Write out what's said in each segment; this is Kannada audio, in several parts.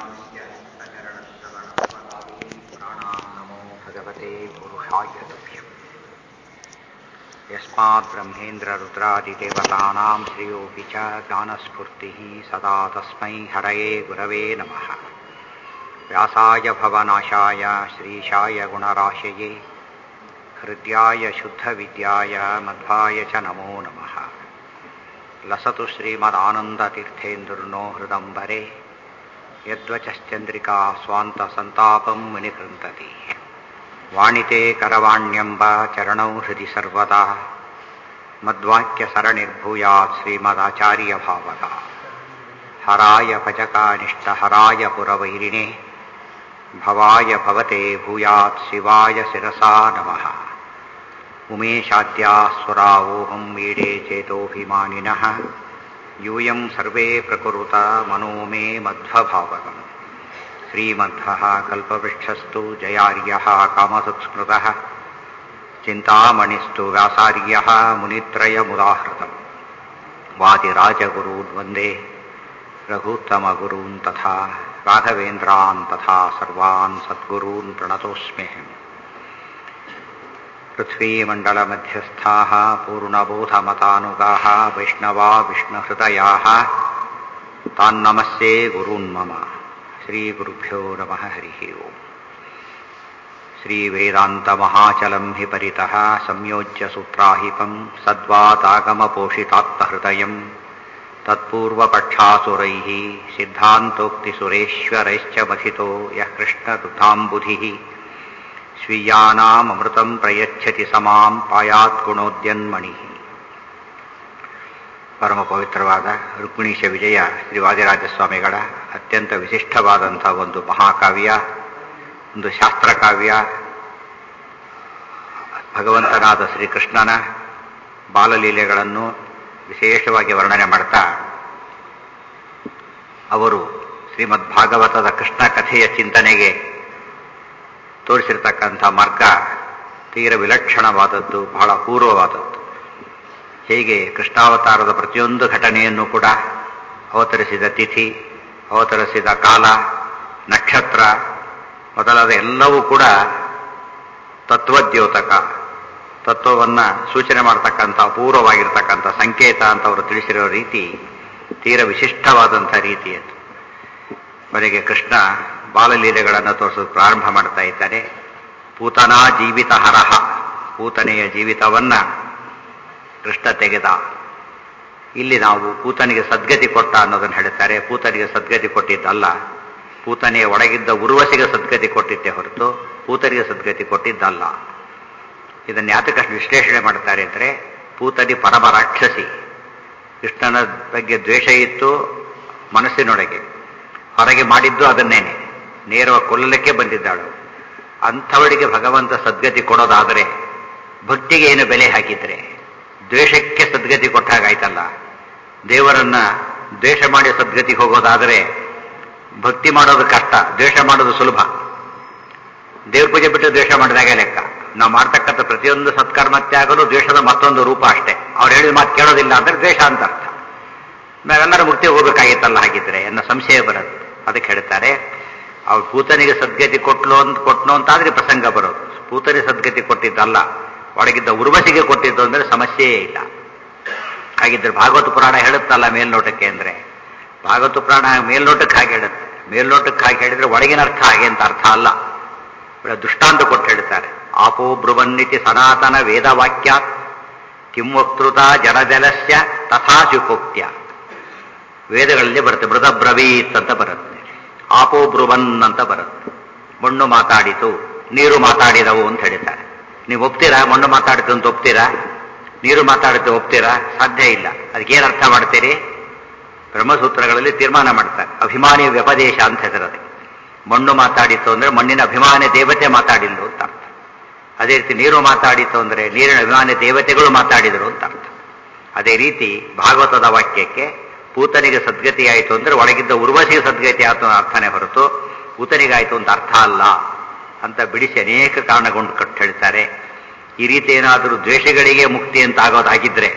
नमो भगवते पुरुषाय तुभ्यम् यस्मात् ब्रह्मेन्द्ररुद्रादिदेवतानां श्रियोऽपि च ज्ञानस्फूर्तिः सदा तस्मै हरये गुरवे नमः व्यासाय भवनाशाय श्रीशाय गुणराशये हृद्याय शुद्धविद्याय मध्वाय च नमो नमः लसतु श्रीमदानन्दतीर्थेन्दुर्नो हृदम्बरे यद्वचश्चन्द्रिका स्वान्तसन्तापं मुनिकृन्तति वाणिते करवाण्यम्ब चरणौ हृदि सर्वदा मद्वाक्यसरणिर्भूयात् श्रीमदाचार्यभावगा हराय भजकानिष्टहराय पुरवैरिणे भवाय भवते भूयात् शिवाय शिरसा नमः उमेशाद्यासुरावोहं मीडे चेतोऽभिमानिनः यूयं सर्वे प्रकुरुत मनो मे मध्वभावगम् श्रीमध्वः कल्पवृक्षस्तु जयार्यः कामसुत्स्मृतः चिन्तामणिस्तु व्यासार्यः मुनित्रयमुदाहृतम् वादिराजगुरून् वन्दे रघूत्तमगुरून् तथा राघवेन्द्रान् तथा सर्वान् सद्गुरून् प्रणतोऽस्म्यहम् पृथ्वीमण्डलमध्यस्थाः पूर्णबोधमतानुगाः वैष्णवा विष्णुहृदयाः तान्नमस्ये गुरून् मम श्रीगुरुभ्यो नमः हरिः ओम् श्रीवेदान्तमहाचलं हि परितः संयोज्य सूत्राहिपं सद्वादागमपोषितात्तहृदयम् तत्पूर्वपक्षासुरैः सिद्धान्तोक्तिसुरेश्वरैश्च मथितो यः कृष्णदुताम्बुधिः ಸ್ವೀಯಾನಾಮೃತಂ ಪ್ರಯಚ್ಛತಿ ಸಮಾಂ ಪಾಯಾತ್ ಗುಣೋದ್ಯನ್ಮಣಿ ಪರಮ ಪವಿತ್ರವಾದ ರುಕ್ಮಿಣೀಶ ವಿಜಯ ಶ್ರೀ ವಾದಿರಾಜಸ್ವಾಮಿಗಳ ಅತ್ಯಂತ ವಿಶಿಷ್ಟವಾದಂಥ ಒಂದು ಮಹಾಕಾವ್ಯ ಒಂದು ಶಾಸ್ತ್ರಕಾವ್ಯ ಭಗವಂತನಾದ ಶ್ರೀಕೃಷ್ಣನ ಬಾಲಲೀಲೆಗಳನ್ನು ವಿಶೇಷವಾಗಿ ವರ್ಣನೆ ಮಾಡ್ತಾ ಅವರು ಶ್ರೀಮದ್ ಭಾಗವತದ ಕೃಷ್ಣ ಕಥೆಯ ಚಿಂತನೆಗೆ ತೋರಿಸಿರ್ತಕ್ಕಂಥ ಮಾರ್ಗ ತೀರ ವಿಲಕ್ಷಣವಾದದ್ದು ಬಹಳ ಅಪೂರ್ವವಾದದ್ದು ಹೇಗೆ ಕೃಷ್ಣಾವತಾರದ ಪ್ರತಿಯೊಂದು ಘಟನೆಯನ್ನು ಕೂಡ ಅವತರಿಸಿದ ತಿಥಿ ಅವತರಿಸಿದ ಕಾಲ ನಕ್ಷತ್ರ ಮೊದಲಾದ ಎಲ್ಲವೂ ಕೂಡ ತತ್ವದ್ಯೋತಕ ತತ್ವವನ್ನು ಸೂಚನೆ ಮಾಡತಕ್ಕಂಥ ಅಪೂರ್ವವಾಗಿರ್ತಕ್ಕಂಥ ಸಂಕೇತ ಅಂತ ಅವರು ತಿಳಿಸಿರೋ ರೀತಿ ತೀರ ವಿಶಿಷ್ಟವಾದಂಥ ರೀತಿಯದ್ದು ಕೊನೆಗೆ ಕೃಷ್ಣ ಬಾಲಲೀಲೆಗಳನ್ನು ತೋರಿಸೋದು ಪ್ರಾರಂಭ ಮಾಡ್ತಾ ಇದ್ದಾರೆ ಪೂತನಾ ಜೀವಿತ ಹರಹ ಪೂತನೆಯ ಜೀವಿತವನ್ನ ಕೃಷ್ಣ ತೆಗೆದ ಇಲ್ಲಿ ನಾವು ಪೂತನಿಗೆ ಸದ್ಗತಿ ಕೊಟ್ಟ ಅನ್ನೋದನ್ನು ಹೇಳ್ತಾರೆ ಪೂತನಿಗೆ ಸದ್ಗತಿ ಕೊಟ್ಟಿದ್ದಲ್ಲ ಪೂತನೆಯ ಒಳಗಿದ್ದ ಉರ್ವಶಿಗೆ ಸದ್ಗತಿ ಕೊಟ್ಟಿದ್ದೆ ಹೊರತು ಪೂತನಿಗೆ ಸದ್ಗತಿ ಕೊಟ್ಟಿದ್ದಲ್ಲ ಇದನ್ನು ಯಾತಕಷ್ಟು ವಿಶ್ಲೇಷಣೆ ಮಾಡ್ತಾರೆ ಅಂದರೆ ಪೂತನಿ ಪರಮ ರಾಕ್ಷಸಿ ಕೃಷ್ಣನ ಬಗ್ಗೆ ದ್ವೇಷ ಇತ್ತು ಮನಸ್ಸಿನೊಳಗೆ ಹೊರಗೆ ಮಾಡಿದ್ದು ಅದನ್ನೇನೆ ನೇರವಾಗಿ ಕೊಲ್ಲಲಿಕ್ಕೆ ಬಂದಿದ್ದಾಳು ಅಂಥವಳಿಗೆ ಭಗವಂತ ಸದ್ಗತಿ ಕೊಡೋದಾದರೆ ಭಕ್ತಿಗೆ ಏನು ಬೆಲೆ ಹಾಕಿದ್ರೆ ದ್ವೇಷಕ್ಕೆ ಸದ್ಗತಿ ಕೊಟ್ಟಾಗಾಯ್ತಲ್ಲ ದೇವರನ್ನ ದ್ವೇಷ ಮಾಡಿ ಸದ್ಗತಿಗೆ ಹೋಗೋದಾದರೆ ಭಕ್ತಿ ಮಾಡೋದು ಕಷ್ಟ ದ್ವೇಷ ಮಾಡೋದು ಸುಲಭ ದೇವ್ರ ಪೂಜೆ ಬಿಟ್ಟು ದ್ವೇಷ ಮಾಡಿದಾಗೆ ಲೆಕ್ಕ ನಾವು ಮಾಡ್ತಕ್ಕಂಥ ಪ್ರತಿಯೊಂದು ಸತ್ಕರ್ಮತ್ಯಾಗಲು ದ್ವೇಷದ ಮತ್ತೊಂದು ರೂಪ ಅಷ್ಟೇ ಅವ್ರು ಹೇಳಿದ ಮಾತು ಕೇಳೋದಿಲ್ಲ ಅಂದ್ರೆ ದ್ವೇಷ ಅಂತ ಅರ್ಥ ನಾವೆಲ್ಲರೂ ಮುಕ್ತಿ ಹೋಗ್ಬೇಕಾಗಿತ್ತಲ್ಲ ಹಾಗಿದ್ರೆ ಅನ್ನೋ ಸಂಶಯ ಬರೋದು ಅದಕ್ಕೆ ಹೇಳ್ತಾರೆ ಅವ್ರು ಪೂತನಿಗೆ ಸದ್ಗತಿ ಕೊಟ್ಲು ಅಂತ ಕೊಟ್ನು ಅಂತಾದ್ರೆ ಪ್ರಸಂಗ ಬರೋದು ಪೂತನಿಗೆ ಸದ್ಗತಿ ಕೊಟ್ಟಿದ್ದಲ್ಲ ಒಳಗಿದ್ದ ಉರ್ವಶಿಗೆ ಕೊಟ್ಟಿದ್ದು ಅಂದ್ರೆ ಸಮಸ್ಯೆಯೇ ಇಲ್ಲ ಹಾಗಿದ್ರೆ ಭಾಗವತ ಪುರಾಣ ಹೇಳುತ್ತಲ್ಲ ಮೇಲ್ನೋಟಕ್ಕೆ ಅಂದ್ರೆ ಭಾಗವತ ಪುರಾಣ ಮೇಲ್ನೋಟಕ್ಕೆ ಹಾಗೆ ಹೇಳುತ್ತೆ ಮೇಲ್ನೋಟಕ್ಕೆ ಹಾಗೆ ಹೇಳಿದ್ರೆ ಒಳಗಿನ ಅರ್ಥ ಹಾಗೆ ಅಂತ ಅರ್ಥ ಅಲ್ಲ ದೃಷ್ಟಾಂತ ಕೊಟ್ಟು ಹೇಳ್ತಾರೆ ಆಪೋ ಬ್ರುವನ್ನಿತಿ ಸನಾತನ ವೇದವಾಕ್ಯ ಕಿಂ ವಕ್ತೃತ ಜನಜಲಸ್ಯ ತಥಾ ಶುಕೋಕ್ತ್ಯ ವೇದಗಳಲ್ಲಿ ಬರುತ್ತೆ ಮೃದ ಬ್ರವೀತ್ ಅಂತ ಬರುತ್ತೆ ಆಪೋ ಬ್ರುವನ್ ಅಂತ ಬರುತ್ತೆ ಮಣ್ಣು ಮಾತಾಡಿತು ನೀರು ಮಾತಾಡಿದವು ಅಂತ ಹೇಳ್ತಾರೆ ನೀವು ಒಪ್ತೀರಾ ಮಣ್ಣು ಮಾತಾಡಿತು ಅಂತ ಒಪ್ತೀರಾ ನೀರು ಮಾತಾಡಿತು ಒಪ್ತೀರಾ ಸಾಧ್ಯ ಇಲ್ಲ ಅದಕ್ಕೇನು ಅರ್ಥ ಮಾಡ್ತೀರಿ ಬ್ರಹ್ಮಸೂತ್ರಗಳಲ್ಲಿ ತೀರ್ಮಾನ ಮಾಡ್ತಾರೆ ಅಭಿಮಾನಿ ವ್ಯಪದೇಶ ಅಂತ ಹೆಸರದೆ ಮಣ್ಣು ಮಾತಾಡಿತು ಅಂದ್ರೆ ಮಣ್ಣಿನ ಅಭಿಮಾನಿ ದೇವತೆ ಮಾತಾಡಿಲ್ಲ ಅಂತ ಅರ್ಥ ಅದೇ ರೀತಿ ನೀರು ಮಾತಾಡಿತು ಅಂದ್ರೆ ನೀರಿನ ಅಭಿಮಾನಿ ದೇವತೆಗಳು ಮಾತಾಡಿದರು ಅಂತ ಅರ್ಥ ಅದೇ ರೀತಿ ಭಾಗವತದ ವಾಕ್ಯಕ್ಕೆ ಪೂತನಿಗೆ ಸದ್ಗತಿ ಆಯಿತು ಅಂದ್ರೆ ಒಳಗಿದ್ದ ಉರ್ವಶಿಗೆ ಸದ್ಗತಿ ಆಯಿತು ಅರ್ಥನೇ ಹೊರತು ಪೂತನಿಗಾಯಿತು ಅಂತ ಅರ್ಥ ಅಲ್ಲ ಅಂತ ಬಿಡಿಸಿ ಅನೇಕ ಕಾರಣಗೊಂಡು ಕಟ್ಟು ಹೇಳ್ತಾರೆ ಈ ರೀತಿ ಏನಾದರೂ ದ್ವೇಷಗಳಿಗೆ ಮುಕ್ತಿ ಅಂತ ಆಗೋದಾಗಿದ್ರೆ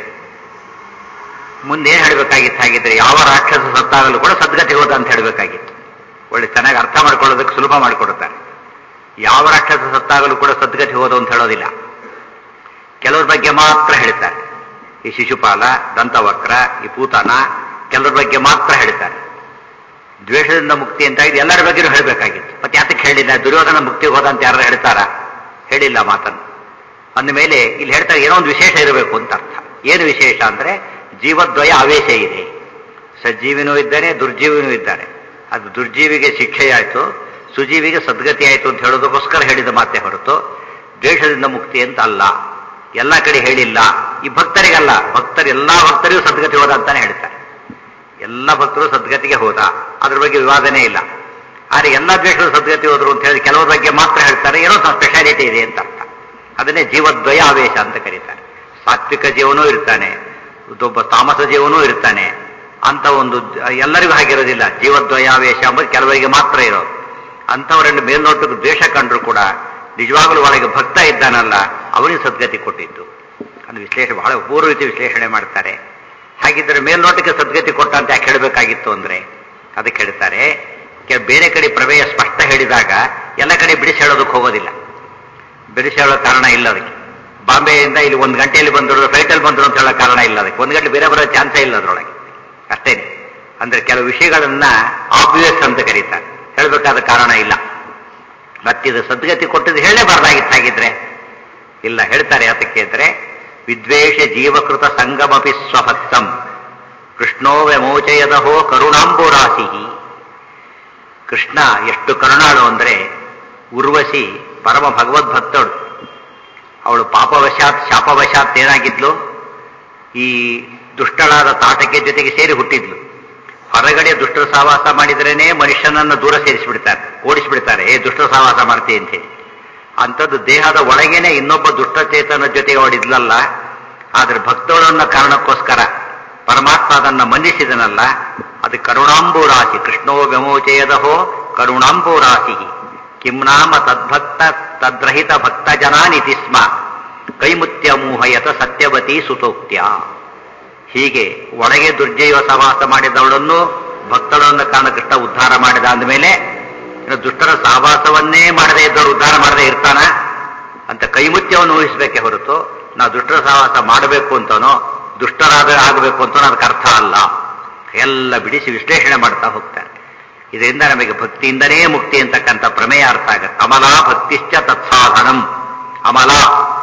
ಮುಂದೇನು ಹೇಳಬೇಕಾಗಿತ್ತು ಹಾಗಿದ್ರೆ ಯಾವ ರಾಕ್ಷಸ ಸತ್ತಾಗಲೂ ಕೂಡ ಸದ್ಗತಿ ಹೋದ ಅಂತ ಹೇಳಬೇಕಾಗಿತ್ತು ಒಳ್ಳೆ ಚೆನ್ನಾಗಿ ಅರ್ಥ ಮಾಡ್ಕೊಳ್ಳೋದಕ್ಕೆ ಸುಲಭ ಮಾಡಿಕೊಡುತ್ತಾರೆ ಯಾವ ರಾಕ್ಷಸ ಸತ್ತಾಗಲೂ ಕೂಡ ಸದ್ಗತಿ ಹೋದು ಅಂತ ಹೇಳೋದಿಲ್ಲ ಕೆಲವ್ರ ಬಗ್ಗೆ ಮಾತ್ರ ಹೇಳ್ತಾರೆ ಈ ಶಿಶುಪಾಲ ದಂತವಕ್ರ ಈ ಪೂತನ ಕೆಲವ್ರ ಬಗ್ಗೆ ಮಾತ್ರ ಹೇಳ್ತಾರೆ ದ್ವೇಷದಿಂದ ಮುಕ್ತಿ ಅಂತ ಇದು ಎಲ್ಲರ ಬಗ್ಗೆನೂ ಹೇಳಬೇಕಾಗಿತ್ತು ಮತ್ತೆ ಯಾತಕ್ಕೆ ಹೇಳಿಲ್ಲ ದುರ್ಯೋಧನ ಮುಕ್ತಿಗೆ ಹೋದ ಅಂತ ಯಾರು ಹೇಳ್ತಾರ ಹೇಳಿಲ್ಲ ಮಾತನ್ನು ಅಂದ ಮೇಲೆ ಇಲ್ಲಿ ಹೇಳ್ತಾರೆ ಏನೋ ಒಂದು ವಿಶೇಷ ಇರಬೇಕು ಅಂತ ಅರ್ಥ ಏನು ವಿಶೇಷ ಅಂದ್ರೆ ಜೀವದ್ವಯ ಆವೇಶ ಇದೆ ಸಜ್ಜೀವಿನೂ ಇದ್ದಾನೆ ದುರ್ಜೀವಿನೂ ಇದ್ದಾನೆ ಅದು ದುರ್ಜೀವಿಗೆ ಶಿಕ್ಷೆಯಾಯಿತು ಸುಜೀವಿಗೆ ಸದ್ಗತಿ ಆಯಿತು ಅಂತ ಹೇಳೋದಕ್ಕೋಸ್ಕರ ಹೇಳಿದ ಮಾತೆ ಹೊರತು ದ್ವೇಷದಿಂದ ಮುಕ್ತಿ ಅಂತ ಅಲ್ಲ ಎಲ್ಲ ಕಡೆ ಹೇಳಿಲ್ಲ ಈ ಭಕ್ತರಿಗಲ್ಲ ಭಕ್ತರು ಎಲ್ಲಾ ಭಕ್ತರಿಗೂ ಸದ್ಗತಿ ಹೋದ ಅಂತಾನೆ ಹೇಳ್ತಾರೆ ಎಲ್ಲ ಭಕ್ತರು ಸದ್ಗತಿಗೆ ಹೋದ ಅದ್ರ ಬಗ್ಗೆ ವಿವಾದನೇ ಇಲ್ಲ ಆದ್ರೆ ಎಲ್ಲ ದ್ವೇಷರು ಸದ್ಗತಿ ಹೋದ್ರು ಅಂತ ಹೇಳಿ ಕೆಲವ್ರ ಬಗ್ಗೆ ಮಾತ್ರ ಹೇಳ್ತಾರೆ ಏನೋ ಸ್ಪೆಷಾಲಿಟಿ ಇದೆ ಅಂತ ಅರ್ಥ ಅದನ್ನೇ ಜೀವದ್ವಯ ಆವೇಶ ಅಂತ ಕರೀತಾರೆ ಸಾತ್ವಿಕ ಜೀವನೂ ಇರ್ತಾನೆ ಒಬ್ಬ ತಾಮಸ ಜೀವನೂ ಇರ್ತಾನೆ ಅಂತ ಒಂದು ಎಲ್ಲರಿಗೂ ಹಾಗಿರೋದಿಲ್ಲ ಜೀವದ್ವಯಾವೇಶ ಅಂಬುದು ಕೆಲವರಿಗೆ ಮಾತ್ರ ಇರೋದು ಅಂಥವರಲ್ಲಿ ಮೇಲ್ನೋಟಕ್ಕೆ ದ್ವೇಷ ಕಂಡ್ರು ಕೂಡ ನಿಜವಾಗಲೂ ಒಳಗೆ ಭಕ್ತ ಇದ್ದಾನಲ್ಲ ಅವನಿಗೆ ಸದ್ಗತಿ ಕೊಟ್ಟಿದ್ದು ಅದು ವಿಶ್ಲೇಷಣೆ ಬಹಳ ಪೂರ್ವ ರೀತಿ ವಿಶ್ಲೇಷಣೆ ಮಾಡ್ತಾರೆ ಹಾಗಿದ್ರೆ ಮೇಲ್ನೋಟಕ್ಕೆ ಸದ್ಗತಿ ಕೊಟ್ಟ ಅಂತ ಯಾಕೆ ಹೇಳಬೇಕಾಗಿತ್ತು ಅಂದ್ರೆ ಅದಕ್ಕೆ ಹೇಳ್ತಾರೆ ಕೆ- ಬೇರೆ ಕಡೆ ಪ್ರಮೇಯ ಸ್ಪಷ್ಟ ಹೇಳಿದಾಗ ಎಲ್ಲ ಕಡೆ ಬಿಡಿಸಿ ಹೇಳೋದಕ್ಕೆ ಹೋಗೋದಿಲ್ಲ ಬಿಡಿಸಿ ಹೇಳೋ ಕಾರಣ ಇಲ್ಲ ಅದಕ್ಕೆ ಬಾಂಬೆಯಿಂದ ಇಲ್ಲಿ ಒಂದು ಗಂಟೆಯಲ್ಲಿ ಬಂದರು ಫ್ಲೈಟಲ್ಲಿ ಬಂದರು ಅಂತ ಹೇಳೋ ಕಾರಣ ಇಲ್ಲ ಅದಕ್ಕೆ ಒಂದು ಗಂಟೆ ಬೇರೆ ಬರೋ ಚಾನ್ಸೇ ಇಲ್ಲ ಅದರೊಳಗೆ ಅಷ್ಟೇನೆ ಅಂದ್ರೆ ಕೆಲವು ವಿಷಯಗಳನ್ನ ಆಬ್ವಿಯಸ್ ಅಂತ ಕರೀತಾರೆ ಹೇಳಬೇಕಾದ ಕಾರಣ ಇಲ್ಲ ಮತ್ತಿದು ಸದ್ಗತಿ ಕೊಟ್ಟಿದ್ದು ಹೇಳಲೇಬಾರ್ದಾಗಿತ್ತು ಹಾಗಿದ್ರೆ ಇಲ್ಲ ಹೇಳ್ತಾರೆ ಯಾತಕ್ಕೆ ಅಂದ್ರೆ ವಿದ್ವೇಷ ಜೀವಕೃತ ಸಂಗಮಪಿ ಸ್ವಭಕ್ತಂ ಕೃಷ್ಣೋ ವ್ಯಮೋಚಯದಹೋ ಕರುಣಾಂಬುರಾಸಿ ಕೃಷ್ಣ ಎಷ್ಟು ಕರುಣಾಳು ಅಂದ್ರೆ ಉರ್ವಶಿ ಪರಮ ಭಗವದ್ಭಕ್ತಳು ಅವಳು ಪಾಪವಶಾತ್ ಶಾಪವಶಾತ್ ಏನಾಗಿದ್ಲು ಈ ದುಷ್ಟಳಾದ ತಾಟಕ್ಕೆ ಜೊತೆಗೆ ಸೇರಿ ಹುಟ್ಟಿದ್ಲು ಹೊರಗಡೆ ದುಷ್ಟರ ಸಹವಾಸ ಮಾಡಿದ್ರೇನೆ ಮನುಷ್ಯನನ್ನು ದೂರ ಸೇರಿಸಿಬಿಡ್ತಾರೆ ಓಡಿಸಿಬಿಡ್ತಾರೆ ಏ ದುಷ್ಟರ ಸಹವಾಸ ಮಾಡ್ತೀವಿ ಅಂತೇಳಿ ಅಂಥದ್ದು ದೇಹದ ಒಳಗೇನೆ ಇನ್ನೊಬ್ಬ ದುಷ್ಟಚೇತನ ಜೊತೆಗೆ ಅವಳಿದ್ಲಲ್ಲ ಆದ್ರೆ ಭಕ್ತಳನ್ನ ಕಾರಣಕ್ಕೋಸ್ಕರ ಪರಮಾತ್ಮ ಅದನ್ನ ಮನ್ನಿಸಿದನಲ್ಲ ಅದು ಕರುಣಾಂಬುರಾಶಿ ಕೃಷ್ಣೋ ವ್ಯಮೋಚಯದಹೋ ಕರುಣಾಂಬುರಾಶಿ ಕಿಂ ನಾಮ ತದ್ಭಕ್ತ ತದ್ರಹಿತ ಭಕ್ತ ಜನಾನಿತಿ ಸ್ಮ ಕೈಮುತ್ಯ ಮೋಹಯತ ಸತ್ಯವತಿ ಸುತೋಕ್ತ್ಯ ಹೀಗೆ ಒಳಗೆ ದುರ್ಜೈವ ಸಹವಾಸ ಮಾಡಿದವಳನ್ನು ಭಕ್ತಳನ್ನ ಕಾರಣ ಕೃಷ್ಣ ಉದ್ಧಾರ ಮಾಡಿದ ಅಂದಮೇಲೆ ಇನ್ನು ದುಷ್ಟರ ಸಹವಾಸವನ್ನೇ ಮಾಡದೇ ಇದ್ದವರು ಉದ್ಧಾರ ಮಾಡದೇ ಇರ್ತಾನ ಅಂತ ಕೈಮುತ್ಯವನ್ನು ಊಹಿಸಬೇಕೆ ಹೊರತು ನಾವು ದುಷ್ಟರ ಸಹವಾಸ ಮಾಡಬೇಕು ಅಂತನೋ ದುಷ್ಟರಾದ ಆಗಬೇಕು ಅಂತನೋ ಅದಕ್ಕೆ ಅರ್ಥ ಅಲ್ಲ ಎಲ್ಲ ಬಿಡಿಸಿ ವಿಶ್ಲೇಷಣೆ ಮಾಡ್ತಾ ಹೋಗ್ತಾರೆ ಇದರಿಂದ ನಮಗೆ ಭಕ್ತಿಯಿಂದನೇ ಮುಕ್ತಿ ಅಂತಕ್ಕಂಥ ಪ್ರಮೇಯ ಅರ್ಥ ಆಗುತ್ತೆ ಅಮಲ ಭಕ್ತಿಶ್ಚ ತತ್ಸಾಧನಂ ಅಮಲ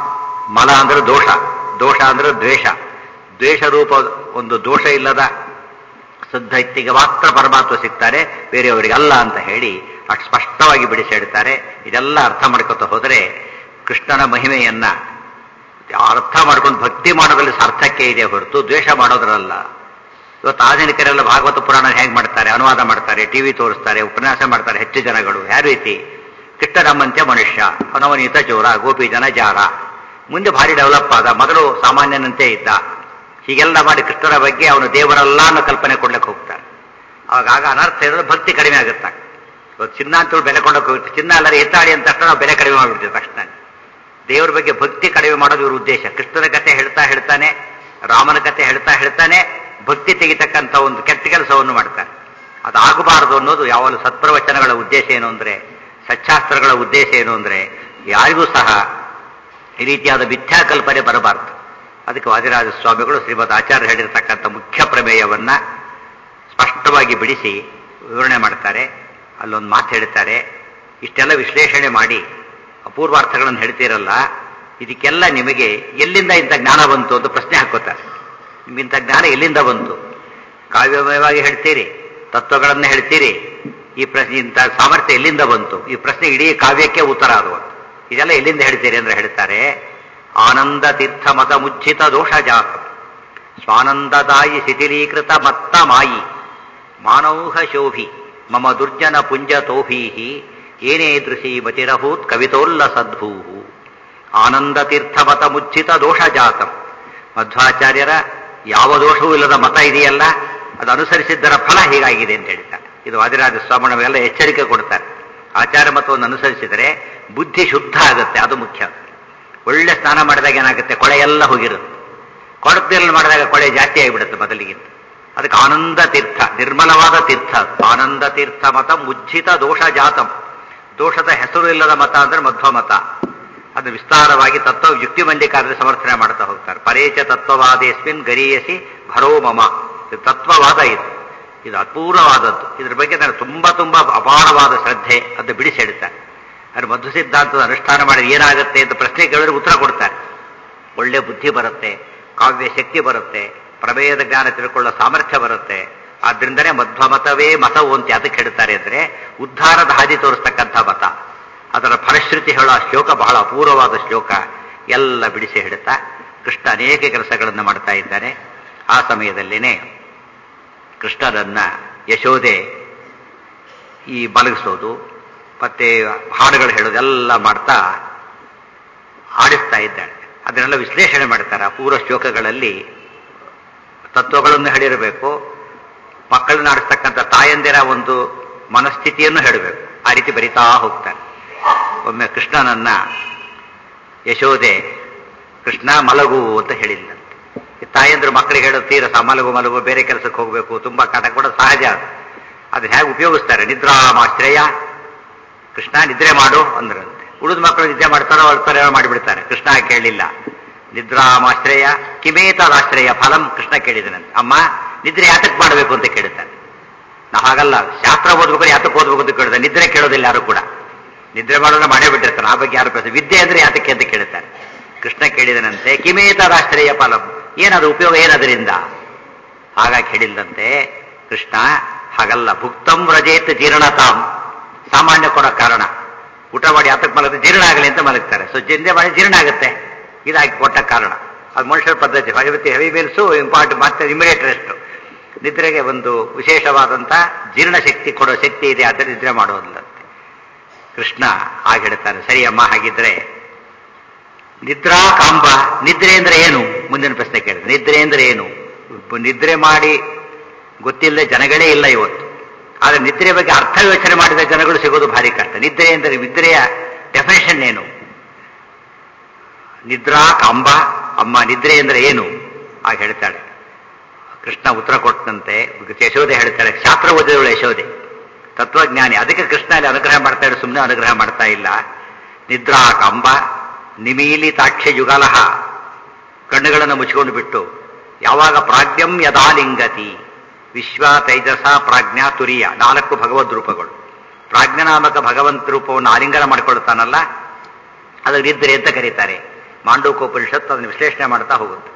ಮಲ ಅಂದ್ರೆ ದೋಷ ದೋಷ ಅಂದ್ರೆ ದ್ವೇಷ ದ್ವೇಷ ರೂಪ ಒಂದು ದೋಷ ಇಲ್ಲದ ಶುದ್ಧೈತಿಗೆ ಮಾತ್ರ ಪರಮಾತ್ಮ ಸಿಗ್ತಾರೆ ಬೇರೆಯವರಿಗೆ ಅಲ್ಲ ಅಂತ ಹೇಳಿ ಅಷ್ಟು ಸ್ಪಷ್ಟವಾಗಿ ಬಿಡಿಸಿ ಹೇಳ್ತಾರೆ ಇದೆಲ್ಲ ಅರ್ಥ ಮಾಡ್ಕೊತ ಹೋದರೆ ಕೃಷ್ಣನ ಮಹಿಮೆಯನ್ನ ಅರ್ಥ ಮಾಡ್ಕೊಂಡು ಭಕ್ತಿ ಮಾಡೋದ್ರಲ್ಲಿ ಸಾರ್ಥಕ್ಯ ಇದೆ ಹೊರತು ದ್ವೇಷ ಮಾಡೋದ್ರಲ್ಲ ಇವತ್ತು ಆಧುನಿಕರೆಲ್ಲ ಭಾಗವತ ಪುರಾಣ ಹೇಗೆ ಮಾಡ್ತಾರೆ ಅನುವಾದ ಮಾಡ್ತಾರೆ ಟಿವಿ ತೋರಿಸ್ತಾರೆ ಉಪನ್ಯಾಸ ಮಾಡ್ತಾರೆ ಹೆಚ್ಚು ಜನಗಳು ಯಾವ ರೀತಿ ಕೃಷ್ಣ ನಮ್ಮಂತೆ ಮನುಷ್ಯ ಅವನವನೀತ ಚೋರ ಗೋಪಿ ಜನ ಜಾರ ಮುಂದೆ ಭಾರಿ ಡೆವಲಪ್ ಆದ ಮೊದಲು ಸಾಮಾನ್ಯನಂತೆ ಇದ್ದ ಹೀಗೆಲ್ಲ ಮಾಡಿ ಕೃಷ್ಣನ ಬಗ್ಗೆ ಅವನು ದೇವರಲ್ಲ ಅನ್ನೋ ಕಲ್ಪನೆ ಕೊಡ್ಲಿಕ್ಕೆ ಹೋಗ್ತಾರೆ ಅವಾಗ ಆಗ ಅನರ್ಥ ಇರೋದು ಭಕ್ತಿ ಕಡಿಮೆ ಆಗುತ್ತೆ ಇವತ್ತು ಚಿನ್ನ ಅಂತ ಬೆಲೆ ಕೊಂಡೋಗಿ ಹೋಗುತ್ತೆ ಚಿನ್ನ ಅಲ್ಲರಿ ಎತ್ತಾಡಿ ಅಂತ ತಕ್ಷಣ ನಾವು ಬೆಲೆ ಕಡಿಮೆ ಮಾಡಿಬಿಡ್ತೀವಿ ತಕ್ಷಣ ದೇವರ ಬಗ್ಗೆ ಭಕ್ತಿ ಕಡಿಮೆ ಮಾಡೋದು ಇವ್ರ ಉದ್ದೇಶ ಕೃಷ್ಣನ ಕಥೆ ಹೇಳ್ತಾ ಹೇಳ್ತಾನೆ ರಾಮನ ಕಥೆ ಹೇಳ್ತಾ ಹೇಳ್ತಾನೆ ಭಕ್ತಿ ತೆಗಿತಕ್ಕಂಥ ಒಂದು ಕೆಟ್ಟ ಕೆಲಸವನ್ನು ಮಾಡ್ತಾರೆ ಅದು ಆಗಬಾರದು ಅನ್ನೋದು ಯಾವಾಗಲೂ ಸತ್ಪ್ರವಚನಗಳ ಉದ್ದೇಶ ಏನು ಅಂದ್ರೆ ಸಚ್ಚಾಸ್ತ್ರಗಳ ಉದ್ದೇಶ ಏನು ಅಂದ್ರೆ ಯಾರಿಗೂ ಸಹ ಈ ರೀತಿಯಾದ ಮಿಥ್ಯಾ ಕಲ್ಪನೆ ಬರಬಾರದು ಅದಕ್ಕೆ ವಾದಿರಾಜ ಸ್ವಾಮಿಗಳು ಶ್ರೀಮದ್ ಆಚಾರ್ಯ ಹೇಳಿರ್ತಕ್ಕಂಥ ಮುಖ್ಯ ಪ್ರಮೇಯವನ್ನ ಸ್ಪಷ್ಟವಾಗಿ ಬಿಡಿಸಿ ವಿವರಣೆ ಮಾಡ್ತಾರೆ ಅಲ್ಲೊಂದು ಮಾತು ಹೇಳ್ತಾರೆ ಇಷ್ಟೆಲ್ಲ ವಿಶ್ಲೇಷಣೆ ಮಾಡಿ ಅಪೂರ್ವಾರ್ಥಗಳನ್ನು ಹೇಳ್ತೀರಲ್ಲ ಇದಕ್ಕೆಲ್ಲ ನಿಮಗೆ ಎಲ್ಲಿಂದ ಇಂಥ ಜ್ಞಾನ ಬಂತು ಅಂತ ಪ್ರಶ್ನೆ ಹಾಕೋತಾರೆ ನಿಮ್ಗಿಂಥ ಜ್ಞಾನ ಎಲ್ಲಿಂದ ಬಂತು ಕಾವ್ಯಮಯವಾಗಿ ಹೇಳ್ತೀರಿ ತತ್ವಗಳನ್ನ ಹೇಳ್ತೀರಿ ಈ ಪ್ರಶ್ನೆ ಇಂಥ ಸಾಮರ್ಥ್ಯ ಎಲ್ಲಿಂದ ಬಂತು ಈ ಪ್ರಶ್ನೆ ಇಡೀ ಕಾವ್ಯಕ್ಕೆ ಉತ್ತರ ಅದು ಇದೆಲ್ಲ ಎಲ್ಲಿಂದ ಹೇಳ್ತೀರಿ ಅಂದ್ರೆ ಹೇಳ್ತಾರೆ ಆನಂದ ತೀರ್ಥ ಮತ ಮುಚ್ಚಿತ ದೋಷ ಜಾತ ಸ್ವಾನಂದದಾಯಿ ಶಿಥಿಲೀಕೃತ ಮತ್ತ ಮಾಯಿ ಮಾನೌಹ ಶೋಭಿ ಮಮ ದುರ್ಜನ ಪುಂಜ ತೋಭೀಹಿ ಏನೇ ದೃಶಿ ಮತಿರಭೂತ್ ಕವಿತೋಲ್ಲ ಸದ್ಭೂಹು ಆನಂದ ತೀರ್ಥ ಮತ ಮುಚ್ಚಿತ ದೋಷ ಜಾತಂ ಮಧ್ವಾಚಾರ್ಯರ ಯಾವ ದೋಷವೂ ಇಲ್ಲದ ಮತ ಇದೆಯಲ್ಲ ಅದು ಅನುಸರಿಸಿದ್ದರ ಫಲ ಹೀಗಾಗಿದೆ ಅಂತ ಹೇಳ್ತಾರೆ ಇದು ವಾದಿರಾಜ ಸ್ವಾಮಣವೆಲ್ಲ ಎಚ್ಚರಿಕೆ ಕೊಡ್ತಾರೆ ಆಚಾರ ಮತವನ್ನು ಅನುಸರಿಸಿದರೆ ಬುದ್ಧಿ ಶುದ್ಧ ಆಗುತ್ತೆ ಅದು ಮುಖ್ಯ ಒಳ್ಳೆ ಸ್ನಾನ ಮಾಡಿದಾಗ ಏನಾಗುತ್ತೆ ಕೊಳೆ ಎಲ್ಲ ಹೋಗಿರುತ್ತೆ ಕೊಳದಲ್ಲಿ ಮಾಡಿದಾಗ ಕೊಳೆ ಜಾಸ್ತಿ ಆಗಿಬಿಡುತ್ತೆ ಮೊದಲಿಗಿಂತ ಅದಕ್ಕೆ ಆನಂದ ತೀರ್ಥ ನಿರ್ಮಲವಾದ ತೀರ್ಥ ಆನಂದ ತೀರ್ಥ ಮತ ಮುಜ್ಜಿತ ದೋಷ ಜಾತಂ ದೋಷದ ಹೆಸರು ಇಲ್ಲದ ಮತ ಅಂದ್ರೆ ಮಧ್ವ ಮತ ಅದು ವಿಸ್ತಾರವಾಗಿ ತತ್ವ ಯುಕ್ತಿ ಮಂಡಿಕಾರದಲ್ಲಿ ಸಮರ್ಥನೆ ಮಾಡ್ತಾ ಹೋಗ್ತಾರೆ ಪರೇಚ ತತ್ವವಾದೇಸ್ಮಿನ್ ಗರೀಯಸಿ ಭರೋ ಮಮ ಇದು ತತ್ವವಾದ ಇದು ಇದು ಅಪೂರ್ವವಾದದ್ದು ಇದ್ರ ಬಗ್ಗೆ ನನಗೆ ತುಂಬಾ ತುಂಬಾ ಅಪಾರವಾದ ಶ್ರದ್ಧೆ ಅದು ಬಿಡಿಸಿ ಹೇಳ್ತಾರೆ ಅದು ಮಧು ಸಿದ್ಧಾಂತದ ಅನುಷ್ಠಾನ ಮಾಡಿದ್ರೆ ಏನಾಗುತ್ತೆ ಅಂತ ಪ್ರಶ್ನೆ ಕೇಳಿದ್ರೆ ಉತ್ತರ ಕೊಡ್ತಾರೆ ಒಳ್ಳೆ ಬುದ್ಧಿ ಬರುತ್ತೆ ಕಾವ್ಯ ಶಕ್ತಿ ಬರುತ್ತೆ ಪ್ರಮೇಯದ ಜ್ಞಾನ ತಿಳ್ಕೊಳ್ಳೋ ಸಾಮರ್ಥ್ಯ ಬರುತ್ತೆ ಆದ್ರಿಂದನೇ ಮಧ್ವ ಮತವೇ ಮತವು ಅಂತ ಅದಕ್ಕೆ ಹೇಳ್ತಾರೆ ಅಂದ್ರೆ ಉದ್ಧಾರದ ಹಾದಿ ತೋರಿಸ್ತಕ್ಕಂಥ ಮತ ಅದರ ಫಲಶ್ರುತಿ ಹೇಳೋ ಆ ಶ್ಲೋಕ ಬಹಳ ಅಪೂರ್ವವಾದ ಶ್ಲೋಕ ಎಲ್ಲ ಬಿಡಿಸಿ ಹಿಡುತ್ತಾ ಕೃಷ್ಣ ಅನೇಕ ಕೆಲಸಗಳನ್ನು ಮಾಡ್ತಾ ಇದ್ದಾನೆ ಆ ಸಮಯದಲ್ಲೇನೆ ಕೃಷ್ಣನನ್ನ ಯಶೋದೆ ಈ ಮಲಗಿಸೋದು ಮತ್ತೆ ಹಾಡುಗಳು ಹೇಳೋದೆಲ್ಲ ಮಾಡ್ತಾ ಆಡಿಸ್ತಾ ಇದ್ದಾಳೆ ಅದನ್ನೆಲ್ಲ ವಿಶ್ಲೇಷಣೆ ಮಾಡ್ತಾರೆ ಆ ಪೂರ್ವ ಶ್ಲೋಕಗಳಲ್ಲಿ ತತ್ವಗಳನ್ನು ಹೇಳಿರಬೇಕು ಮಕ್ಕಳನ್ನ ಆಡಿಸ್ತಕ್ಕಂಥ ತಾಯಂದಿರ ಒಂದು ಮನಸ್ಥಿತಿಯನ್ನು ಹೇಳಬೇಕು ಆ ರೀತಿ ಬರಿತಾ ಹೋಗ್ತಾನೆ ಒಮ್ಮೆ ಕೃಷ್ಣನನ್ನ ಯಶೋದೆ ಕೃಷ್ಣ ಮಲಗು ಅಂತ ಹೇಳಿಲ್ಲಂತೆ ಈ ತಾಯಂದ್ರು ಮಕ್ಕಳಿಗೆ ಹೇಳೋ ತೀರ ಸ ಮಲಗು ಮಲಗು ಬೇರೆ ಕೆಲಸಕ್ಕೆ ಹೋಗಬೇಕು ತುಂಬಾ ಕಾಟ ಕೂಡ ಸಹಜ ಅದು ಅದನ್ನ ಹೇಗೆ ಉಪಯೋಗಿಸ್ತಾರೆ ನಿದ್ರಾಮಾಶ್ರಯ ಕೃಷ್ಣ ನಿದ್ರೆ ಮಾಡು ಅಂದ್ರಂತೆ ಉಳಿದ ಮಕ್ಕಳು ನಿದ್ದೆ ಮಾಡ್ತಾರೋ ಅಳ್ತಾರೋ ಮಾಡಿಬಿಡ್ತಾರೆ ಕೃಷ್ಣ ಕೇಳಲಿಲ್ಲ ನಿದ್ರಾಮಾಶ್ರಯ ಕಿಮೇತದಾಶ್ರಯ ಫಲಂ ಕೃಷ್ಣ ಕೇಳಿದನಂತೆ ಅಮ್ಮ ನಿದ್ರೆ ಯಾತಕ್ ಮಾಡಬೇಕು ಅಂತ ಕೇಳುತ್ತಾನೆ ನಾ ಹಾಗಲ್ಲ ಶಾಸ್ತ್ರ ಓದ್ಬೇಕು ಯಾತಕ್ಕೆ ಓದ್ಬೇಕು ಅಂತ ಕೇಳಿದ ನಿದ್ರೆ ಕೇಳೋದಿಲ್ಲ ಯಾರು ಕೂಡ ನಿದ್ರೆ ಮಾಡೋದ್ರೆ ಮಾಡೇ ಬಿಟ್ಟಿರ್ತಾರೆ ಆ ಬಗ್ಗೆ ಯಾರು ಪ್ರಶ್ನೆ ವಿದ್ಯೆ ಅಂದ್ರೆ ಯಾತಕ್ಕೆ ಅಂತ ಕೇಳುತ್ತಾರೆ ಕೃಷ್ಣ ಕೇಳಿದನಂತೆ ಕಿಮೇತದಾಶ್ರಯ ಫಲಂ ಏನದು ಉಪಯೋಗ ಏನದರಿಂದ ಹಾಗಾಗಿ ಹೇಳಿಲ್ಲಂತೆ ಕೃಷ್ಣ ಹಾಗಲ್ಲ ಭುಕ್ತಂ ವ್ರಜೇತ್ ಜೀರ್ಣತಾಂ ಸಾಮಾನ್ಯ ಕೊಡೋ ಕಾರಣ ಊಟ ಮಾಡಿ ಹತ್ತಕ್ಕೆ ಮಲಗುತ್ತೆ ಜೀರ್ಣ ಆಗಲಿ ಅಂತ ಮಲಗ್ತಾರೆ ಸೊ ಜಿಂದೆ ಮಾಡಿ ಜೀರ್ಣ ಆಗುತ್ತೆ ಇದಾಗಿ ಕೊಟ್ಟ ಕಾರಣ ಅದು ಮನುಷ್ಯರ ಪದ್ಧತಿ ಭಗವತಿ ಹೆವಿ ಮೀಲ್ಸು ಇಂಪಾರ್ಟ್ ಮತ್ತೆ ಇಮಿಡಿಯೇಟ್ ರೆಸ್ಟ್ ನಿದ್ರೆಗೆ ಒಂದು ವಿಶೇಷವಾದಂಥ ಜೀರ್ಣಶಕ್ತಿ ಕೊಡೋ ಶಕ್ತಿ ಇದೆ ಆದರೆ ನಿದ್ರೆ ಮಾಡೋದಿಲ್ಲ ಕೃಷ್ಣ ಹಾಗೆ ಹೇಳ್ತಾನೆ ಸರಿ ಅಮ್ಮ ಹಾಗಿದ್ರೆ ನಿದ್ರಾ ಕಾಂಬ ನಿದ್ರೆ ಅಂದ್ರೆ ಏನು ಮುಂದಿನ ಪ್ರಶ್ನೆ ಕೇಳಿದ್ರೆ ನಿದ್ರೆ ಅಂದ್ರೆ ಏನು ನಿದ್ರೆ ಮಾಡಿ ಗೊತ್ತಿಲ್ಲದೆ ಜನಗಳೇ ಇಲ್ಲ ಇವತ್ತು ಆದರೆ ನಿದ್ರೆ ಬಗ್ಗೆ ಅರ್ಥ ಯೋಚನೆ ಮಾಡಿದ ಜನಗಳು ಸಿಗೋದು ಭಾರಿ ಕಷ್ಟ ನಿದ್ರೆ ಅಂದರೆ ನಿದ್ರೆಯ ಡೆಫಿನೇಷನ್ ಏನು ನಿದ್ರಾ ಕಾಂಬ ಅಮ್ಮ ನಿದ್ರೆ ಅಂದ್ರೆ ಏನು ಆಗ ಹೇಳ್ತಾಳೆ ಕೃಷ್ಣ ಉತ್ತರ ಕೊಟ್ಟಂತೆ ಯಶೋದೆ ಹೇಳ್ತಾಳೆ ಶಾಸ್ತ್ರ ಓದಿದವಳು ಯಶೋದೆ ತತ್ವಜ್ಞಾನಿ ಅದಕ್ಕೆ ಕೃಷ್ಣ ಅಲ್ಲಿ ಅನುಗ್ರಹ ಮಾಡ್ತಾ ಇರೋ ಸುಮ್ಮನೆ ಅನುಗ್ರಹ ಮಾಡ್ತಾ ಇಲ್ಲ ನಿದ್ರಾ ಕಾಂಬ ನಿಮೀಲಿತಾಕ್ಷ ಯುಗಲಹ ಕಣ್ಣುಗಳನ್ನು ಮುಚ್ಚಿಕೊಂಡು ಬಿಟ್ಟು ಯಾವಾಗ ಪ್ರಾಜ್ಞಂ ಯದಾಲಿಂಗತಿ ವಿಶ್ವ ತೈಜಸ ಪ್ರಾಜ್ಞಾ ತುರಿಯ ನಾಲ್ಕು ಭಗವದ್ ರೂಪಗಳು ಪ್ರಾಜ್ಞನಾಮಕ ಭಗವಂತ ರೂಪವನ್ನು ಆಲಿಂಗನ ಮಾಡಿಕೊಳ್ತಾನಲ್ಲ ಅದು ನಿದ್ರೆ ಅಂತ ಕರೀತಾರೆ ಮಾಂಡೂಕೋಪನಿಷತ್ತು ಅದನ್ನು ವಿಶ್ಲೇಷಣೆ ಮಾಡ್ತಾ ಹೋಗುತ್ತೆ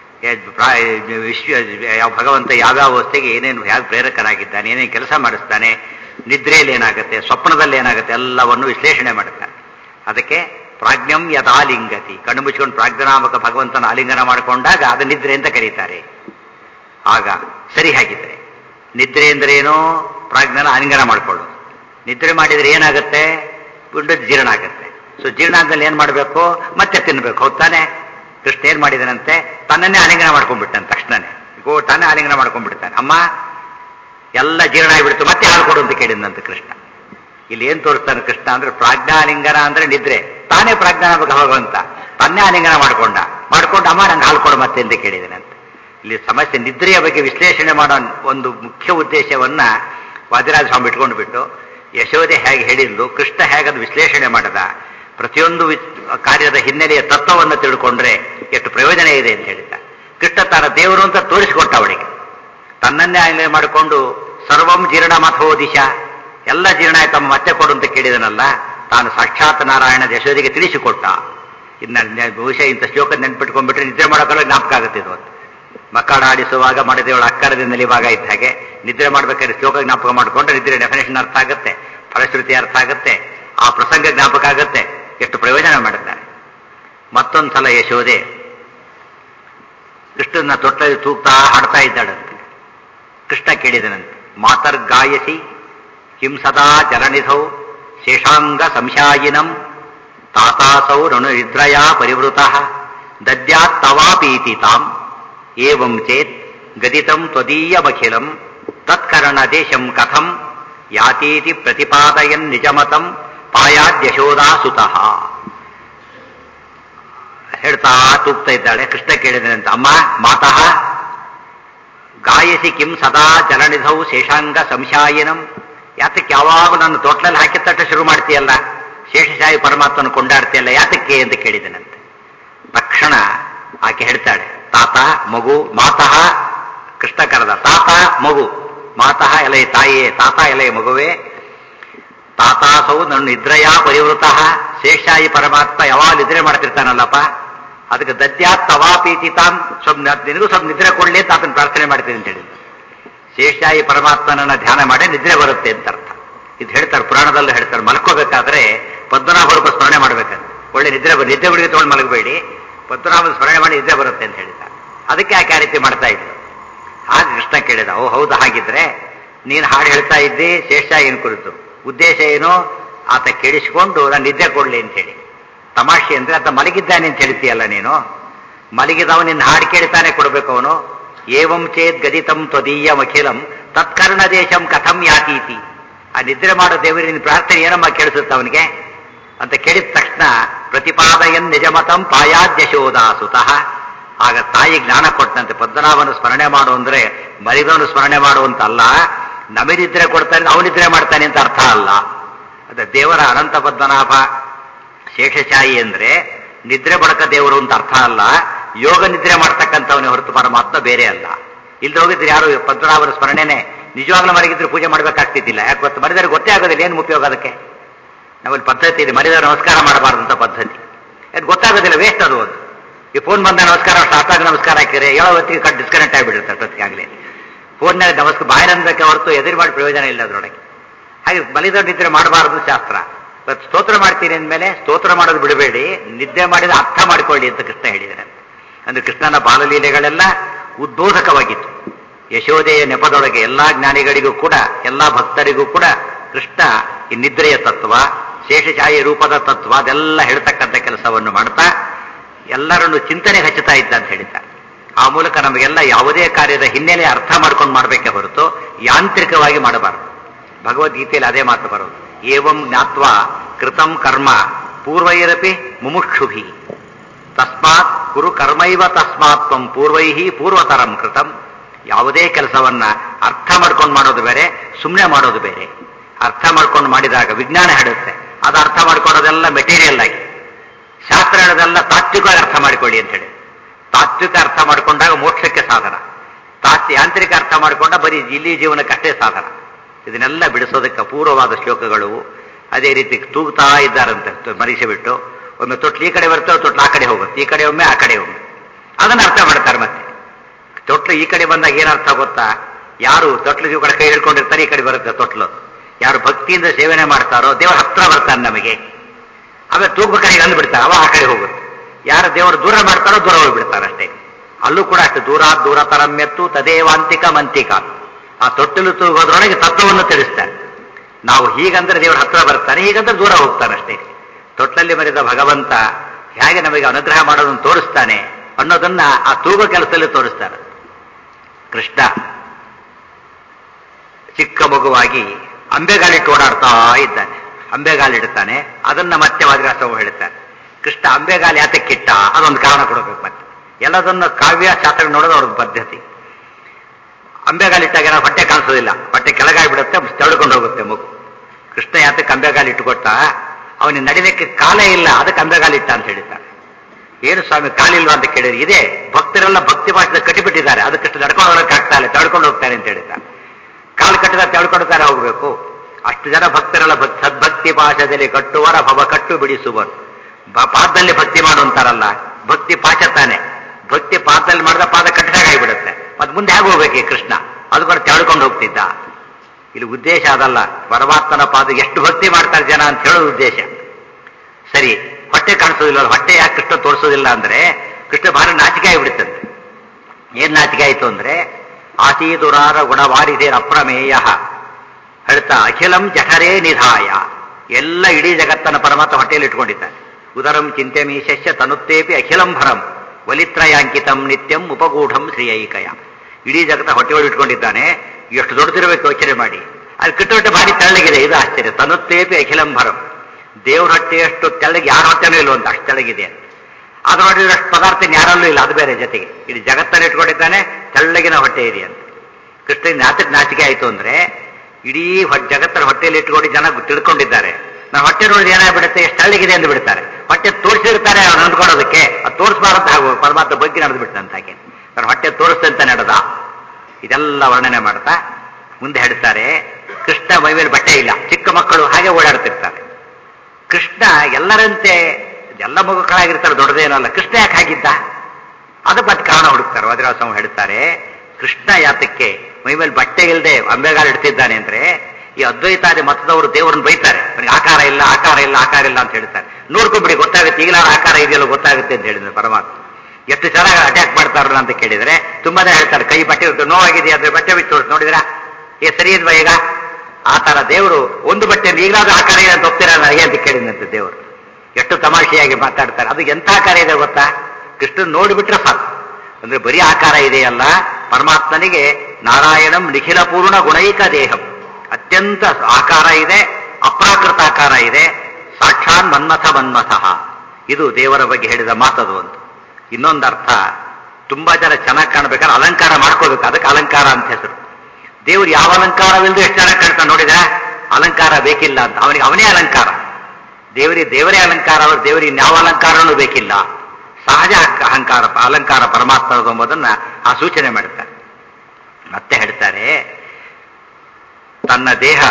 ವಿಶ್ವ ಯಾವ ಭಗವಂತ ಯಾವ್ಯಾವ ಅವಸ್ಥೆಗೆ ಏನೇನು ಹೇಗೆ ಪ್ರೇರಕನಾಗಿದ್ದಾನೆ ಏನೇನು ಕೆಲಸ ಮಾಡಿಸ್ತಾನೆ ನಿದ್ರೆಯಲ್ಲಿ ಏನಾಗುತ್ತೆ ಸ್ವಪ್ನದಲ್ಲಿ ಏನಾಗುತ್ತೆ ಎಲ್ಲವನ್ನು ವಿಶ್ಲೇಷಣೆ ಮಾಡುತ್ತಾರೆ ಅದಕ್ಕೆ ಪ್ರಾಜ್ಞಂ ಯಥಾಲಿಂಗತಿ ಕಣ್ಣು ಮುಚ್ಕೊಂಡು ಪ್ರಾಜ್ಞನಾಮಕ ಭಗವಂತನ ಆಲಿಂಗನ ಮಾಡಿಕೊಂಡಾಗ ಅದು ನಿದ್ರೆ ಅಂತ ಕರೀತಾರೆ ಆಗ ಸರಿ ಹಾಗಿದ್ರೆ ನಿದ್ರೆ ಅಂದ್ರೆ ಏನೋ ಪ್ರಾಜ್ಞನ ಆಲಿಂಗನ ಮಾಡಿಕೊಳ್ಳೋದು ನಿದ್ರೆ ಮಾಡಿದ್ರೆ ಏನಾಗುತ್ತೆ ಗುಂಡು ಜೀರ್ಣ ಆಗುತ್ತೆ ಸೊ ಜೀರ್ಣ ಆದ್ಮೇಲೆ ಏನ್ ಮಾಡಬೇಕು ಮತ್ತೆ ತಿನ್ಬೇಕು ಹೌದಾನೆ ಕೃಷ್ಣ ಏನ್ ಮಾಡಿದನಂತೆ ತನ್ನನ್ನೇ ಆಲಿಂಗನ ಮಾಡ್ಕೊಂಡ್ಬಿಟ್ಟಂತ ತಕ್ಷಣನೇ ಗೋ ತಾನೇ ಆಲಿಂಗನ ಮಾಡ್ಕೊಂಡ್ಬಿಡ್ತಾನೆ ಅಮ್ಮ ಎಲ್ಲ ಜೀರ್ಣ ಆಗಿಬಿಡ್ತು ಮತ್ತೆ ಹಾಲು ಕೊಡು ಅಂತ ಕೇಳಿದಂತ ಕೃಷ್ಣ ಇಲ್ಲಿ ಏನ್ ತೋರಿಸ್ತಾನೆ ಕೃಷ್ಣ ಅಂದ್ರೆ ಪ್ರಾಜ್ಞಾಲಿಂಗನ ಅಂದ್ರೆ ನಿದ್ರೆ ತಾನೇ ಪ್ರಾಜ್ಞಾನ ಭಗವಂತ ತನ್ನೇ ಆಲಿಂಗನ ಮಾಡ್ಕೊಂಡ ಮಾಡ್ಕೊಂಡು ಅಮ್ಮ ನಂಗೆ ಹಾಲು ಕೊಡು ಮತ್ತೆ ಅಂತ ಕೇಳಿದನಂತೆ ಇಲ್ಲಿ ಸಮಸ್ಯೆ ನಿದ್ರೆಯ ಬಗ್ಗೆ ವಿಶ್ಲೇಷಣೆ ಮಾಡೋ ಒಂದು ಮುಖ್ಯ ಉದ್ದೇಶವನ್ನ ವಾದಿರಾಜ ಸ್ವಾಮಿ ಇಟ್ಕೊಂಡು ಬಿಟ್ಟು ಯಶೋದೆ ಹೇಗೆ ಹೇಳಿದ್ಲು ಕೃಷ್ಣ ಹೇಗದು ವಿಶ್ಲೇಷಣೆ ಮಾಡದ ಪ್ರತಿಯೊಂದು ಕಾರ್ಯದ ಹಿನ್ನೆಲೆಯ ತತ್ವವನ್ನು ತಿಳ್ಕೊಂಡ್ರೆ ಎಷ್ಟು ಪ್ರಯೋಜನ ಇದೆ ಅಂತ ಹೇಳಿದ್ದ ಕೃಷ್ಣ ತಾನ ದೇವರು ಅಂತ ತೋರಿಸಿಕೊಟ್ಟ ಅವಳಿಗೆ ತನ್ನನ್ನೇ ಆಯ್ಕೆ ಮಾಡಿಕೊಂಡು ಸರ್ವಂ ಜೀರ್ಣ ಮಥೋ ದಿಶಾ ಎಲ್ಲ ಜೀರ್ಣ ಆಯ್ತಮ್ಮ ಮತ್ತೆ ಕೊಡು ಅಂತ ಕೇಳಿದನಲ್ಲ ತಾನು ಸಾಕ್ಷಾತ್ ನಾರಾಯಣ ಯಶೋದಿಗೆ ತಿಳಿಸಿಕೊಟ್ಟ ಇನ್ನು ಬಹುಶಃ ಇಂಥ ಶ್ಲೋಕ ನೆನ್ಪಿಟ್ಕೊಂಡ್ಬಿಟ್ರೆ ನಿದ್ರೆ ಮಾಡೋಕ್ಕಲ್ಲ ಜ್ಞಾಪಕ ಆಗುತ್ತೆ ಇದು ಮಕ್ಕಳ ಆಡಿಸುವಾಗ ಮಾಡಿದೇವಳ ಅಕ್ಕರದಿಂದ ಭಾಗ ಇದ್ದ ಹಾಗೆ ನಿದ್ರೆ ಮಾಡ್ಬೇಕಾದ್ರೆ ಶ್ಲೋಕ ಜ್ಞಾಪಕ ಮಾಡಿಕೊಂಡ್ರೆ ನಿದ್ರೆ ಡೆಫಿನೇಷನ್ ಅರ್ಥ ಆಗುತ್ತೆ ಫಲಶ್ರುತಿ ಅರ್ಥ ಆಗುತ್ತೆ ಆ ಪ್ರಸಂಗ ಜ್ಞಾಪಕ ಆಗುತ್ತೆ ಎಷ್ಟು ಪ್ರಯೋಜನ ಮಾಡುತ್ತಾರೆ ಮತ್ತೊಂದು ಸಲ ಯಶೋದೆ ಕೃಷ್ಣನ ತೊಟ್ಟಲ್ಲಿ ತೂಗ್ತಾ ಹಾಡ್ತಾ ಇದ್ದಾಳಂತೆ ಕೃಷ್ಣ ಕೇಳಿದನಂತೆ ಮಾತರ್ಗಾಯಸಿ ಕಿಂ ಸದಾ ಜಲನಿಧೌ ಶೇಷಾಂಗ ಸಂಶಾಯಿನಂ ತಾತಾಸೌ ರಣುನಿದ್ರಯಾ ಪರಿವೃತ ದದ್ಯಾತ್ ತವಾಪೀತಿ ತಾಂ ಏವಂ ಚೇತ್ ಗದಿತಂ ತ್ವದೀಯಮಖಿಲಂ ತತ್ಕರಣ ದೇಶಂ ಕಥಂ ಯಾತೀತಿ ಪ್ರತಿಪಾದಯನ್ ನಿಜಮತಂ ಪಾಯಾದ್ಯಶೋದಾಸುತಃ ಹೇಳ್ತಾ ತೂಗ್ತಾ ಇದ್ದಾಳೆ ಕೃಷ್ಣ ಕೇಳಿದನಂತ ಅಮ್ಮ ಮಾತಃ ಗಾ ಧ್ಯಾಯಸಿ ಕಿಂ ಸದಾ ಜಲನಿಧೌ ಶೇಷಾಂಗ ಸಂಶಾಯಿನಂ ಯಾತಕ್ಕೆ ಯಾವಾಗ ನನ್ನ ತೊಟ್ಲಲ್ಲಿ ಹಾಕಿದ ತಟ್ಟ ಶುರು ಮಾಡ್ತೀಯಲ್ಲ ಶೇಷಶಾಹಿ ಪರಮಾತ್ಮನ ಕೊಂಡಾಡ್ತೀಯಲ್ಲ ಯಾತಕ್ಕೆ ಅಂತ ಕೇಳಿದನಂತೆ ತಕ್ಷಣ ಆಕೆ ಹೇಳ್ತಾಳೆ ತಾತ ಮಗು ಮಾತಃ ಕೃಷ್ಣ ಕರೆದ ತಾತ ಮಗು ಮಾತಃ ಎಲೆ ತಾಯಿಯೇ ತಾತ ಎಲೆ ಮಗುವೇ ತಾತಾಸೌ ನನ್ನ ನಿದ್ರೆಯ ಪರಿವೃತ ಶೇಷಾಯಿ ಪರಮಾತ್ಮ ಯಾವಾಗ ನಿದ್ರೆ ಮಾಡ್ತಿರ್ತಾನಲ್ಲಪ್ಪ ಅದಕ್ಕೆ ದದ್ಯಾ ತವಾಪೀತಿ ತಾನ್ ಸ್ವಲ್ಪ ನಿನಗೂ ಸ್ವಲ್ಪ ನಿದ್ರೆ ಕೊಡ್ಲಿ ಅಂತ ಆತನ ಪ್ರಾರ್ಥನೆ ಮಾಡ್ತೀನಿ ಅಂತ ಹೇಳಿ ಶೇಷಾಯಿ ಪರಮಾತ್ಮನನ್ನ ಧ್ಯಾನ ಮಾಡಿ ನಿದ್ರೆ ಬರುತ್ತೆ ಅಂತ ಅರ್ಥ ಇದು ಹೇಳ್ತಾರೆ ಪುರಾಣದಲ್ಲೂ ಹೇಳ್ತಾರೆ ಮಲ್ಕೋಬೇಕಾದ್ರೆ ಪದ್ಮನಾಭ ರೂಪ ಸ್ಮರಣೆ ಮಾಡ್ಬೇಕಂತ ಒಳ್ಳೆ ನಿದ್ರೆ ಬ- ನಿದ್ದೆ ಬಿಡಿಗೆ ತಗೊಂಡು ಮಲಗಬೇಡಿ ಪದ್ಮನಾಭ ಸ್ಮರಣೆ ಮಾಡಿ ನಿದ್ದೆ ಬರುತ್ತೆ ಅಂತ ಹೇಳಿದ್ದಾರೆ ಅದಕ್ಕೆ ಆಕೆ ಆ ರೀತಿ ಮಾಡ್ತಾ ಇದ್ರು ಆಗ ಕೃಷ್ಣ ಕೇಳಿದ ಓ ಹೌದು ಹಾಗಿದ್ರೆ ನೀನು ಹಾಡು ಹೇಳ್ತಾ ಇದ್ದಿ ಶೇಷಾಯಿನ ಕುರಿತು ಉದ್ದೇಶ ಏನು ಆತ ಕೇಳಿಸಿಕೊಂಡು ನಾನು ನಿದ್ದೆ ಕೊಡ್ಲಿ ಅಂತ ಹೇಳಿ ತಮಾಷೆ ಅಂದ್ರೆ ಆತ ಮಲಗಿದ್ದಾನೆ ಅಂತ ಹೇಳ್ತೀಯಲ್ಲ ನೀನು ಮಲಗಿದವ ನಿನ್ನ ಹಾಡು ಕೇಳ್ತಾನೆ ಕೊಡ್ಬೇಕು ಅವನು ಏವಂ ಚೇತ್ ಗದಿತಂ ತ್ವದೀಯಂ ಅಖಿಲಂ ತತ್ಕರ್ಣ ದೇಶಂ ಕಥಂ ಯಾತೀತಿ ಆ ನಿದ್ರೆ ಮಾಡೋ ದೇವರಿನ ಪ್ರಾರ್ಥನೆ ಏನಮ್ಮ ಕೇಳಿಸುತ್ತ ಅವನಿಗೆ ಅಂತ ಕೇಳಿದ ತಕ್ಷಣ ಪ್ರತಿಪಾದಯನ್ ನಿಜಮತಂ ಪಾಯಾದ್ಯಶೋದಾಸುತಃ ಆಗ ತಾಯಿ ಜ್ಞಾನ ಕೊಟ್ಟಂತೆ ಪದ್ಮನಾಭನ ಸ್ಮರಣೆ ಮಾಡು ಅಂದ್ರೆ ಮರಿದವನು ಸ್ಮರಣೆ ಮಾಡುವಂತಲ್ಲ ನಮನಿದ್ರೆ ಕೊಡ್ತಾನೆ ಅವನಿದ್ರೆ ಮಾಡ್ತಾನೆ ಅಂತ ಅರ್ಥ ಅಲ್ಲ ಅದ ದೇವರ ಅನಂತ ಪದ್ಮನಾಭ ಶೇಷಶಾಹಿ ಅಂದ್ರೆ ನಿದ್ರೆ ಬಡಕ ದೇವರು ಅಂತ ಅರ್ಥ ಅಲ್ಲ ಯೋಗ ನಿದ್ರೆ ಮಾಡ್ತಕ್ಕಂಥವನೇ ಹೊರತು ಪರಮಾತ್ಮ ಬೇರೆ ಅಲ್ಲ ಇಲ್ದ ಹೋಗಿದ್ರೆ ಯಾರು ಪದ್ಮನಾಭನ ಸ್ಮರಣೆನೆ ನಿಜವಾಗ್ಲೂ ಮಲಗಿದ್ರೆ ಪೂಜೆ ಮಾಡ್ಬೇಕಾಗ್ತಿದ್ದಿಲ್ಲ ಯಾಕೆ ಗೊತ್ತು ಮರಿದರೆ ಗೊತ್ತೇ ಆಗೋದಿಲ್ಲ ಏನು ಉಪಯೋಗ ಅದಕ್ಕೆ ನಮ್ಮಲ್ಲಿ ಪದ್ಧತಿ ಇದೆ ಮರಿದರೆ ನಮಸ್ಕಾರ ಮಾಡಬಾರ್ದು ಅಂತ ಪದ್ಧತಿ ಅದು ಗೊತ್ತಾಗೋದಿಲ್ಲ ವೇಸ್ಟ್ ಅದು ಒಂದು ಈ ಫೋನ್ ಬಂದ ನಮಸ್ಕಾರ ಸಾಕಾಗ ನಮಸ್ಕಾರ ಹಾಕಿದ್ರೆ ಹೇಳೋ ಹೊತ್ತಿಗೆ ಕಟ್ ಡಿಸ್ಕನೆಕ್ಟ್ ಆಗಿಬಿಡುತ್ತೆ ಅಷ್ಟೊತ್ತಿಗಾಗಲೇ ಫೋನ್ನಲ್ಲಿ ನಮಸ್ಕಾರ ಬಾಯಿರಂದಕ್ಕೆ ಹೊರತು ಎದುರು ಮಾಡಿ ಪ್ರಯೋಜನ ಇಲ್ಲ ಅದರೊಳಗೆ ಹಾಗೆ ಬಲಿದೊಡ್ಡಿದ್ರೆ ಮಾಡಬಾರದು ಶಾಸ್ತ್ರ ಇವತ್ತು ಸ್ತೋತ್ರ ಮಾಡ್ತೀನಿ ಅಂದಮೇಲೆ ಸ್ತೋತ್ರ ಮಾಡೋದು ಬಿಡಬೇಡಿ ನಿದ್ದೆ ಮಾಡಿದ ಅರ್ಥ ಮಾಡಿಕೊಳ್ಳಿ ಅಂತ ಕೃಷ್ಣ ಹೇಳಿದ್ದಾರೆ ಅಂದ್ರೆ ಕೃಷ್ಣನ ಬಾಲಲೀಲೆಗಳೆಲ್ಲ ಉದ್ಬೋಧಕವಾಗಿತ್ತು ಯಶೋದೆಯ ನೆಪದೊಳಗೆ ಎಲ್ಲಾ ಜ್ಞಾನಿಗಳಿಗೂ ಕೂಡ ಎಲ್ಲಾ ಭಕ್ತರಿಗೂ ಕೂಡ ಕೃಷ್ಣ ಈ ನಿದ್ರೆಯ ತತ್ವ ಶೇಷಶಾಹಿ ರೂಪದ ತತ್ವ ಅದೆಲ್ಲ ಹೇಳ್ತಕ್ಕಂಥ ಕೆಲಸವನ್ನು ಮಾಡ್ತಾ ಎಲ್ಲರನ್ನು ಚಿಂತನೆ ಹಚ್ಚುತ್ತಾ ಇದ್ದ ಅಂತ ಹೇಳಿದ್ದಾರೆ ಆ ಮೂಲಕ ನಮಗೆಲ್ಲ ಯಾವುದೇ ಕಾರ್ಯದ ಹಿನ್ನೆಲೆ ಅರ್ಥ ಮಾಡ್ಕೊಂಡು ಮಾಡಬೇಕೆ ಹೊರತು ಯಾಂತ್ರಿಕವಾಗಿ ಮಾಡಬಾರದು ಭಗವದ್ಗೀತೆಯಲ್ಲಿ ಅದೇ ಮಾತು ಬರೋದು ಏವಂ ಜ್ಞಾತ್ವ ಕೃತಂ ಕರ್ಮ ಪೂರ್ವೈರಪಿ ಮುಮುಕ್ಷುಭಿ ತಸ್ಮಾತ್ ಕುರು ಕರ್ಮೈವ ತಸ್ಮಾತ್ ತ್ವಂ ಪೂರ್ವೈಹಿ ಪೂರ್ವತರಂ ಕೃತಂ ಯಾವುದೇ ಕೆಲಸವನ್ನ ಅರ್ಥ ಮಾಡ್ಕೊಂಡು ಮಾಡೋದು ಬೇರೆ ಸುಮ್ಮನೆ ಮಾಡೋದು ಬೇರೆ ಅರ್ಥ ಮಾಡ್ಕೊಂಡು ಮಾಡಿದಾಗ ವಿಜ್ಞಾನ ಹೇಳುತ್ತೆ ಅದು ಅರ್ಥ ಮಾಡ್ಕೊಳ್ಳೋದೆಲ್ಲ ಮೆಟೀರಿಯಲ್ ಆಗಿ ಶಾಸ್ತ್ರ ಹೇಳೋದೆಲ್ಲ ತಾತ್ವಿಕವಾಗಿ ಅರ್ಥ ಮಾಡಿಕೊಳ್ಳಿ ಅಂತ ಹೇಳಿ ತಾತ್ವಿಕ ಅರ್ಥ ಮಾಡಿಕೊಂಡಾಗ ಮೋಕ್ಷಕ್ಕೆ ಸಾಧನ ತಾತ್ ಯಾಂತ್ರಿಕ ಅರ್ಥ ಮಾಡಿಕೊಂಡ ಬರೀ ಇಲ್ಲಿ ಜೀವನಕ್ಕಷ್ಟೇ ಸಾಧನ ಇದನ್ನೆಲ್ಲ ಬಿಡಿಸೋದಕ್ಕೆ ಅಪೂರ್ವವಾದ ಶ್ಲೋಕಗಳು ಅದೇ ರೀತಿ ತೂಗ್ತಾ ಇದ್ದಾರಂತೆ ಮರೀಸೆ ಬಿಟ್ಟು ಒಮ್ಮೆ ತೊಟ್ಲು ಈ ಕಡೆ ಬರ್ತವೆ ತೊಟ್ಲು ಆ ಕಡೆ ಹೋಗುತ್ತೆ ಈ ಕಡೆ ಒಮ್ಮೆ ಆ ಕಡೆ ಒಮ್ಮೆ ಅದನ್ನ ಅರ್ಥ ಮಾಡ್ತಾರೆ ಮತ್ತೆ ತೊಟ್ಲು ಈ ಕಡೆ ಬಂದಾಗ ಏನ್ ಅರ್ಥ ಗೊತ್ತಾ ಯಾರು ತೊಟ್ಲು ಈ ಕಡೆ ಕೈ ಹಿಡ್ಕೊಂಡಿರ್ತಾರೆ ಈ ಕಡೆ ಬರುತ್ತೆ ತೊಟ್ಲು ಯಾರು ಭಕ್ತಿಯಿಂದ ಸೇವನೆ ಮಾಡ್ತಾರೋ ದೇವರ ಹತ್ರ ಬರ್ತಾನೆ ನಮಗೆ ಆಮೇಲೆ ತೂಗ್ಬೇಕಾಗಿ ಅಂದು ಬಿಡ್ತಾರೆ ಅವ ಆ ಕಡೆ ಹೋಗುತ್ತೆ ಯಾರು ದೇವರು ದೂರ ಮಾಡ್ತಾರೋ ದೂರ ಹೋಗ್ಬಿಡ್ತಾರೆ ಅಷ್ಟೇ ಅಲ್ಲೂ ಕೂಡ ಅಷ್ಟೇ ದೂರ ದೂರ ತರಮ್ಮೆತ್ತು ತದೇವಾಂತಿಕ ಮಂತಿಕ ಆ ತೊಟ್ಟಿಲು ತೂಗೋದ್ರೊಳಗೆ ತತ್ವವನ್ನು ತಿಳಿಸ್ತಾರೆ ನಾವು ಹೀಗಂದ್ರೆ ದೇವರ ಹತ್ರ ಬರ್ತಾನೆ ಹೀಗಂದ್ರೆ ದೂರ ಹೋಗ್ತಾನೆ ಅಷ್ಟೇ ತೊಟ್ಟಲ್ಲಿ ಮರಿದ ಭಗವಂತ ಹೇಗೆ ನಮಗೆ ಅನುಗ್ರಹ ಮಾಡೋದನ್ನು ತೋರಿಸ್ತಾನೆ ಅನ್ನೋದನ್ನ ಆ ತೂಗೋ ಕೆಲಸದಲ್ಲಿ ತೋರಿಸ್ತಾರೆ ಕೃಷ್ಣ ಚಿಕ್ಕ ಮಗುವಾಗಿ ಅಂಬೆಗಾಲಿಟ್ಟು ಓಡಾಡ್ತಾ ಇದ್ದಾನೆ ಅಂಬೆಗಾಲಿಡ್ತಾನೆ ಅದನ್ನ ಮತ್ತೆ ವಾದಿರಾಸವು ಹೇಳ್ತಾನೆ ಕೃಷ್ಣ ಅಂಬೆಗಾಲಿ ಯಾತಕ್ಕಿಟ್ಟ ಅದೊಂದು ಕಾರಣ ಕೊಡಬೇಕು ಮತ್ತೆ ಎಲ್ಲದನ್ನು ಕಾವ್ಯ ಶಾಸ್ತ್ರ ನೋಡೋದು ಅವ್ರ ಪದ್ಧತಿ ಅಂಬೆಗಾಲಿಟ್ಟಾಗ ನಾವು ಹೊಟ್ಟೆ ಕಾಣಿಸೋದಿಲ್ಲ ಹೊಟ್ಟೆ ಕೆಳಗಾಗಿ ಬಿಡುತ್ತೆ ತೆಳ್ಕೊಂಡು ಹೋಗುತ್ತೆ ಮಗು ಕೃಷ್ಣ ಯಾತಕ್ಕೆ ಅಂಬೆಗಾಲಿ ಇಟ್ಟುಕೊಟ್ಟ ಅವನಿಗೆ ನಡಿಲಿಕ್ಕೆ ಕಾಲೇ ಇಲ್ಲ ಅದಕ್ಕೆ ಅಂಬೆಗಾಲಿಟ್ಟ ಅಂತ ಹೇಳಿದ್ದಾರೆ ಏನು ಸ್ವಾಮಿ ಕಾಲಿಲ್ವಾ ಅಂತ ಕೇಳಿದ್ರೆ ಇದೆ ಭಕ್ತರೆಲ್ಲ ಭಕ್ತಿ ಭಾಷೆ ಕಟ್ಟಿಬಿಟ್ಟಿದ್ದಾರೆ ಅದಕ್ಕಷ್ಟು ನಡ್ಕೊಂಡು ಹೋಗಕ್ಕೆ ಆಗ್ತಾ ಇಲ್ಲ ತಳ್ಕೊಂಡು ಹೋಗ್ತಾರೆ ಅಂತ ಹೇಳಿದ್ದಾರೆ ಕಾಲು ಕಟ್ಟಿದ ತೆಳ್ಕೊಳ್ತಾರೆ ಹೋಗ್ಬೇಕು ಅಷ್ಟು ಜನ ಭಕ್ತರೆಲ್ಲ ಭಕ್- ಸದ್ಭಕ್ತಿ ಪಾಶದಲ್ಲಿ ಕಟ್ಟುವರ ಭವ ಕಟ್ಟು ಬಿಡಿಸುವರು ಬ- ಪಾದದಲ್ಲಿ ಭಕ್ತಿ ಮಾಡು ಅಂತಾರಲ್ಲ ಭಕ್ತಿ ಪಾಶ ತಾನೆ ಭಕ್ತಿ ಪಾದದಲ್ಲಿ ಮಾಡಿದ ಪಾದ ಕಟ್ಟಿದಾಗಿಬಿಡುತ್ತೆ ಮತ್ ಮುಂದೆ ಹೇಗೆ ಹೋಗ್ಬೇಕು ಈ ಕೃಷ್ಣ ಅದು ಕೂಡ ತೆಳ್ಕೊಂಡು ಹೋಗ್ತಿದ್ದ ಇಲ್ಲಿ ಉದ್ದೇಶ ಅದಲ್ಲ ಪರಮಾತ್ಮನ ಪಾದ ಎಷ್ಟು ಭಕ್ತಿ ಮಾಡ್ತಾರೆ ಜನ ಅಂತ ಹೇಳೋದು ಉದ್ದೇಶ ಸರಿ ಹೊಟ್ಟೆ ಕಾಣಿಸೋದಿಲ್ಲ ಹೊಟ್ಟೆ ಯಾಕೆ ಕೃಷ್ಣ ತೋರಿಸೋದಿಲ್ಲ ಅಂದ್ರೆ ಕೃಷ್ಣ ಭಾರಿ ನಾಚಿಕೆ ಆಗಿಬಿಡುತ್ತಂತೆ ಏನ್ ನಾಚಿಕೆ ಆಯ್ತು ಅಂದ್ರೆ ಆಸೀದುರಾರ ಗುಣವಾರಿದೇರ್ ಅಪ್ರಮೇಯ ಹೇಳ್ತಾ ಅಖಿಲಂ ಜಠರೇ ನಿಧಾಯ ಎಲ್ಲ ಇಡೀ ಜಗತ್ತನ್ನ ಪರಮಾತ್ಮ ಹೊಟ್ಟೆಯಲ್ಲಿ ಇಟ್ಕೊಂಡಿದ್ದಾನೆ ಉದರಂ ಚಿಂತೆಮೀಶಸ್ಯ ತನುತ್ತೇಪಿ ಅಖಿಲಂ ಭರಂ ವಲಿತ್ರಯಾಂಕಿತಂ ನಿತ್ಯಂ ಉಪಗೂಢಂ ಶ್ರೀಯೈಕಯ ಇಡೀ ಜಗತ್ತ ಹೊಟ್ಟೆಯೊಳಗೆ ಇಟ್ಕೊಂಡಿದ್ದಾನೆ ಎಷ್ಟು ದೊಡ್ಡದಿರಬೇಕು ಯೋಚನೆ ಮಾಡಿ ಅದು ಕಿಟ್ಟೊಟ್ಟೆ ಭಾರಿ ತೆಳ್ಳಗಿದೆ ಇದು ಆಶ್ಚರ್ಯ ತನುತ್ತೇಪಿ ಅಖಿಲಂ ಭರಂ ದೇವ್ರ ಹೊಟ್ಟೆಯಷ್ಟು ತೆಳ್ಳಗೆ ಯಾರ ಹೊಟ್ಟೆನೂ ಇಲ್ಲ ಅಂತ ಅಷ್ಟು ತೆಳ್ಳಗಿದೆ ಅದು ನೋಡಿದ್ರೆ ಅಷ್ಟು ಪದಾರ್ಥ ಯಾರಲ್ಲೂ ಇಲ್ಲ ಅದು ಬೇರೆ ಜೊತೆಗೆ ಇಡೀ ಜಗತ್ತನ್ನು ಇಟ್ಕೊಂಡಿದ್ದಾನೆ ತೆಳ್ಳಗಿನ ಹೊಟ್ಟೆ ಇದೆ ಅಂತ ಕೃಷ್ಣನಿಗೆ ನಾಟಕ ನಾಚಿಕೆ ಆಯಿತು ಅಂದ್ರೆ ಇಡೀ ಹೊ- ಜಗತ್ತರ ಹೊಟ್ಟೆಯಲ್ಲಿ ಇಟ್ಕೊಂಡು ಜನ ತಿಳ್ಕೊಂಡಿದ್ದಾರೆ ನಾವು ಹೊಟ್ಟೆ ನೋಡಿದ್ರೆ ಏನಾಗ್ಬಿಡುತ್ತೆ ಎಷ್ಟು ಹಳ್ಳಿಗಿದೆ ಎಂದು ಬಿಡ್ತಾರೆ ಹೊಟ್ಟೆ ತೋರಿಸಿರ್ತಾರೆ ಅವ್ನು ಅಂದ್ಕೊಳ್ಳೋದಕ್ಕೆ ಅದು ತೋರಿಸಬಾರಂತ ಹಾಗೂ ಪರಮಾತ್ಮ ಬಗ್ಗೆ ನಡೆದು ಬಿಟ್ಟಂತ ಹಾಗೆ ನನ್ನ ಹೊಟ್ಟೆ ತೋರಿಸ್ತಂತ ನಡೆದ ಇದೆಲ್ಲ ವರ್ಣನೆ ಮಾಡ್ತಾ ಮುಂದೆ ಹೇಳ್ತಾರೆ ಕೃಷ್ಣ ಮೈ ಮೇಲೆ ಬಟ್ಟೆ ಇಲ್ಲ ಚಿಕ್ಕ ಮಕ್ಕಳು ಹಾಗೆ ಓಡಾಡ್ತಿರ್ತಾರೆ ಕೃಷ್ಣ ಎಲ್ಲರಂತೆ ಎಲ್ಲ ಮಗುಗಳಾಗಿರ್ತಾರೆ ದೊಡ್ಡದೇನಲ್ಲ ಕೃಷ್ಣ ಯಾಕೆ ಹಾಗಿದ್ದ ಅದು ಮತ್ತೆ ಕಾರಣ ಹುಡುಕ್ತಾರೆ ವಜ್ರಾಸಮ ಹೇಳ್ತಾರೆ ಕೃಷ್ಣ ಯಾತಕ್ಕೆ ಮೈ ಮೇಲೆ ಬಟ್ಟೆ ಇಲ್ಲದೆ ಅಂಬೆಗಾಲ ಇಡ್ತಿದ್ದಾನೆ ಅಂದ್ರೆ ಈ ಅದ್ವೈತಾದಿ ಮತದವರು ದೇವರನ್ನು ಬೈತಾರೆ ಅವನಿಗೆ ಆಕಾರ ಇಲ್ಲ ಆಕಾರ ಇಲ್ಲ ಆಕಾರ ಇಲ್ಲ ಅಂತ ಹೇಳ್ತಾರೆ ನೋಡ್ಕೊಂಬಿಡಿ ಗೊತ್ತಾಗುತ್ತೆ ಈಗಲಾರ ಆಕಾರ ಇದೆಯಲ್ಲ ಗೊತ್ತಾಗುತ್ತೆ ಅಂತ ಹೇಳಿದ್ರೆ ಪರಮಾತ್ಮ ಎಷ್ಟು ಚೆನ್ನಾಗಿ ಅಟ್ಯಾಕ್ ಮಾಡ್ತಾರಲ್ಲ ಅಂತ ಕೇಳಿದ್ರೆ ತುಂಬಾ ಜನ ಹೇಳ್ತಾರೆ ಕೈ ಬಟ್ಟೆ ಇರುತ್ತೆ, ನೋವಾಗಿದೆಯಾ ಅಂದ್ರೆ ಬಟ್ಟೆ ಬಿಟ್ಟು ತೋರಿಸಿ ನೋಡಿದ್ರ ಏ ಸರಿ ಇಲ್ವಾ ಈಗ ಆ ತರ ದೇವರು ಒಂದು ಬಟ್ಟೆ ಈಗಲಾದ್ರೂ ಆಕಾರ ಇದೆ ಅಂತ ಒಪ್ತೀರಾ ನನಗೆ ಅಂತ ಕೇಳಿದಂತೆ ದೇವರು ಎಷ್ಟು ತಮಾಷೆಯಾಗಿ ಮಾತಾಡ್ತಾರೆ ಅದು ಎಂಥ ಆಕಾರ ಇದೆ ಗೊತ್ತಾ ಕೃಷ್ಣನ್ ನೋಡಿಬಿಟ್ರೆ ಸಾಕು ಅಂದ್ರೆ ಬರೀ ಆಕಾರ ಇದೆಯಲ್ಲ ಪರಮಾತ್ಮನಿಗೆ ನಾರಾಯಣಂ ನಿಖಿಲ ಪೂರ್ಣ ಗುಣೈಕ ದೇಹಂ ಅತ್ಯಂತ ಆಕಾರ ಇದೆ ಅಪ್ರಾಕೃತ ಆಕಾರ ಇದೆ ಸಾಕ್ಷಾನ್ ಮನ್ಮಥ ಮನ್ಮಥಃ ಇದು ದೇವರ ಬಗ್ಗೆ ಹೇಳಿದ ಮಾತದು ಅಂತ ಇನ್ನೊಂದು ಅರ್ಥ ತುಂಬಾ ಜನ ಚೆನ್ನಾಗಿ ಕಾಣಬೇಕಾದ್ರೆ ಅಲಂಕಾರ ಮಾಡ್ಕೋಬೇಕು ಅದಕ್ಕೆ ಅಲಂಕಾರ ಅಂತ ಹೆಸರು ದೇವರು ಯಾವ ಅಲಂಕಾರವಿಲ್ಲದೆ ಎಷ್ಟು ಚೆನ್ನಾಗಿ ಕಾಣ್ತಾನೆ ನೋಡಿದ ಅಲಂಕಾರ ಬೇಕಿಲ್ಲ ಅಂತ ಅವನಿಗೆ ಅವನೇ ಅಲಂಕಾರ ದೇವರಿ ದೇವರೇ ಅಲಂಕಾರ ಅವರು ದೇವರಿಗೆ ಯಾವ ಅಲಂಕಾರನೂ ಬೇಕಿಲ್ಲ ಸಹಜ ಅಕ್ಕ- ಅಹಂಕಾರ ಅಲಂಕಾರ ಪರಮಾತ್ಮನದು ಎಂಬುದನ್ನ ಆ ಸೂಚನೆ ಮಾಡುತ್ತಾರೆ ಮತ್ತೆ ಹೇಳ್ತಾರೆ ತನ್ನ ದೇಹ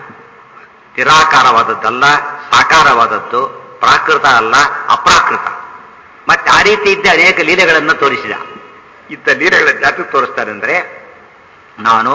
ನಿರಾಕಾರವಾದದ್ದಲ್ಲ ಸಾಕಾರವಾದದ್ದು ಪ್ರಾಕೃತ ಅಲ್ಲ ಅಪ್ರಾಕೃತ ಮತ್ತೆ ಆ ರೀತಿ ಇದ್ದ ಅನೇಕ ಲೀಲೆಗಳನ್ನು ತೋರಿಸಿದ ಇದ್ದ ಲೀಲೆಗಳ ಜಾತಿ ತೋರಿಸ್ತಾರೆ ಅಂದ್ರೆ ನಾನು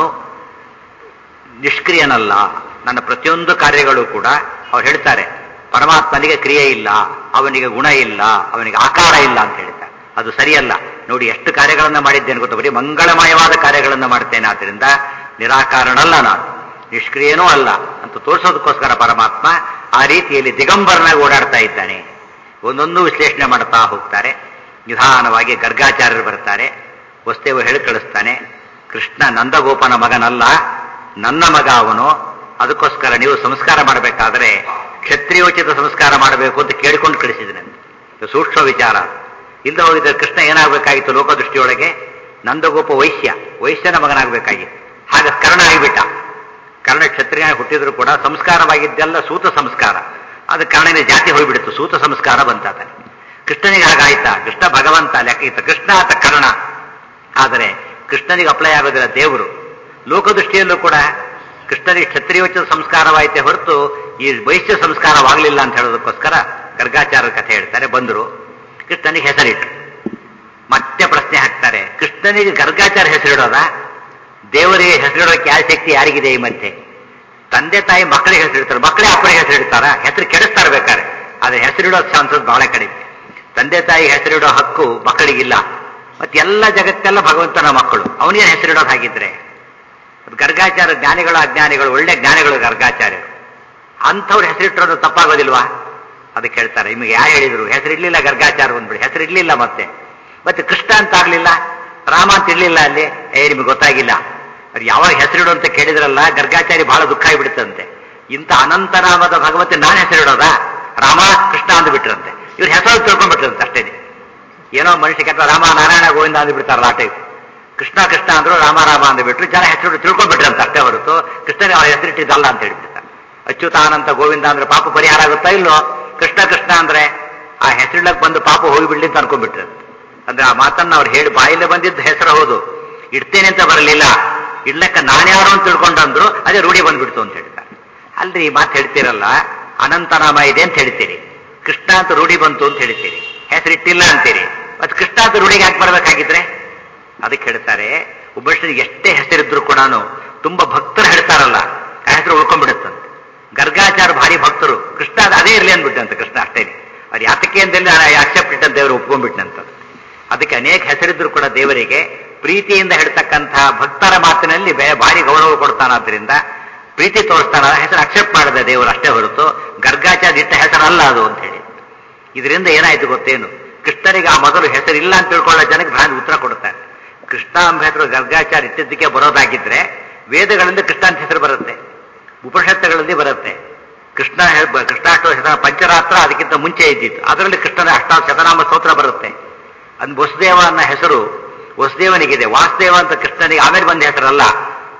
ನಿಷ್ಕ್ರಿಯನಲ್ಲ ನನ್ನ ಪ್ರತಿಯೊಂದು ಕಾರ್ಯಗಳು ಕೂಡ ಅವ್ರು ಹೇಳ್ತಾರೆ ಪರಮಾತ್ಮನಿಗೆ ಕ್ರಿಯೆ ಇಲ್ಲ ಅವನಿಗೆ ಗುಣ ಇಲ್ಲ ಅವನಿಗೆ ಆಕಾರ ಇಲ್ಲ ಅಂತ ಹೇಳ್ತಾರೆ ಅದು ಸರಿಯಲ್ಲ ನೋಡಿ ಎಷ್ಟು ಕಾರ್ಯಗಳನ್ನು ಮಾಡಿದ್ದೇನೆ ಗೊತ್ತಾ ಬರೀ ಮಂಗಳಮಯವಾದ ಕಾರ್ಯಗಳನ್ನು ಮಾಡ್ತೇನೆ ಆದ್ರಿಂದ ನಿರಾಕಾರನಲ್ಲ ನಾನು ನಿಷ್ಕ್ರಿಯನೂ ಅಲ್ಲ ಅಂತ ತೋರಿಸೋದಕ್ಕೋಸ್ಕರ ಪರಮಾತ್ಮ ಆ ರೀತಿಯಲ್ಲಿ ದಿಗಂಬರನಾಗಿ ಓಡಾಡ್ತಾ ಇದ್ದಾನೆ ಒಂದೊಂದು ವಿಶ್ಲೇಷಣೆ ಮಾಡ್ತಾ ಹೋಗ್ತಾರೆ ನಿಧಾನವಾಗಿ ಗರ್ಗಾಚಾರ್ಯರು ಬರ್ತಾರೆ ವಸ್ತೇವ ಹೇಳಿ ಕಳಿಸ್ತಾನೆ ಕೃಷ್ಣ ನಂದಗೋಪನ ಮಗನಲ್ಲ ನನ್ನ ಮಗ ಅವನು ಅದಕ್ಕೋಸ್ಕರ ನೀವು ಸಂಸ್ಕಾರ ಮಾಡಬೇಕಾದ್ರೆ ಕ್ಷತ್ರಿಯೋಚಿತ ಸಂಸ್ಕಾರ ಮಾಡಬೇಕು ಅಂತ ಕೇಳಿಕೊಂಡು ಕಳಿಸಿದನಂತೆ ಇದು ಸೂಕ್ಷ್ಮ ವಿಚಾರ ಇಲ್ಲದೆ ಹೋಗಿದ್ರೆ ಕೃಷ್ಣ ಏನಾಗಬೇಕಾಗಿತ್ತು ಲೋಕದೃಷ್ಟಿಯೊಳಗೆ ನಂದಗೋಪ ವೈಶ್ಯ ವೈಶ್ಯನ ಮಗನಾಗಬೇಕಾಗಿತ್ತು ಹಾಗೆ ಕರ್ಣ ಆಗಿಬಿಟ್ಟ ಕರ್ಣ ಕ್ಷತ್ರಿಯ ಹುಟ್ಟಿದ್ರು ಕೂಡ ಸಂಸ್ಕಾರವಾಗಿದ್ದೆಲ್ಲ ಸೂತ ಸಂಸ್ಕಾರ ಅದು ಕರ್ಣನ ಜಾತಿ ಹೋಗ್ಬಿಡ್ತು ಸೂತ ಸಂಸ್ಕಾರ ಬಂತಾತನೆ ಕೃಷ್ಣನಿಗೆ ಹಾಗಾಯ್ತಾ ಕೃಷ್ಣ ಭಗವಂತ ಲೆಕ್ಕ ಇತ್ತ ಕೃಷ್ಣ ಆತ ಕರ್ಣ ಆದರೆ ಕೃಷ್ಣನಿಗೆ ಅಪ್ಲೈ ಆಗೋದಿಲ್ಲ ದೇವರು ಲೋಕದೃಷ್ಟಿಯಲ್ಲೂ ಕೂಡ ಕೃಷ್ಣನಿಗೆ ಕ್ಷತ್ರಿಯೋಚಿತ ಸಂಸ್ಕಾರವಾಯಿತೆ ಹೊರತು ಈ ವೈಶ್ಯ ಸಂಸ್ಕಾರವಾಗಲಿಲ್ಲ ಅಂತ ಹೇಳೋದಕ್ಕೋಸ್ಕರ ಗರ್ಗಾಚಾರ್ಯ ಕಥೆ ಹೇಳ್ತಾರೆ ಬಂದರು ಕೃಷ್ಣನಿಗೆ ಹೆಸರಿಟ್ಟು ಮತ್ತೆ ಪ್ರಶ್ನೆ ಹಾಕ್ತಾರೆ ಕೃಷ್ಣನಿಗೆ ಗರ್ಗಾಚಾರ ಹೆಸರಿಡೋದ ದೇವರಿಗೆ ಹೆಸರಿಡೋಕೆ ಯಾವ ಶಕ್ತಿ ಯಾರಿಗಿದೆ ಈ ಮಧ್ಯೆ ತಂದೆ ತಾಯಿ ಮಕ್ಕಳಿಗೆ ಹೆಸರಿಡ್ತಾರೆ ಮಕ್ಕಳೇ ಅಪ್ಪನಿಗೆ ಹೆಸರಿಡ್ತಾರ ಹೆಸರು ಕೆಡಿಸ್ತಾರೆ ಬೇಕಾದ್ರೆ ಆದ್ರೆ ಹೆಸರಿಡೋ ಚಾನ್ಸಸ್ ಬಹಳ ಕಡಿಮೆ ತಂದೆ ತಾಯಿ ಹೆಸರಿಡೋ ಹಕ್ಕು ಮಕ್ಕಳಿಗಿಲ್ಲ ಮತ್ತೆ ಎಲ್ಲ ಜಗತ್ತೆಲ್ಲ ಭಗವಂತನ ಮಕ್ಕಳು ಅವನಿಗೆ ಹೆಸರಿಡೋದು ಹಾಗಿದ್ರೆ ಅದು ಗರ್ಗಾಚಾರ ಜ್ಞಾನಿಗಳು ಅಜ್ಞಾನಿಗಳು ಒಳ್ಳೆ ಜ್ಞಾನಿಗಳು ಗರ್ಗಾಚಾರ್ಯರು ಅಂಥವ್ರು ಹೆಸರಿಟ್ಟಿರೋದು ತಪ್ಪಾಗೋದಿಲ್ವಾ ಅದಕ್ಕೆ ಹೇಳ್ತಾರೆ ನಿಮಗೆ ಯಾರು ಹೇಳಿದ್ರು ಹೆಸರಿಡ್ಲಿಲ್ಲ ಗರ್ಗಾಚಾರ ಬಂದ್ಬಿಡಿ ಹೆಸರಿಡ್ಲಿಲ್ಲ ಮತ್ತೆ ಮತ್ತೆ ಕೃಷ್ಣ ಅಂತ ಆಗ್ಲಿಲ್ಲ ರಾಮ ಅಂತ ಇರ್ಲಿಲ್ಲ ಅಲ್ಲಿ ಏ ನಿಮಗೆ ಗೊತ್ತಾಗಿಲ್ಲ ಅವ್ರು ಯಾವಾಗ ಹೆಸರಿಡು ಅಂತ ಕೇಳಿದ್ರಲ್ಲ ಗರ್ಗಾಚಾರಿ ಬಹಳ ದುಃಖ ಆಗಿಬಿಡುತ್ತಂತೆ ಇಂಥ ಅನಂತನಾಮದ ಭಗವತಿ ನಾನು ಹೆಸರಿಡೋದಾ ರಾಮ ಕೃಷ್ಣ ಅಂದ್ಬಿಟ್ರಂತೆ ಇವ್ರ ಹೆಸರು ತಿಳ್ಕೊಂಡ್ಬಿಟ್ರಂತೆ ಅಷ್ಟೇನೆ ಏನೋ ಮನುಷ್ಯ ಕೆಟ್ಟ ರಾಮ ನಾರಾಯಣ ಗೋವಿಂದ ಅಂದ್ಬಿಡ್ತಾರಲ್ಲ ಆ ಟೈಪ್ ಕೃಷ್ಣ ಕೃಷ್ಣ ಅಂದ್ರು ರಾಮ ರಾಮ ಅಂದ್ಬಿಟ್ರು ಜನ ಹೆಸರು ತಿಳ್ಕೊಂಡ್ಬಿಟ್ರಂತ ಅಷ್ಟೇ ಹೊರತು ಕೃಷ್ಣನಿಗೆ ಅವ್ರ ಹೆಸರಿಟ್ಟಿದ್ದಲ್ಲ ಅಂತ ಹೇಳ್ಬಿಡ್ತಾರೆ ಅಚ್ಯುತಾನಂತ ಗೋವಿಂದ ಅಂದ್ರೆ ಪಾಪ ಪರಿಹಾರ ಆಗುತ್ತಾ ಇಲ್ಲೋ ಕೃಷ್ಣ ಕೃಷ್ಣ ಅಂದ್ರೆ ಆ ಹೆಸರಿಡಕ್ ಬಂದು ಪಾಪ ಹೋಗಿಬಿಡ್ಲಿ ಅಂತ ಅನ್ಕೊಂಡ್ಬಿಟ್ರು ಅಂದ್ರೆ ಆ ಮಾತನ್ನ ಅವ್ರು ಹೇಳಿ ಬಾಯಿಲೆ ಬಂದಿದ್ದ ಹೆಸರು ಹೌದು ಇಡ್ತೇನೆ ಅಂತ ಬರಲಿಲ್ಲ ಇಡ್ಲಕ್ಕ ನಾನ್ಯಾರು ಅಂತ ತಿಳ್ಕೊಂಡಂದ್ರು ಅದೇ ರೂಢಿ ಬಂದ್ಬಿಡ್ತು ಅಂತ ಹೇಳ್ತಾರೆ ಅಲ್ರಿ ಈ ಮಾತು ಹೇಳ್ತೀರಲ್ಲ ಅನಂತನಾಮ ಇದೆ ಅಂತ ಹೇಳ್ತೀರಿ ಕೃಷ್ಣ ಅಂತ ರೂಢಿ ಬಂತು ಅಂತ ಹೇಳ್ತೀರಿ ಹೆಸರಿಟ್ಟಿಲ್ಲ ಅಂತೀರಿ ಮತ್ತೆ ಕೃಷ್ಣ ಅಂತ ರೂಢಿಗೆ ಯಾಕೆ ಬರ್ಬೇಕಾಗಿದ್ರೆ ಅದಕ್ಕೆ ಹೇಳ್ತಾರೆ ಒಬ್ಬರಿಗೆ ಎಷ್ಟೇ ಹೆಸರಿದ್ರು ಕೂಡ ತುಂಬಾ ಭಕ್ತರು ಹೇಳ್ತಾರಲ್ಲ ಆ ಹೆಸರು ಉಳ್ಕೊಂಡ್ಬಿಡುತ್ತಂತೆ ಗರ್ಗಾಚಾರ ಭಾರಿ ಭಕ್ತರು ಕೃಷ್ಣ ಅದು ಅದೇ ಇರಲಿ ಅಂದ್ಬಿಟ್ಟಂತೆ ಕೃಷ್ಣ ಅಷ್ಟೇ ಅವ್ರು ಯಾತಕ್ಕೆ ಅಂದಲ್ಲಿ ಆಕ್ಸೆಪ್ಟ್ ಇಟ್ಟಂತ ದೇವರು ಒಪ್ಕೊಂಡ್ಬಿಟ್ಟಂತ ಅದಕ್ಕೆ ಅನೇಕ ಹೆಸರಿದ್ರು ಕೂಡ ದೇವರಿಗೆ ಪ್ರೀತಿಯಿಂದ ಹೇಳ್ತಕ್ಕಂತಹ ಭಕ್ತರ ಮಾತಿನಲ್ಲಿ ಬೆ- ಭಾರಿ ಗೌರವ ಕೊಡ್ತಾನಾದ್ರಿಂದ ಪ್ರೀತಿ ತೋರಿಸ್ತಾನ ಹೆಸರು ಅಕ್ಸೆಪ್ಟ್ ಮಾಡದ ದೇವರು ಅಷ್ಟೇ ಹೊರತು ಗರ್ಗಾಚಾರ ಇಟ್ಟ ಹೆಸರಲ್ಲ ಅದು ಅಂತ ಹೇಳಿ ಇದರಿಂದ ಏನಾಯ್ತು ಗೊತ್ತೇನು ಕೃಷ್ಣನಿಗೆ ಆ ಮೊದಲು ಹೆಸರು ಇಲ್ಲ ಅಂತ ತಿಳ್ಕೊಳ್ಳೋ ಜನಕ್ಕೆ ಭ್ರಾಂತಿ ಉತ್ತರ ಕೊಡ್ತಾರೆ ಕೃಷ್ಣ ಎಂಬ ಹೆಸರು ಗರ್ಗಾಚಾರ ಇಟ್ಟಿದ್ದಕ್ಕೆ ಬರೋದಾಗಿದ್ರೆ ವೇದಗಳಿಂದ ಕೃಷ್ಣ ಅಂತ ಹೆಸರು ಬರುತ್ತೆ ಉಪನಿಷತ್ತುಗಳಲ್ಲಿ ಬರುತ್ತೆ ಕೃಷ್ಣ ಹೆ- ಬ- ಕೃಷ್ಣಾಷ್ಟ ಶತ ಪಂಚರಾತ್ರ ಅದಕ್ಕಿಂತ ಮುಂಚೆ ಇದ್ದಿತ್ತು ಅದರಲ್ಲಿ ಕೃಷ್ಣನ ಅಷ್ಟಾ ಶತನಾಮ ಸ್ತೋತ್ರ ಬರುತ್ತೆ ಅದು ವಸುದೇವ ಅನ್ನೋ ಹೆಸರು ವಸುದೇವನಿಗಿದೆ ವಾಸುದೇವ ಅಂತ ಕೃಷ್ಣನಿಗೆ ಆಮೇಲೆ ಬಂದ ಹೆಸರಲ್ಲ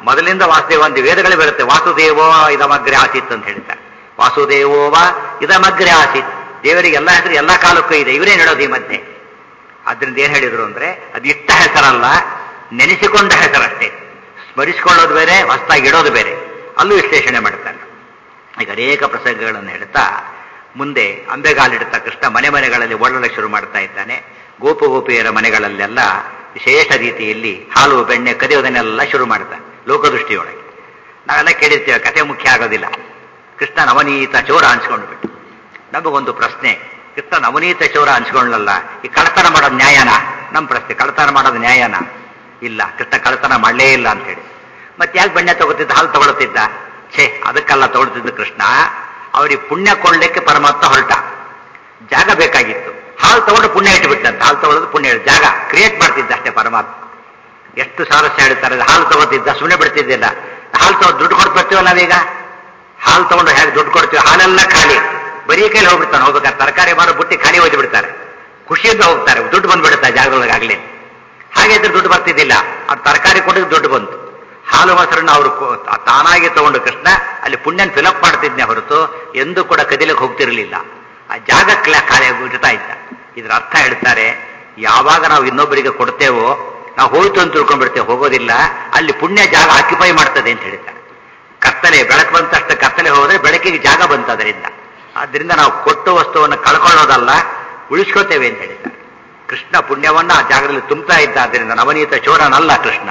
ಮೊದಲಿಂದ ವಾಸುದೇವ ಒಂದು ವೇದಗಳೇ ಬರುತ್ತೆ ವಾಸುದೇವೋ ಇದಮಗ್ರೆ ಆಸಿತ್ ಅಂತ ಹೇಳ್ತಾರೆ ವಾಸುದೇವೋವ ಇದಮಗ್ರೆ ಆಸಿತ್ ದೇವರಿಗೆ ಎಲ್ಲ ಹೆಸರು ಎಲ್ಲ ಕಾಲಕ್ಕೂ ಇದೆ ಇವರೇ ಹೇಳೋದು ಈ ಮಧ್ಯೆ ಅದರಿಂದ ಏನ್ ಹೇಳಿದ್ರು ಅಂದ್ರೆ ಅದು ಇಟ್ಟ ಹೆಸರಲ್ಲ ನೆನೆಸಿಕೊಂಡ ಹೆಸರಷ್ಟೇ ಸ್ಮರಿಸಿಕೊಳ್ಳೋದು ಬೇರೆ ಹೊಸದಾಗಿ ಇಡೋದು ಬೇರೆ ಅಲ್ಲೂ ವಿಶ್ಲೇಷಣೆ ಮಾಡ್ತಾನೆ ಈಗ ಅನೇಕ ಪ್ರಸಂಗಗಳನ್ನು ಹೇಳ್ತಾ ಮುಂದೆ ಅಂಬೆಗಾಲಿಡ್ತಾ ಕೃಷ್ಣ ಮನೆ ಮನೆಗಳಲ್ಲಿ ಓಡಾಡಕ್ಕೆ ಶುರು ಮಾಡ್ತಾ ಇದ್ದಾನೆ ಗೋಪು ಗೋಪಿಯರ ಮನೆಗಳಲ್ಲೆಲ್ಲ ವಿಶೇಷ ರೀತಿಯಲ್ಲಿ ಹಾಲು ಬೆಣ್ಣೆ ಕದಿಯೋದನ್ನೆಲ್ಲ ಶುರು ಮಾಡ್ತಾನೆ ಲೋಕದೃಷ್ಟಿಯೊಳಗೆ ನಾವೆಲ್ಲ ಕೇಳಿರ್ತೇವೆ ಕಥೆ ಮುಖ್ಯ ಆಗೋದಿಲ್ಲ ಕೃಷ್ಣ ನವನೀತ ಚೋರ ಅನ್ಸ್ಕೊಂಡು ಬಿಟ್ಟು ನಮಗೊಂದು ಪ್ರಶ್ನೆ ಕೃಷ್ಣ ನವನೀತ ಚೋರ ಅನ್ಸ್ಕೊಂಡ್ಲಲ್ಲ ಈ ಕಳತನ ಮಾಡೋದು ನ್ಯಾಯನ ನಮ್ಮ ಪ್ರಶ್ನೆ ಕಳತನ ಮಾಡೋದು ನ್ಯಾಯನ ಇಲ್ಲ ಕೃಷ್ಣ ಕಳತನ ಮಾಡಲೇ ಇಲ್ಲ ಅಂತ ಹೇಳಿ ಮತ್ತೆ ಯಾಕೆ ಬೆಣ್ಣೆ ತಗೋತಿದ್ದ ಹಾಲು ತಗೊಳ್ತಿದ್ದ ಛೇ ಅದಕ್ಕೆಲ್ಲ ತಗೊಳ್ತಿದ್ದ ಕೃಷ್ಣ ಅವರಿಗೆ ಪುಣ್ಯ ಕೊಡ್ಲಿಕ್ಕೆ ಪರಮಾತ್ಮ ಹೊರಟ ಜಾಗ ಬೇಕಾಗಿತ್ತು ಹಾಲು ತಗೊಂಡು ಪುಣ್ಯ ಇಟ್ಟುಬಿಟ್ಟಂತ ಹಾಲು ತಗೊಳ್ಳೋದು ಪುಣ್ಯ ಜಾಗ ಕ್ರಿಯೇಟ್ ಮಾಡ್ತಿದ್ದ ಅಷ್ಟೇ ಪರಮಾತ್ಮ ಎಷ್ಟು ಸಾರಸ್ಯ ಹೇಳ್ತಾರೆ ಹಾಲು ತಗೋತಿದ್ದ ಸುಮ್ಮನೆ ಬಿಡ್ತಿದ್ದಿಲ್ಲ ಹಾಲು ತಗೊಂಡು ದುಡ್ಡು ಕೊಟ್ಟು ಬರ್ತೀವಲ್ಲ ನಾವೀಗ ಹಾಲು ತಗೊಂಡು ಹೇಗೆ ದುಡ್ಡು ಕೊಡ್ತೀವಿ ಹಾಲೆಲ್ಲ ಖಾಲಿ ಬರೀ ಕೈಲಿ ಹೋಗ್ಬಿಡ್ತಾನೆ ಹೋಗ್ಬೇಕಾದ್ರೆ ತರಕಾರಿ ಮಾರೋ ಬುಟ್ಟಿ ಖಾಲಿ ಹೋಗಿ ಬಿಡ್ತಾರೆ ಖುಷಿಯಿಂದ ಹೋಗ್ತಾರೆ ದುಡ್ಡು ಬಂದ್ಬಿಡುತ್ತೆ ಜಾಗದೊಳಗಾಗ್ಲಿ ಹಾಗೆ ಇದ್ರೆ ದುಡ್ಡು ಬರ್ತಿದ್ದಿಲ್ಲ ಆ ತರಕಾರಿ ಕೊಟ್ಟಿದ್ದು ದುಡ್ಡು ಬಂತು ಹಾಲು ಮೊಸರನ್ನ ಅವರು ತಾನಾಗಿ ತಗೊಂಡು ಕೃಷ್ಣ ಅಲ್ಲಿ ಪುಣ್ಯನ್ ಫಿಲಪ್ ಮಾಡ್ತಿದ್ನೆ ಹೊರತು ಎಂದೂ ಕೂಡ ಕದಿಲಕ್ಕೆ ಹೋಗ್ತಿರಲಿಲ್ಲ ಆ ಜಾಗ ಕ್ಲ ಖಾಲಿ ಇಡ್ತಾ ಇದ್ದ ಇದ್ರ ಅರ್ಥ ಹೇಳ್ತಾರೆ ಯಾವಾಗ ನಾವು ಇನ್ನೊಬ್ಬರಿಗೆ ಕೊಡ್ತೇವೋ ನಾವು ಹೋಯ್ತು ಅಂತ ತಿಳ್ಕೊಂಡ್ಬಿಡ್ತೇವೆ ಹೋಗೋದಿಲ್ಲ ಅಲ್ಲಿ ಪುಣ್ಯ ಜಾಗ ಆಕ್ಯುಪೈ ಮಾಡ್ತದೆ ಅಂತ ಹೇಳ್ತಾರೆ ಕತ್ತಲೆ ಬೆಳಕು ಬಂದ ತಕ್ಷಣ ಕತ್ತಲೆ ಹೋದ್ರೆ ಬೆಳಕಿಗೆ ಜಾಗ ಬಂತು ಅದರಿಂದ ಆದ್ರಿಂದ ನಾವು ಕೊಟ್ಟು ವಸ್ತುವನ್ನು ಕಳ್ಕೊಳ್ಳೋದಲ್ಲ ಉಳಿಸ್ಕೋತೇವೆ ಅಂತ ಹೇಳ್ತಾರೆ ಕೃಷ್ಣ ಪುಣ್ಯವನ್ನ ಆ ಜಾಗದಲ್ಲಿ ತುಂಬ್ತಾ ಇದ್ದ ಆದ್ದರಿಂದ ನವನೀತ ಚೋರನಲ್ಲ ಕೃಷ್ಣ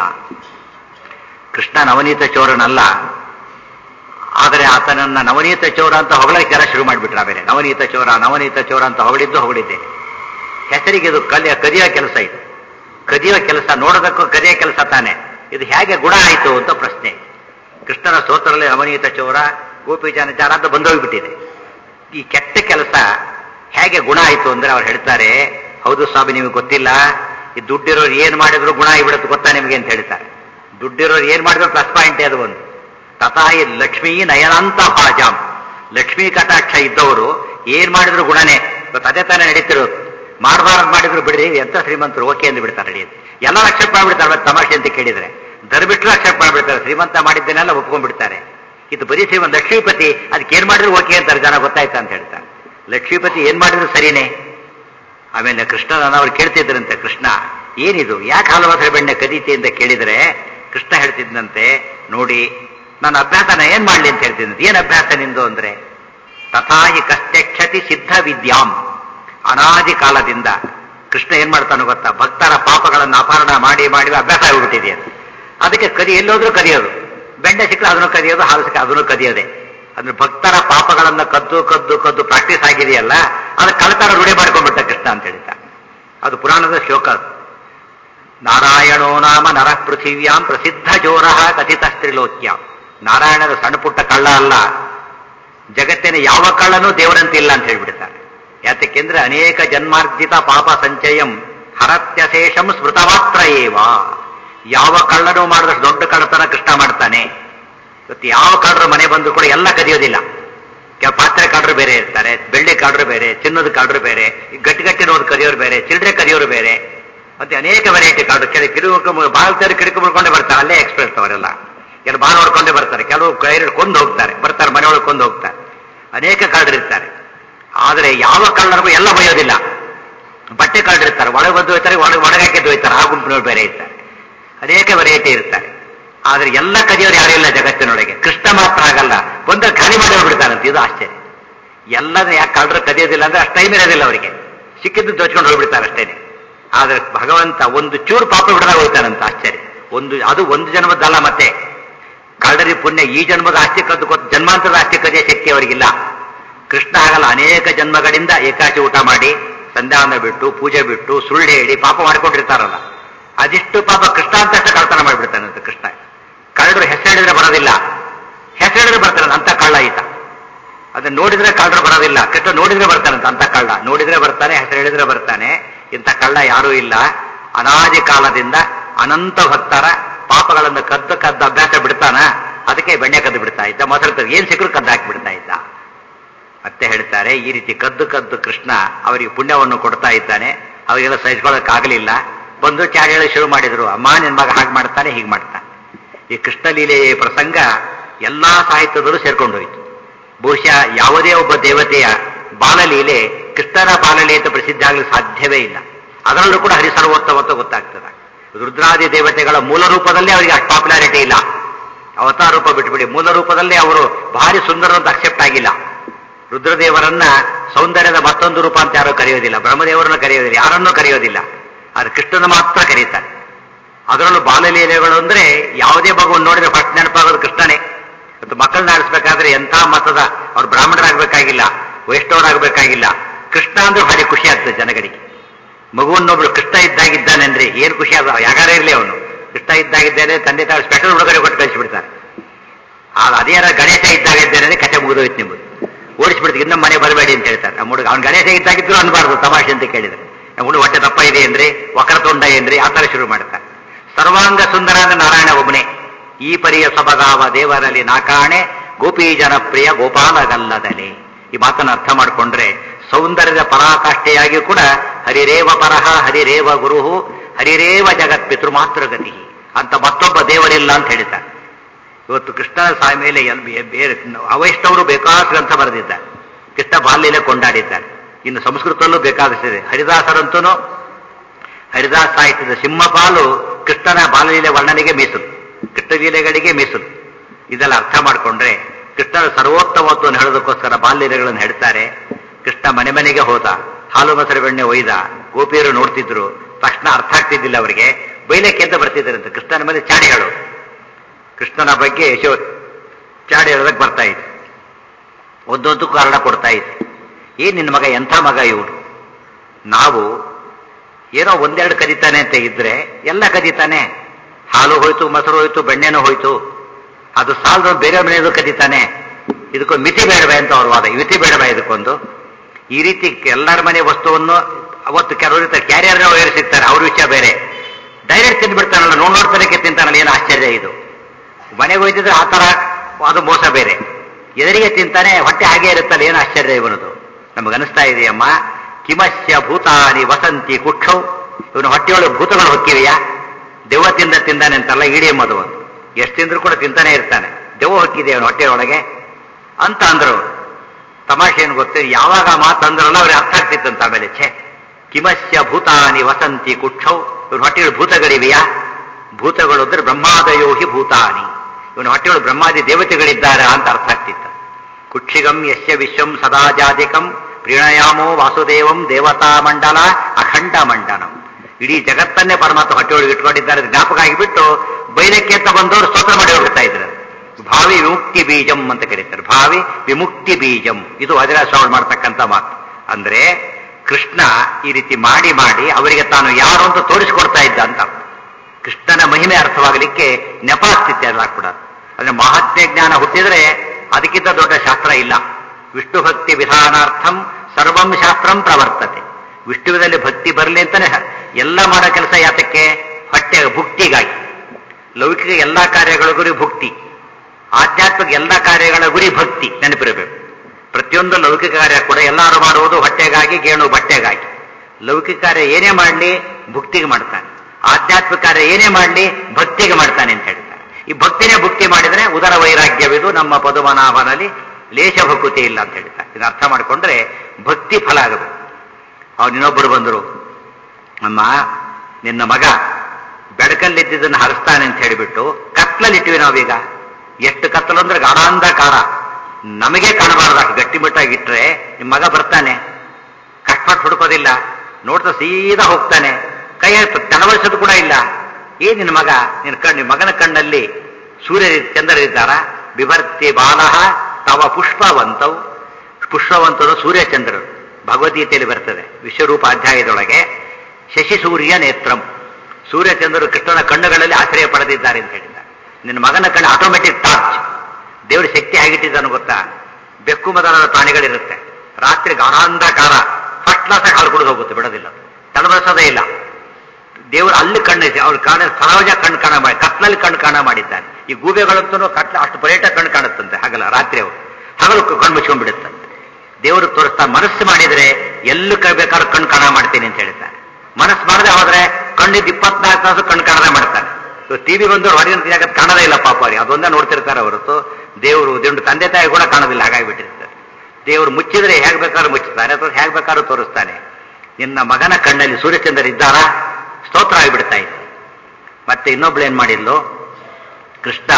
ಕೃಷ್ಣ ನವನೀತ ಚೋರನಲ್ಲ ಆದರೆ ಆತನನ್ನ ನವನೀತ ಚೋರ ಅಂತ ಹೊಗಳಕ್ಕೆಲ್ಲ ಶುರು ಮಾಡಿಬಿಟ್ರ ಬೇರೆ ನವನೀತ ಚೋರ ನವನೀತ ಚೋರ ಅಂತ ಹೊಗಳಿದ್ದು ಹೊಗಳಿದ್ದೇನೆ ಹೆಸರಿಗೆ ಇದು ಕಲಿಯ ಕದಿಯೋ ಕೆಲಸ ಇದು ಕದಿಯೋ ಕೆಲಸ ನೋಡೋದಕ್ಕೂ ಕದಿಯೋ ಕೆಲಸ ತಾನೆ ಇದು ಹೇಗೆ ಗುಣ ಆಯಿತು ಅಂತ ಪ್ರಶ್ನೆ ಕೃಷ್ಣನ ಸ್ತೋತ್ರದಲ್ಲಿ ನವನೀತ ಚೋರ ಗೋಪಿ ಜನಚಾರ ಅಂತ ಬಂದೋಗ್ಬಿಟ್ಟಿದೆ ಈ ಕೆಟ್ಟ ಕೆಲಸ ಹೇಗೆ ಗುಣ ಆಯಿತು ಅಂದ್ರೆ ಅವ್ರು ಹೇಳ್ತಾರೆ ಹೌದು ಸ್ವಾಮಿ ನಿಮಗೆ ಗೊತ್ತಿಲ್ಲ ಈ ದುಡ್ಡಿರೋರು ಏನ್ ಮಾಡಿದ್ರು ಗುಣ ಆಗಿಬಿಡುತ್ತೆ ಗೊತ್ತಾ ನಿಮಗೆ ಅಂತ ಹೇಳ್ತಾರೆ ದುಡ್ಡಿರೋರು ಏನ್ ಮಾಡಿದ್ರು ಪ್ಲಸ್ ಪಾಯಿಂಟ್ ಅದು ಒಂದು ತಥಾಹಿ ಲಕ್ಷ್ಮೀ ನಯನಾಂತ ಭಾಜಾಂ ಲಕ್ಷ್ಮೀ ಕಟಾಕ್ಷ ಇದ್ದವರು ಏನ್ ಮಾಡಿದ್ರು ಗುಣನೇ ಇವತ್ತು ಅದೇ ತಾನೇ ನಡೀತಿರೋದು ಮಾಡಬಾರದು ಮಾಡಿದ್ರು ಬಿಡ್ರಿ ಎಂತ ಶ್ರೀಮಂತರು ಓಕೆ ಎಂದು ಬಿಡ್ತಾರೆ ನಡೆಯುತ್ತೆ ಎಲ್ಲ ಅಕ್ಸೆಪ್ಟ್ ಮಾಡ್ಬಿಡ್ತಾರೆ ಮತ್ತೆ ತಮಾಷೆ ಅಂತ ಕೇಳಿದ್ರೆ ದರ್ಬಿಟ್ರು ಅಕ್ಸೆಪ್ಟ್ ಮಾಡ್ಬಿಡ್ತಾರೆ ಶ್ರೀಮಂತ ಮಾಡಿದ್ದನ್ನೆಲ್ಲ ಒಪ್ಕೊಂಡ್ಬಿಡ್ತಾರೆ ಇದು ಬರೀ ಶ್ರೀಮಂತ ಲಕ್ಷ್ಮೀಪತಿ ಅದಕ್ಕೆ ಏನ್ ಮಾಡಿದ್ರು ಓಕೆ ಅಂತಾರೆ ಜನ ಗೊತ್ತಾಯ್ತಾ ಅಂತ ಹೇಳ್ತಾರೆ ಲಕ್ಷ್ಮೀಪತಿ ಏನ್ ಮಾಡಿದ್ರು ಸರಿನೇ ಆಮೇಲೆ ಕೃಷ್ಣನ ಅವ್ರು ಕೇಳ್ತಿದ್ರಂತೆ ಕೃಷ್ಣ ಏನಿದು ಯಾಕೆ ಹಾಲುವಾಸರ ಬೆಣ್ಣೆ ಕದೀತಿ ಅಂತ ಕೇಳಿದ್ರೆ ಕೃಷ್ಣ ಹೇಳ್ತಿದ್ದಂತೆ ನೋಡಿ ನನ್ನ ಅಭ್ಯಾಸನ ಏನ್ ಮಾಡ್ಲಿ ಅಂತ ಹೇಳ್ತಿದ್ದಂತೆ ಏನ್ ಅಭ್ಯಾಸ ನಿಂದು ಅಂದ್ರೆ ತಥಾಹಿ ಕಷ್ಟಕ್ಷತಿ ಸಿದ್ಧ ವಿದ್ಯಾಂ ಅನಾದಿ ಕಾಲದಿಂದ ಕೃಷ್ಣ ಏನ್ ಮಾಡ್ತಾನೋ ಗೊತ್ತಾ ಭಕ್ತರ ಪಾಪಗಳನ್ನು ಅಪಹರಣ ಮಾಡಿ ಮಾಡಿ ಅಭ್ಯಾಸ ಆಗಿಬಿಟ್ಟಿದೆ ಅದು ಅದಕ್ಕೆ ಕದಿ ಎಲ್ಲೋದ್ರೂ ಕದಿಯೋದು ಬೆಣ್ಣೆ ಸಿಕ್ಕರೆ ಅದನ್ನು ಕದಿಯೋದು ಹಾಲು ಸಿಕ್ಕ ಅದನ್ನು ಕದಿಯೋದೆ ಅಂದ್ರೆ ಭಕ್ತರ ಪಾಪಗಳನ್ನ ಕದ್ದು ಕದ್ದು ಕದ್ದು ಪ್ರಾಕ್ಟೀಸ್ ಆಗಿದೆಯಲ್ಲ ಅದು ಕಳತರ ರೂಢಿ ಮಾಡ್ಕೊಂಡ್ಬಿಟ್ಟ ಕೃಷ್ಣ ಅಂತ ಹೇಳ್ತಾ ಅದು ಪುರಾಣದ ಶ್ಲೋಕ ಅದು ನಾರಾಯಣೋ ನಾಮ ನರ ಪೃಥಿವ್ಯಾಂ ಪ್ರಸಿದ್ಧ ಜೋರ ಕಥಿತ ಸ್ತ್ರೀಲೋಕ್ಯ ನಾರಾಯಣನ ಸಣ್ಣ ಪುಟ್ಟ ಕಳ್ಳ ಅಲ್ಲ ಜಗತ್ತಿನ ಯಾವ ಕಳ್ಳನೂ ದೇವರಂತಿಲ್ಲ ಅಂತ ಹೇಳ್ಬಿಡ್ತಾರೆ ಯಾತಕ್ಕೆಂದ್ರೆ ಅನೇಕ ಜನ್ಮಾರ್ಜಿತ ಪಾಪ ಸಂಚಯಂ ಹರತ್ಯಶೇಷಂ ಸ್ಮೃತಮಾತ್ರ ಏವ ಯಾವ ಕಳ್ಳನೂ ಮಾಡಿದಷ್ಟು ದೊಡ್ಡ ಕಳ್ಳತನ ಕೃಷ್ಣ ಮಾಡ್ತಾನೆ ಇವತ್ತು ಯಾವ ಕಳ್ಳರು ಮನೆ ಬಂದು ಕೂಡ ಎಲ್ಲ ಕದಿಯೋದಿಲ್ಲ ಕೆಲ ಪಾತ್ರೆ ಕಾಡ್ರು ಬೇರೆ ಇರ್ತಾರೆ ಬೆಳ್ಳಿ ಕಾಡ್ರು ಬೇರೆ ಚಿನ್ನದ ಕಾಡ್ರು ಬೇರೆ ಈ ಗಟ್ಟಿ ಗಟ್ಟಿ ನೋಡ್ ಕದಿಯೋರು ಬೇರೆ ಚಿಲ್ಡ್ರೆ ಕದಿಯೋರು ಬೇರೆ ಮತ್ತೆ ಅನೇಕ ವೆರೈಟಿ ಕಾಡು ಕೆಲ ಕಿರುಕು ಬಾಳ್ತಾರೆ ಕಿಡಕು ಮುಡ್ಕೊಂಡೇ ಬರ್ತಾರೆ ಅಲ್ಲೇ ಎಕ್ಸ್ಪ್ರೆಸ್ ಅವರೆಲ್ಲ ಕೆಲವು ಬಾಲ್ ಹೊಡ್ಕೊಂಡೇ ಬರ್ತಾರೆ ಕೆಲವು ಕೈರು ಕೊಂದು ಹೋಗ್ತಾರೆ ಬರ್ತಾರೆ ಮನೆ ಒಳಗೆ ಕೊಂದು ಹೋಗ್ತಾರೆ ಅನೇಕ ಕಳ್ಳರು ಇರ್ತಾರೆ ಆದರೆ ಯಾವ ಕಳ್ಳರಿಗೂ ಎಲ್ಲ ಬೈಯೋದಿಲ್ಲ ಬಟ್ಟೆ ಕಳ್ಳರು ಇರ್ತಾರೆ ಒಳಗೆ ಬಂದು ಹೋಯ್ತಾರೆ ಒಳಗೆ ಒಣಗಾಕಿದ್ದು ಹೋಯ್ತಾರೆ ಆ ಗುಂಪಿನವ್ರು ಬೇರೆ ಇರ್ತಾರೆ ಅನೇಕ ವೆರೈಟಿ ಇರ್ತಾರೆ ಆದ್ರೆ ಎಲ್ಲ ಕದಿಯೋರು ಯಾರಿಲ್ಲ ಜಗತ್ತಿನೊಳಗೆ ಕೃಷ್ಣ ಮಾತ್ರ ಆಗಲ್ಲ ಬಂದ ಖಾಲಿ ಮಾಡಿ ಹೋಗ್ಬಿಡ್ತಾರಂತೆ ಇದು ಆಶ್ಚರ್ಯ ಎಲ್ಲದನ್ನ ಯಾಕೆ ಕಳ್ಳರು ಕದಿಯೋದಿಲ್ಲ ಅಂದ್ರೆ ಅಷ್ಟು ಟೈಮ್ ಇರೋದಿಲ್ಲ ಅವರಿಗೆ ಸಿಕ್ಕಿದ್ದು ದೋಚ್ಕೊಂಡು ಹೋಗ್ಬಿಡ್ತಾರೆ ಅಷ್ಟೇನೆ ಆದ್ರೆ ಭಗವಂತ ಒಂದು ಚೂರು ಪಾಪ ಬಿಡದಾಗ ಹೋಗ್ತಾನಂತ ಆಶ್ಚರ್ಯ ಒಂದು ಅದು ಒಂದು ಜನ್ಮದ್ದಲ್ಲ ಮತ್ತೆ ಕಳ್ಳರಿ ಪುಣ್ಯ ಈ ಜನ್ಮದ ಆಸ್ತಿ ಕದ್ದು ಕೊಟ್ಟು ಜನ್ಮಾಂತರದ ಆಸ್ತಿ ಕದಿಯ ಶಕ್ತಿ ಅವರಿಗಿಲ್ಲ ಕೃಷ್ಣ ಆಗಲ್ಲ ಅನೇಕ ಜನ್ಮಗಳಿಂದ ಏಕಾಚಿ ಊಟ ಮಾಡಿ ಸಂಧ್ಯಾವನ ಬಿಟ್ಟು ಪೂಜೆ ಬಿಟ್ಟು ಸುಳ್ಳು ಹೇಳಿ ಪಾಪ ಮಾಡ್ಕೊಂಡಿರ್ತಾರಲ್ಲ ಅದಿಷ್ಟು ಪಾಪ ಕೃಷ್ಣ ಅಂತ ಕಳ್ತನ ಮಾಡಿಬಿಡ್ತಾನಂತ ಕೃಷ್ಣ ಕಳ್ಳರು ಹೆಸರಿಡಿದ್ರೆ ಬರೋದಿಲ್ಲ ಹೆಸರಿಡಿದ್ರೆ ಬರ್ತಾನೆ ಅಂತ ಕಳ್ಳ ಈತ ಅದನ್ನ ನೋಡಿದ್ರೆ ಕಳ್ಳರು ಬರೋದಿಲ್ಲ ಕೃಷ್ಣ ನೋಡಿದ್ರೆ ಬರ್ತಾನಂತ ಅಂತ ಕಳ್ಳ ನೋಡಿದ್ರೆ ಬರ್ತಾನೆ ಹೆಸರು ಹೇಳಿದ್ರೆ ಬರ್ತಾನೆ ಇಂಥ ಕಳ್ಳ ಯಾರೂ ಇಲ್ಲ ಅನಾದಿ ಕಾಲದಿಂದ ಅನಂತ ಭಕ್ತರ ಪಾಪಗಳನ್ನು ಕದ್ದು ಕದ್ದು ಅಭ್ಯಾಸ ಬಿಡ್ತಾನ ಅದಕ್ಕೆ ಬೆಣ್ಣೆ ಕದ್ದು ಬಿಡ್ತಾ ಇದ್ದ ಮೊಸರು ಏನ್ ಸಿಕ್ಕರು ಕದ್ದು ಹಾಕಿ ಬಿಡ್ತಾ ಇದ್ದ ಮತ್ತೆ ಹೇಳ್ತಾರೆ ಈ ರೀತಿ ಕದ್ದು ಕದ್ದು ಕೃಷ್ಣ ಅವರಿಗೆ ಪುಣ್ಯವನ್ನು ಕೊಡ್ತಾ ಇದ್ದಾನೆ ಅವರಿಗೆಲ್ಲ ಸಹಿಸ್ಕೊಳ್ಳೋಕ್ಕಾಗಲಿಲ್ಲ ಬಂದು ಚಾರ ಹೇಳಿ ಶುರು ಮಾಡಿದ್ರು ಅಮ್ಮ ನಿನ್ ಮಗ ಹಾಗೆ ಮಾಡ್ತಾನೆ ಹೀಗೆ ಮಾಡ್ತಾನೆ ಈ ಕೃಷ್ಣಲೀಲೆಯ ಪ್ರಸಂಗ ಎಲ್ಲಾ ಸಾಹಿತ್ಯದಲ್ಲೂ ಸೇರ್ಕೊಂಡು ಹೋಯಿತು ಬಹುಶಃ ಯಾವುದೇ ಒಬ್ಬ ದೇವತೆಯ ಬಾಲಲೀಲೆ ಕೃಷ್ಣನ ಬಾಲಲೀಲೆ ಅಂತ ಪ್ರಸಿದ್ಧ ಆಗಲು ಸಾಧ್ಯವೇ ಇಲ್ಲ ಅದರಲ್ಲೂ ಕೂಡ ಹರಿಸರ್ವೋತ್ತಮ ಅಂತ ಗೊತ್ತಾಗ್ತದೆ ರುದ್ರಾದಿ ದೇವತೆಗಳ ಮೂಲ ರೂಪದಲ್ಲಿ ಅವರಿಗೆ ಅಷ್ಟು ಪಾಪ್ಯುಲಾರಿಟಿ ಇಲ್ಲ ಅವತಾರ ರೂಪ ಬಿಟ್ಬಿಡಿ ಮೂಲ ರೂಪದಲ್ಲಿ ಅವರು ಭಾರಿ ಸುಂದರ ಅಂತ ಅಕ್ಸೆಪ್ಟ್ ಆಗಿಲ್ಲ ರುದ್ರದೇವರನ್ನ ಸೌಂದರ್ಯದ ಮತ್ತೊಂದು ರೂಪ ಅಂತ ಯಾರು ಕರೆಯೋದಿಲ್ಲ ಬ್ರಹ್ಮದೇವರನ್ನು ಕರೆಯೋದಿಲ್ಲ ಯಾರನ್ನೂ ಕರೆಯೋದಿಲ್ಲ ಆದ್ರೆ ಕೃಷ್ಣನ ಮಾತ್ರ ಕರೀತಾರೆ ಅದರಲ್ಲೂ ಬಾಲಲೀಲೆಗಳು ಅಂದ್ರೆ ಯಾವುದೇ ಮಗುವನ್ನು ನೋಡಿದ್ರೆ ಫಸ್ಟ್ ನೆನಪಾಗೋದು ಕೃಷ್ಣನೇ ಮತ್ತು ಮಕ್ಕಳನ್ನ ಆಡಿಸ್ಬೇಕಾದ್ರೆ ಎಂಥ ಮತದ ಅವ್ರು ಬ್ರಾಹ್ಮಣರಾಗಬೇಕಾಗಿಲ್ಲ ವೈಷ್ಣವರಾಗಬೇಕಾಗಿಲ್ಲ ಕೃಷ್ಣ ಅಂದ್ರೆ ಭಾರಿ ಖುಷಿ ಆಗ್ತದೆ ಜನಗಳಿಗೆ ಮಗುವನ್ನೊಬ್ಳು ಕೃಷ್ಣ ಇದ್ದಾಗಿದ್ದಾನೆಂದ್ರೆ ಏನ್ ಖುಷಿ ಆದ ಯಾಗಾರೇ ಇರಲಿ ಅವನು ಕೃಷ್ಣ ಇದ್ದಾಗಿದ್ದಾನೆ ತಂದೆ ತಾಯಿ ಸ್ಪೆಷಲ್ ಉಡುಗೊರೆ ಕೊಟ್ಟು ಕಳಿಸಿಬಿಡ್ತಾರೆ ಆಗ ಅದೇ ಯಾರ ಗಣೇಶ ಇದ್ದಾಗಿದ್ದಾನೆ ಕತೆ ಮುಗಿದೋಯ್ತು ನಿಮ್ಮದು ಓಡಿಸ್ಬಿಡ್ತೀವಿ ಇನ್ನೂ ಮನೆ ಬರಬೇಡಿ ಅಂತ ಹೇಳ್ತಾರೆ ನಮ್ಮ ಹುಡುಗ ಅವ್ನು ಗಣೇಶ ಇದ್ದಾಗಿದ್ರು ಅನ್ಬಾರ್ದು ತಮಾಷೆ ಅಂತ ಕೇಳಿದ್ರೆ ನಮ್ಮ ಹುಡುಗ ಹೊಟ್ಟೆ ದಪ್ಪ ಇದೆ ಅಂದ್ರೆ ವಕ್ರ ತೊಂಡ ಏನ್ರಿ ಆ ಥರ ಶುರು ಮಾಡ್ತಾರೆ ಸರ್ವಾಂಗ ಸುಂದರ ಅಂದ್ರೆ ನಾರಾಯಣ ಒಬ್ಬನೇ ಈ ಪರಿಯ ಸೊಬಗಾವ ದೇವರಲ್ಲಿ ನಾಕಾಣೆ ಗೋಪಿ ಜನಪ್ರಿಯ ಗೋಪಾಲಗಲ್ಲದಲೆ ಈ ಮಾತನ್ನು ಅರ್ಥ ಮಾಡಿಕೊಂಡ್ರೆ ಸೌಂದರ್ಯದ ಪರಾಕಾಷ್ಠೆಯಾಗಿ ಕೂಡ ಹರಿರೇವ ಪರಹ ಹರಿರೇವ ಗುರುಹು ಹರಿರೇವ ಜಗತ್ ಪಿತೃ ಮಾತೃಗತಿ ಅಂತ ಮತ್ತೊಬ್ಬ ದೇವರಿಲ್ಲ ಅಂತ ಹೇಳಿದ್ದಾರೆ ಇವತ್ತು ಕೃಷ್ಣನ ಸಾಯ ಮೇಲೆ ಎಲ್ ಬೇರೆ ಅವೈಷ್ಣವರು ಬೇಕಾದ ಗ್ರಂಥ ಬರೆದಿದ್ದಾರೆ ಕೃಷ್ಣ ಬಾಲ್ಯಲೆ ಕೊಂಡಾಡಿದ್ದಾರೆ ಇನ್ನು ಸಂಸ್ಕೃತದಲ್ಲೂ ಬೇಕಾದಷ್ಟಿದೆ ಹರಿದಾಸರಂತೂ ಹರಿದಾಸ್ ಸಾಹಿತ್ಯದ ಸಿಂಹಪಾಲು ಕೃಷ್ಣನ ಬಾಲಲೀಲೆ ವರ್ಣನೆಗೆ ಮೀಸಲು ಕೃಷ್ಣಲೀಲೆಗಳಿಗೆ ಮೀಸಲು ಇದೆಲ್ಲ ಅರ್ಥ ಮಾಡಿಕೊಂಡ್ರೆ ಕೃಷ್ಣನ ಸರ್ವೋತ್ತಮತ್ವವನ್ನು ಹೇಳೋದಕ್ಕೋಸ್ಕರ ಬಾಲ್ಯಲೆಗಳನ್ನು ಹೇಳ್ತಾರೆ ಕೃಷ್ಣ ಮನೆ ಮನೆಗೆ ಹೋದ ಹಾಲು ಮೊಸರು ಬೆಣ್ಣೆ ಒಯ್ದ ಗೋಪಿಯರು ನೋಡ್ತಿದ್ರು ತಕ್ಷಣ ಅರ್ಥ ಆಗ್ತಿದ್ದಿಲ್ಲ ಅವರಿಗೆ ಬೈಲಕ್ಕೆ ಅಂತ ಬರ್ತಿದ್ದಾರಂತೆ ಕೃಷ್ಣನ ಮೇಲೆ ಚಾಡಿ ಹೇಳೋದು ಕೃಷ್ಣನ ಬಗ್ಗೆ ಶಿವ ಚಾಡಿ ಹೇಳೋದಕ್ಕೆ ಬರ್ತಾ ಇದೆ ಒಂದೊಂದು ಕಾರಣ ಕೊಡ್ತಾ ಇದೆ ಏನ್ ನಿನ್ನ ಮಗ ಎಂಥ ಮಗ ಇವನು ನಾವು ಏನೋ ಒಂದೆರಡು ಕದೀತಾನೆ ಅಂತ ಇದ್ರೆ ಎಲ್ಲ ಕದೀತಾನೆ ಹಾಲು ಹೋಯ್ತು ಮೊಸರು ಹೋಯ್ತು ಬೆಣ್ಣೆನೂ ಹೋಯ್ತು ಅದು ಸಾಲದ ಬೇರೆ ಮನೆಯದು ಕದೀತಾನೆ ಇದಕ್ಕೊಂದು ಮಿತಿ ಬೇಡವೆ ಅಂತ ಅವ್ರ ವಾದ ಮಿತಿ ಬೇಡವೆ ಇದಕ್ಕೊಂದು ಈ ರೀತಿ ಎಲ್ಲರ ಮನೆ ವಸ್ತುವನ್ನು ಅವತ್ತು ಕೆಲವರು ಕ್ಯಾರಿಯರ್ ಸಿಗ್ತಾರೆ ಅವ್ರ ವಿಷಯ ಬೇರೆ ಡೈರೆಕ್ಟ್ ತಿಂದ್ಬಿಡ್ತಾನಲ್ಲ ನೋಡ್ ನೋಡ್ತಾನೆ ತಿಂತಾನಲ್ಲ ಏನು ಆಶ್ಚರ್ಯ ಇದು ಮನೆಗೆ ಹೋಯ್ತಿದ್ರೆ ಆ ತರ ಅದು ಮೋಸ ಬೇರೆ ಎದುರಿಗೆ ತಿಂತಾನೆ ಹೊಟ್ಟೆ ಹಾಗೆ ಇರುತ್ತಲ್ಲ ಏನು ಆಶ್ಚರ್ಯ ಇವನದು ನಮಗನಿಸ್ತಾ ಇದೆಯಮ್ಮ ಕಿಮಸ್ಯ ಭೂತಾನಿ ವಸಂತಿ ಕುಕ್ಷೌ ಇವನು ಹೊಟ್ಟೆಯೊಳಗೆ ಭೂತಗಳು ಹೊಕ್ಕಿವೆಯಾ ದೆವ್ವ ತಿಂದ ತಿಂದಾನೆ ಅಂತಲ್ಲ ಇಡಿಯಂ ಅದು ಒಂದು ಎಷ್ಟು ತಿಂದ್ರು ಕೂಡ ತಿಂತಾನೆ ಇರ್ತಾನೆ ದೆವ್ವ ಹೊಕ್ಕಿದೆ ಅವನು ಹೊಟ್ಟೆಯೊಳಗೆ ಅಂತ ಅಂದ್ರು ತಮಾಷೆ ಏನು ಗೊತ್ತೇ ಯಾವಾಗ ಆ ಮಾತು ಅಂದ್ರಲ್ಲ ಅವ್ರಿಗೆ ಅರ್ಥ ಆಗ್ತಿತ್ತಂತ ಆಮೇಲೆ ಛೇ ಕಿಮಸ್ಯ ಭೂತಾನಿ ವಸಂತಿ ಕುಕ್ಷೌ ಇವನು ಹೊಟ್ಟೆಯೊಳಗೆ ಭೂತಗಳಿವೆಯಾ ಭೂತಗಳು ಅಂದ್ರೆ ಬ್ರಹ್ಮಾದಯೋ ಹಿ ಭೂತಾನಿ ಇವನು ಹೊಟ್ಟೆಯೊಳಗೆ ಬ್ರಹ್ಮಾದಿ ದೇವತೆಗಳಿದ್ದಾರೆ ಅಂತ ಅರ್ಥ ಆಗ್ತಿತ್ತು ಕುಕ್ಷಿಗಂ ಯಶ್ಯ ವಿಶ್ವಂ ಸದಾ ಜಾತಿಕಂ ಪ್ರೀಣಯಾಮೋ ವಾಸುದೇವಂ ದೇವತಾ ಮಂಡಲ ಅಖಂಡ ಮಂಡನಂ ಇಡೀ ಜಗತ್ತನ್ನೇ ಪರಮಾತ್ಮ ಹೊಟ್ಟೆಯೊಳಗೆ ಇಟ್ಕೊಂಡಿದ್ದಾರೆ ಜ್ಞಾಪಕ ಆಗಿಬಿಟ್ಟು ಬೈಲಕ್ಕೆ ಅಂತ ಬಂದವರು ಸ್ತೋತ್ರ ಮಾಡಿ ಹೋಗ್ತಾ ಇದ್ದಾರೆ ಭಾವಿ ವಿಮುಕ್ತಿ ಬೀಜಂ ಅಂತ ಕರೀತಾರೆ ಭಾವಿ ವಿಮುಕ್ತಿ ಬೀಜಂ ಇದು ವಜ್ರಾಶ್ರವಣ ಮಾಡ್ತಕ್ಕಂಥ ಮಾತು ಅಂದ್ರೆ ಕೃಷ್ಣ ಈ ರೀತಿ ಮಾಡಿ ಮಾಡಿ ಅವರಿಗೆ ತಾನು ಯಾರು ಅಂತ ತೋರಿಸಿಕೊಡ್ತಾ ಇದ್ದ ಅಂತ ಕೃಷ್ಣನ ಮಹಿಮೆ ಅರ್ಥವಾಗಲಿಕ್ಕೆ ನೆಪ ಸ್ಥಿತಿ ಅಲ್ಲ ಕೂಡ ಅಂದ್ರೆ ಮಹಾತ್ಮ್ಯ ಜ್ಞಾನ ಹುಟ್ಟಿದ್ರೆ ಅದಕ್ಕಿಂತ ದೊಡ್ಡ ಶಾಸ್ತ್ರ ಇಲ್ಲ ವಿಷ್ಣು ಭಕ್ತಿ ವಿಧಾನಾರ್ಥಂ ಸರ್ವಂ ಶಾಸ್ತ್ರಂ ಪ್ರವರ್ತತೆ ವಿಷ್ಣುವಿನಲ್ಲಿ ಭಕ್ತಿ ಬರಲಿ ಅಂತಾನೆ ಎಲ್ಲ ಮಾಡೋ ಕೆಲಸ ಯಾತಕ್ಕೆ ಹೊಟ್ಟೆ ಭುಕ್ತಿಗಾಗಿ ಲೌಕಿಕ ಎಲ್ಲಾ ಕಾರ್ಯಗಳ ಗುರಿ ಭುಕ್ತಿ ಆಧ್ಯಾತ್ಮಿಕ ಎಲ್ಲಾ ಕಾರ್ಯಗಳ ಗುರಿ ಭಕ್ತಿ ನೆನಪಿರಬೇಕು ಪ್ರತಿಯೊಂದು ಲೌಕಿಕ ಕಾರ್ಯ ಕೂಡ ಎಲ್ಲರೂ ಮಾಡುವುದು ಹೊಟ್ಟೆಗಾಗಿ ಗೇಣು ಬಟ್ಟೆಗಾಗಿ ಲೌಕಿಕ ಕಾರ್ಯ ಏನೇ ಮಾಡಲಿ ಭುಕ್ತಿಗೆ ಮಾಡ್ತಾನೆ ಆಧ್ಯಾತ್ಮಿಕ ಕಾರ್ಯ ಏನೇ ಮಾಡಲಿ ಭಕ್ತಿಗೆ ಮಾಡ್ತಾನೆ ಅಂತ ಹೇಳ್ತಾರೆ ಈ ಭಕ್ತಿನೇ ಭುಕ್ತಿ ಮಾಡಿದ್ರೆ ಉದರ ವೈರಾಗ್ಯವಿದು ನಮ್ಮ ಪದುಮನಾಭನಲ್ಲಿ ಲೇಷ ಭಕುತಿ ಇಲ್ಲ ಅಂತ ಹೇಳ್ತಾರೆ ಇದು ಅರ್ಥ ಮಾಡಿಕೊಂಡ್ರೆ ಭಕ್ತಿ ಫಲ ಆಗಬೇಕು ಅವ್ರು ಇನ್ನೊಬ್ಬರು ಬಂದರು ಅಮ್ಮ ನಿನ್ನ ಮಗ ಬೆಳಕಲ್ಲಿದ್ದದನ್ನು ಹರಿಸ್ತಾನೆ ಅಂತ ಹೇಳಿಬಿಟ್ಟು ಕತ್ಲಲ್ಲಿಟ್ಟಿವಿ ನಾವೀಗ ಎಷ್ಟು ಕತ್ತಲು ಅಂದ್ರೆ ಗಾಢಾಂಧಕಾರ ನಮಗೆ ಕಾಣಬಾರ್ದು ಗಟ್ಟಿಮುಟ್ಟಾಗಿಟ್ರೆ ನಿಮ್ಮ ಮಗ ಬರ್ತಾನೆ ಕಟ್ಪಟ್ ಹುಡುಕೋದಿಲ್ಲ ನೋಡ್ತಾ ಸೀದಾ ಹೋಗ್ತಾನೆ ಕೈ ತಡವಳಿಸೋದು ಕೂಡ ಇಲ್ಲ ಏನ್ ನಿನ್ನ ಮಗ ನಿನ್ನ ಕಣ್ ನಿನ್ನ ಮಗನ ಕಣ್ಣಲ್ಲಿ ಸೂರ್ಯ ಚಂದ್ರರಿದ್ದಾರ ಬಿಭರ್ತಿ ಬಾಲಹ ತವ ಪುಷ್ಪವಂತವು ಪುಷ್ಪವಂತರು ಸೂರ್ಯಚಂದ್ರರು ಭಗವದ್ಗೀತೆಯಲ್ಲಿ ಬರ್ತದೆ ವಿಶ್ವರೂಪ ಅಧ್ಯಾಯದೊಳಗೆ ಶಶಿ ಸೂರ್ಯ ನೇತ್ರಂ ಸೂರ್ಯಚಂದ್ರರು ಕೃಷ್ಣನ ಕಣ್ಣುಗಳಲ್ಲಿ ಆಶ್ರಯ ಪಡೆದಿದ್ದಾರೆ ಅಂತ ಹೇಳಿದ್ದಾರೆ ನಿನ್ನ ಮಗನ ಕಣ್ಣು ಆಟೋಮೆಟಿಕ್ ಟಾರ್ಚ್ ದೇವರು ಶಕ್ತಿ ಆಗಿಟ್ಟಿದ್ದಾನು ಗೊತ್ತಾ ಬೆಕ್ಕು ಮೊದಲಾದ ಪ್ರಾಣಿಗಳಿರುತ್ತೆ ರಾತ್ರಿ ಗಾಢಾಂಧಕಾರ ಫಸ್ಟ್ ಕ್ಲಾಸ್ ಹಾಲು ಕುಡಿದು ಹೋಗುತ್ತೆ ಬಿಡೋದಿಲ್ಲ ತಡಬಡಿಸೋದೇ ಇಲ್ಲ ದೇವರು ಅಲ್ಲಿ ಕಣ್ಣು ಅವ್ರು ಕಾಣ ಸಹಜ ಕಣ್ಣು ಕಾಣ ಮಾಡಿ ಕತ್ಲಲ್ಲಿ ಕಣ್ಣು ಕಾಣ ಮಾಡಿದ್ದಾನೆ ಈ ಗೂಬೆಗಳಂತೂ ಕತ್ಲ ಅಷ್ಟು ಪರ್ಯಟ ಕಣ್ಣು ಕಾಣುತ್ತಂತೆ ಹಾಗಲ್ಲ ರಾತ್ರಿ ಅವರು ಹಗಲು ಕಣ್ಣು ಮುಚ್ಕೊಂಡ್ಬಿಡುತ್ತಂತೆ ದೇವರು ತೋರಿಸ್ತಾ ಮನಸ್ಸು ಮಾಡಿದ್ರೆ ಎಲ್ಲೂ ಬೇಕಾದ್ರೂ ಕಣ್ಣು ಕಾಣ ಮಾಡ್ತೀನಿ ಅಂತ ಹೇಳ್ತಾನೆ ಮನಸ್ಸು ಮಾಡದೆ ಹೋದ್ರೆ ಕಣ್ಣಿದ್ದು ಇಪ್ಪತ್ನಾಲ್ಕು ತಾಸು ಕಣ್ಣು ಕಾಣದೆ ಮಾಡ್ತಾನೆ ಟಿವಿ ಬಂದು ಹೊರಗಿನ ಜಾಗಕ್ಕೆ ಕಾಣದೇ ಇಲ್ಲ ಪಾಪ ಅವ್ರಿಗೆ ಅದೊಂದೇ ನೋಡ್ತಿರ್ತಾರೆ ಹೊರತು ದೇವರು ದಿಂಡು ತಂದೆ ತಾಯಿ ಕೂಡ ಕಾಣೋದಿಲ್ಲ ಹಾಗಾಗಿಬಿಟ್ಟಿರ್ತಾರೆ ದೇವರು ಮುಚ್ಚಿದ್ರೆ ಹೇಗೆ ಬೇಕಾದ್ರೂ ಮುಚ್ಚುತ್ತಾನೆ ಅಥವಾ ಹೇಗೆ ಬೇಕಾದ್ರೂ ತೋರಿಸ್ತಾನೆ ನಿನ್ನ ಮಗನ ಕಣ್ಣಲ್ಲಿ ಸೂರ್ಯಚಂದ್ರ ಇದ್ದಾರಾ ಸ್ತೋತ್ರ ಆಗಿಬಿಡ್ತಾ ಇತ್ತು ಮತ್ತೆ ಇನ್ನೊಬ್ಳು ಏನ್ ಮಾಡಿದ್ಲು ಕೃಷ್ಣ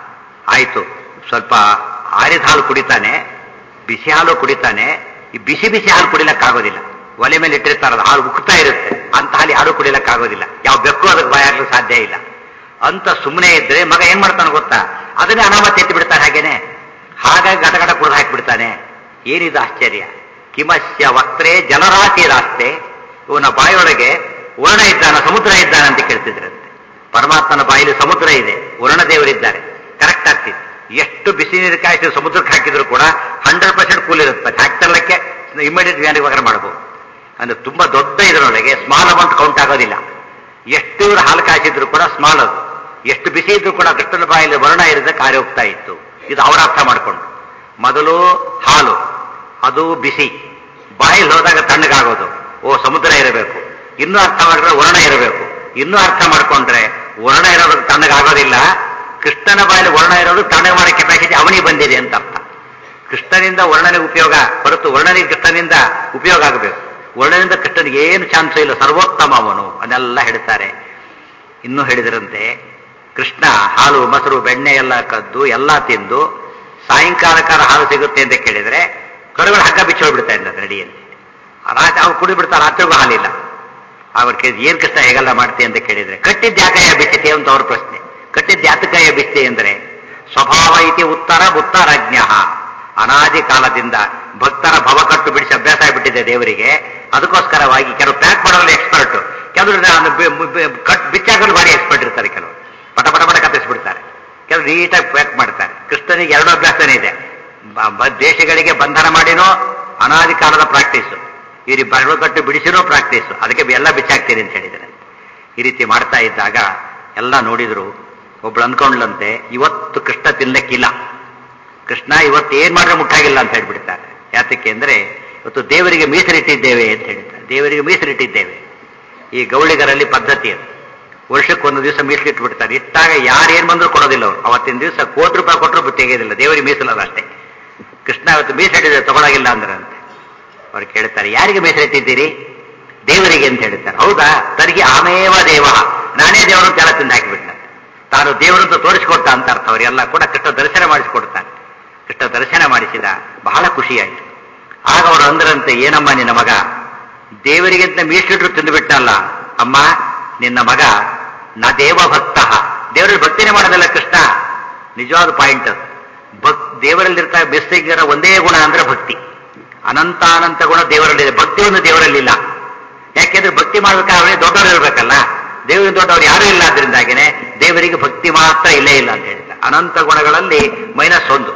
ಆಯ್ತು ಸ್ವಲ್ಪ ಆರಿದ ಹಾಲು ಕುಡಿತಾನೆ ಬಿಸಿ ಹಾಲು ಕುಡಿತಾನೆ ಈ ಬಿಸಿ ಬಿಸಿ ಹಾಲು ಕುಡಿಲಕ್ಕಾಗೋದಿಲ್ಲ ಒಲೆ ಮೇಲೆ ಇಟ್ಟಿರ್ತಾರಲ್ಲ ಹಾಲು ಉಕ್ತಾ ಇರುತ್ತೆ ಅಂತ ಹಾಲಿ ಹಾಲು ಕುಡಿಲಕ್ಕಾಗೋದಿಲ್ಲ ಯಾವ ಬೆಕ್ಕು ಅದಕ್ಕೆ ಬಾಯಾಗಲು ಸಾಧ್ಯ ಇಲ್ಲ ಅಂತ ಸುಮ್ಮನೆ ಇದ್ರೆ ಮಗ ಏನ್ ಮಾಡ್ತಾನೆ ಗೊತ್ತಾ ಅದನ್ನೇ ಅನಾಮತ್ ಎತ್ತಿ ಬಿಡ್ತಾನೆ ಹಾಗೇನೆ ಹಾಗಾಗಿ ಗಟಗಟ ಕುಡಿದು ಹಾಕಿಬಿಡ್ತಾನೆ ಏನಿದು ಆಶ್ಚರ್ಯ ಕಿಮಸ್ಯ ವಕ್ತ್ರೇ ಜಲರಾಶಿರಾಸ್ತೆ ಇವನ ಬಾಯೊಳಗೆ ವರ್ಣ ಇದ್ದಾನ ಸಮುದ್ರ ಇದ್ದಾನೆ ಅಂತ ಕೇಳ್ತಿದ್ರಂತೆ ಪರಮಾತ್ಮನ ಬಾಯಲ್ಲಿ ಸಮುದ್ರ ಇದೆ ವರುಣ ದೇವರಿದ್ದಾರೆ ಕರೆಕ್ಟ್ ಆಗ್ತಿತ್ತು ಎಷ್ಟು ಬಿಸಿ ನೀರು ಕಾಯಿಸಿ ಸಮುದ್ರಕ್ಕೆ ಹಾಕಿದ್ರು ಕೂಡ ಹಂಡ್ರೆಡ್ ಪರ್ಸೆಂಟ್ ಕೂಲ್ ಇರುತ್ತೆ ಹಾಕ್ತಿರ್ಲಕ್ಕೆ ಇಮಿಡಿಯೇಟ್ ವ್ಯಾನಿವಾಗ ಮಾಡಬಹುದು ಅಂದ್ರೆ ತುಂಬಾ ದೊಡ್ಡ ಇದರೊಳಗೆ ಸ್ಮಾಲ್ ಅಮೌಂಟ್ ಕೌಂಟ್ ಆಗೋದಿಲ್ಲ ಎಷ್ಟು ಇವರು ಹಾಲು ಕಾಯಿಸಿದ್ರು ಕೂಡ ಸ್ಮಾಲ್ ಅದು ಎಷ್ಟು ಬಿಸಿ ಇದ್ರು ಕೂಡ ಕೃಷ್ಣನ ಬಾಯಲ್ಲಿ ವರ್ಣ ಇರದೆ ಕಾರ್ಯ ಹೋಗ್ತಾ ಇತ್ತು ಇದು ಅವರ ಅರ್ಥ ಮಾಡಿಕೊಂಡು ಮೊದಲು ಹಾಲು ಅದು ಬಿಸಿ ಬಾಯಲ್ಲಿ ಹೋದಾಗ ತಣ್ಣಗಾಗೋದು ಓ ಸಮುದ್ರ ಇರಬೇಕು ಇನ್ನೂ ಅರ್ಥ ಮಾಡಿದ್ರೆ ವರ್ಣ ಇರಬೇಕು ಇನ್ನೂ ಅರ್ಥ ಮಾಡ್ಕೊಂಡ್ರೆ ವರ್ಣ ಇರೋದು ತಣ್ಣಗಾಗೋದಿಲ್ಲ ಕೃಷ್ಣನ ಬಾಯಲ್ಲಿ ವರ್ಣ ಇರೋದು ತಣ್ಣಗೆ ಮಾಡೋ ಕೆಪಾಸಿಟಿ ಅವನಿಗೆ ಬಂದಿದೆ ಅಂತ ಅರ್ಥ ಕೃಷ್ಣನಿಂದ ವರ್ಣನಿಗೆ ಉಪಯೋಗ ಹೊರತು ವರ್ಣನಿಗೆ ಕೃಷ್ಣನಿಂದ ಉಪಯೋಗ ಆಗಬೇಕು ವರ್ಣನಿಂದ ಕೃಷ್ಣನಿಗೆ ಏನು ಚಾನ್ಸ್ ಇಲ್ಲ ಸರ್ವೋತ್ತಮ ಅವನು ಅದೆಲ್ಲ ಹೇಳ್ತಾರೆ ಇನ್ನೂ ಹೇಳಿದರಂತೆ ಕೃಷ್ಣ ಹಾಲು ಮೊಸರು ಬೆಣ್ಣೆ ಎಲ್ಲ ಕದ್ದು ಎಲ್ಲ ತಿಂದು ಸಾಯಂಕಾಲಕಾರ ಹಾಲು ಸಿಗುತ್ತೆ ಅಂತ ಕೇಳಿದ್ರೆ ಕರುಗಳು ಹಗ್ಗ ಬಿಚ್ಚೋಗ್ಬಿಡ್ತಾ ಇದ್ದಾರೆ ನಡಿಯಲ್ಲಿ ರಾತ್ರಿ ಅವ್ರು ಕುಡಿ ಬಿಡ್ತಾರೆ ರಾತ್ರಿಗೂ ಹಾಲಿಲ್ಲ ಅವ್ರ ಕೇಳಿದ್ ಏನ್ ಕೃಷ್ಣ ಹೇಗೆಲ್ಲ ಮಾಡ್ತಿ ಅಂತ ಕೇಳಿದ್ರೆ ಕಟ್ಟಿದ್ದ ಯಾಕಯ್ಯ ಬಿಚ್ಚತೆ ಅಂತ ಅವ್ರ ಪ್ರಶ್ನೆ ಕಟ್ಟಿದ್ದ ಯಾತಕಯ್ಯ ಬಿಚ್ಚತೆ ಅಂದ್ರೆ ಸ್ವಭಾವ ಇತಿ ಉತ್ತರ ಉತ್ತರಜ್ಞ ಅನಾದಿ ಕಾಲದಿಂದ ಭಕ್ತರ ಭವ ಕಟ್ಟು ಬಿಡಿಸಿ ಅಭ್ಯಾಸ ಆಗಿಬಿಟ್ಟಿದೆ ದೇವರಿಗೆ ಅದಕ್ಕೋಸ್ಕರವಾಗಿ ಕೆಲವು ಪ್ಯಾಕ್ ಮಾಡೋದ್ರಲ್ಲಿ ಎಕ್ಸ್ಪರ್ಟ್ ಕೆಲವರು ನಾನು ಬಿ- ಬಿ- ಕಟ್ ಬಿಚ್ಚಾಕಲು ಭಾರಿ ಎಕ್ಸ್ಪರ್ಟ್ ಇರ್ತಾರೆ ಕೆಲವರು ಪಟ ಪಟ ಪಟ ಕತ್ತಿಸ್ಬಿಡ್ತಾರೆ ಕೆಲವರು ನೀಟಾಗಿ ಪ್ಯಾಕ್ ಮಾಡ್ತಾರೆ ಕೃಷ್ಣನಿಗೆ ಎರಡು ಅಭ್ಯಾಸನೇ ಇದೆ ಬ- ಬ- ದೇಶಗಳಿಗೆ ಬಂಧನ ಮಾಡಿನೋ ಅನಾದಿ ಕಾಲದ ಪ್ರಾಕ್ಟೀಸು ಈ ರೀತಿ ಬರಳು ಕಟ್ಟು ಬಿಡಿಸಿನೋ ಪ್ರಾಕ್ಟೀಸು ಅದಕ್ಕೆ ಎಲ್ಲ ಬಿಚ್ಚಾಕ್ತೀನಿ ಅಂತ ಹೇಳಿದ್ದಾರೆ ಈ ರೀತಿ ಮಾಡ್ತಾ ಇದ್ದಾಗ ಎಲ್ಲ ನೋಡಿದ್ರು ಒಬ್ಳು ಅಂದ್ಕೊಂಡ್ಲಂತೆ ಇವತ್ತು ಕೃಷ್ಣ ತಿನ್ನಕ್ಕಿಲ್ಲ ಕೃಷ್ಣ ಇವತ್ತು ಏನ್ ಮಾಡಿದ್ರೆ ಮುಟ್ಟಾಗಿಲ್ಲ ಅಂತ ಹೇಳ್ಬಿಡ್ತಾರೆ ಯಾತಕ್ಕೆ ಅಂದ್ರೆ ಇವತ್ತು ದೇವರಿಗೆ ಮೀಸಲಿಟ್ಟಿದ್ದೇವೆ ಅಂತ ಹೇಳ್ತಾರೆ ದೇವರಿಗೆ ಮೀಸಲಿಟ್ಟಿದ್ದೇವೆ ಈ ಗೌಳಿಗರಲ್ಲಿ ಪದ್ಧತಿ ಅದು ವರ್ಷಕ್ಕೊಂದು ದಿವಸ ಮೀಸಲಿಟ್ಟು ಬಿಡ್ತಾರೆ ಇಟ್ಟಾಗ ಯಾರು ಏನ್ ಬಂದ್ರು ಕೊಡೋದಿಲ್ಲ ಅವರು ಅವತ್ತಿನ ದಿವಸ ಕೋಟಿ ರೂಪಾಯಿ ಕೊಟ್ಟರು ತೆಗೆಯೋದಿಲ್ಲ ದೇವರಿಗೆ ಮೀಸಲಲ್ಲ ಅಷ್ಟೇ ಕೃಷ್ಣ ಇವತ್ತು ಮೀಸಲಿಟ್ಟಿದೆ ತಗೊಳಗಿಲ್ಲ ಅಂದ್ರಂತೆ ಅವ್ರು ಕೇಳ್ತಾರೆ ಯಾರಿಗೆ ಮೀಸಲಿಟ್ಟಿದ್ದೀರಿ ದೇವರಿಗೆ ಅಂತ ಹೇಳ್ತಾರೆ ಹೌದಾ ತರಿಗೆ ಆಮೇವ ದೇವ ನಾನೇ ದೇವರು ಅಂತ ಎಲ್ಲ ತಿಂದು ಹಾಕಿಬಿಟ್ಟ ತಾನು ದೇವರಂತ ತೋರಿಸಿಕೊಟ್ಟ ಅಂತ ಅರ್ಥ ಅವರೆಲ್ಲ ಕೂಡ ಕೃಷ್ಣ ದರ್ಶನ ಮಾಡಿಸಿಕೊಡ್ತಾನೆ ಕೃಷ್ಣ ದರ್ಶನ ಮಾಡಿಸಿದ ಬಹಳ ಖುಷಿಯಾಯಿತು ಆಗ ಅವರು ಅಂದ್ರಂತೆ ಏನಮ್ಮ ನಿನ್ನ ಮಗ ದೇವರಿಗಿಂತ ಮೀಸಲಿಟ್ರು ತಿಂದುಬಿಟ್ಟಲ್ಲ ಅಮ್ಮ ನಿನ್ನ ಮಗ ನ ದೇವ ಭಕ್ತ ದೇವರಲ್ಲಿ ಭಕ್ತಿನೇ ಮಾಡೋದಲ್ಲ ಕೃಷ್ಣ ನಿಜವಾದ ಪಾಯಿಂಟ್ ಅದು ಭಕ್ ದೇವರಲ್ಲಿರ್ತಾ ಬೆಸ್ತಿಗಿರೋ ಒಂದೇ ಗುಣ ಅಂದ್ರೆ ಭಕ್ತಿ ಅನಂತ ಅನಂತ ಗುಣ ದೇವರಲ್ಲಿದೆ ಭಕ್ತಿ ಒಂದು ದೇವರಲ್ಲಿಲ್ಲ ಯಾಕೆಂದ್ರೆ ಭಕ್ತಿ ಮಾಡ್ಬೇಕಾದ್ರೆ ದೊಡ್ಡವರು ಇರ್ಬೇಕಲ್ಲ ದೇವರಿಂದ ದೊಡ್ಡವರು ಯಾರೂ ಇಲ್ಲ ಆದ್ರಿಂದಾಗಿನೇ ದೇವರಿಗೆ ಭಕ್ತಿ ಮಾತ್ರ ಇಲ್ಲೇ ಇಲ್ಲ ಅಂತ ಹೇಳ್ತಾರೆ ಅನಂತ ಗುಣಗಳಲ್ಲಿ ಮೈನಸ್ ಒಂದು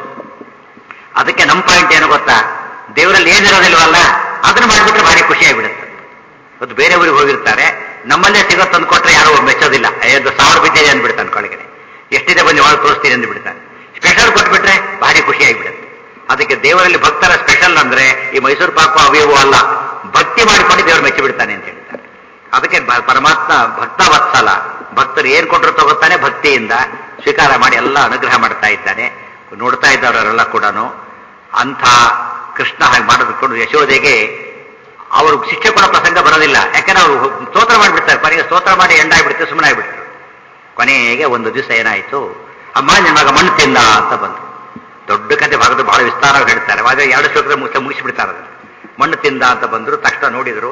ಅದಕ್ಕೆ ನಮ್ಮ ಪಾಯಿಂಟ್ ಏನು ಗೊತ್ತಾ ದೇವರಲ್ಲಿ ಏನಿರೋದಿಲ್ವಲ್ಲ ಅದನ್ನ ಮಾಡಿಬಿಟ್ರೆ ಭಾರಿ ಖುಷಿ ಆಗಿಬಿಡುತ್ತೆ ಇವತ್ತು ಬೇರೆ ಊರಿಗೆ ಹೋಗಿರ್ತಾರೆ ನಮ್ಮಲ್ಲೇ ಸಿಗೋ ತಂದು ಕೊಟ್ರೆ ಯಾರು ಮೆಚ್ಚೋದಿಲ್ಲ ಐದು ಸಾವಿರ ಬಿದ್ದಿದೆ ಅಂದ್ಬಿಡ್ತಾನೆ ಕೊಳಗಡೆ ಎಷ್ಟಿದೆ ಬಂದು ಒಳಗೆ ತೋರಿಸ್ತೀನಿ ಅಂದ್ಬಿಡ್ತಾನೆ ಸ್ಪೆಷಲ್ ಕೊಟ್ಬಿಟ್ರೆ ಭಾರಿ ಖುಷಿ ಆಗಿಬಿಡುತ್ತೆ ಅದಕ್ಕೆ ದೇವರಲ್ಲಿ ಭಕ್ತರ ಸ್ಪೆಷಲ್ ಅಂದ್ರೆ ಈ ಮೈಸೂರು ಪಾಕು ಅವಿಯವು ಅಲ್ಲ ಭಕ್ತಿ ಮಾಡಿಕೊಂಡು ದೇವರು ಮೆಚ್ಚಿ ಬಿಡ್ತಾನೆ ಅಂತ ಹೇಳ್ತಾರೆ ಅದಕ್ಕೆ ಬ- ಪರಮಾತ್ಮ ಭಕ್ತ ವತ್ಸಲ ಭಕ್ತರು ಏನ್ ಕೊಟ್ಟರು ತಗೋತಾನೆ ಭಕ್ತಿಯಿಂದ ಸ್ವೀಕಾರ ಮಾಡಿ ಎಲ್ಲ ಅನುಗ್ರಹ ಮಾಡ್ತಾ ಇದ್ದಾನೆ ನೋಡ್ತಾ ಇದ್ದವರೆಲ್ಲ ಕೂಡ ಅಂಥ ಕೃಷ್ಣ ಹಾಗೆ ಮಾಡೋದಕ್ಕೊಂಡು ಯಶೋದೆಗೆ ಅವರು ಶಿಕ್ಷೆ ಕೊಡೋ ಪ್ರಸಂಗ ಬರೋದಿಲ್ಲ ಯಾಕಂದ್ರೆ ಅವರು ಸ್ತೋತ್ರ ಮಾಡಿಬಿಡ್ತಾರೆ ಕೊನೆಗೆ ಸ್ತೋತ್ರ ಮಾಡಿ ಎಂಡಾಗ್ಬಿಡ್ತಾರೆ ಸುಮ್ಮನೆ ಆಗ್ಬಿಡ್ತಾರೆ ಕೊನೆಗೆ ಒಂದು ದಿವಸ ಏನಾಯ್ತು ಅಮ್ಮ ನಿನ್ನ ಮಗ ಮಣ್ಣು ತಿಂದ ಅಂತ ಬಂತು ದೊಡ್ಡ ಕತೆ ಭಾಗದ ಬಹಳ ವಿಸ್ತಾರವಾಗಿ ಹೇಳ್ತಾರೆ ಆದ್ರೆ ಎರಡು ಶ್ಲೋಕದ ಮುಗಿಸಿ ಮುಗಿಸಿಬಿಡ್ತಾರೆ ಅದನ್ನ ಮಣ್ಣು ತಿಂದ ಅಂತ ಬಂದ್ರು ತಕ್ಷಣ ನೋಡಿದ್ರು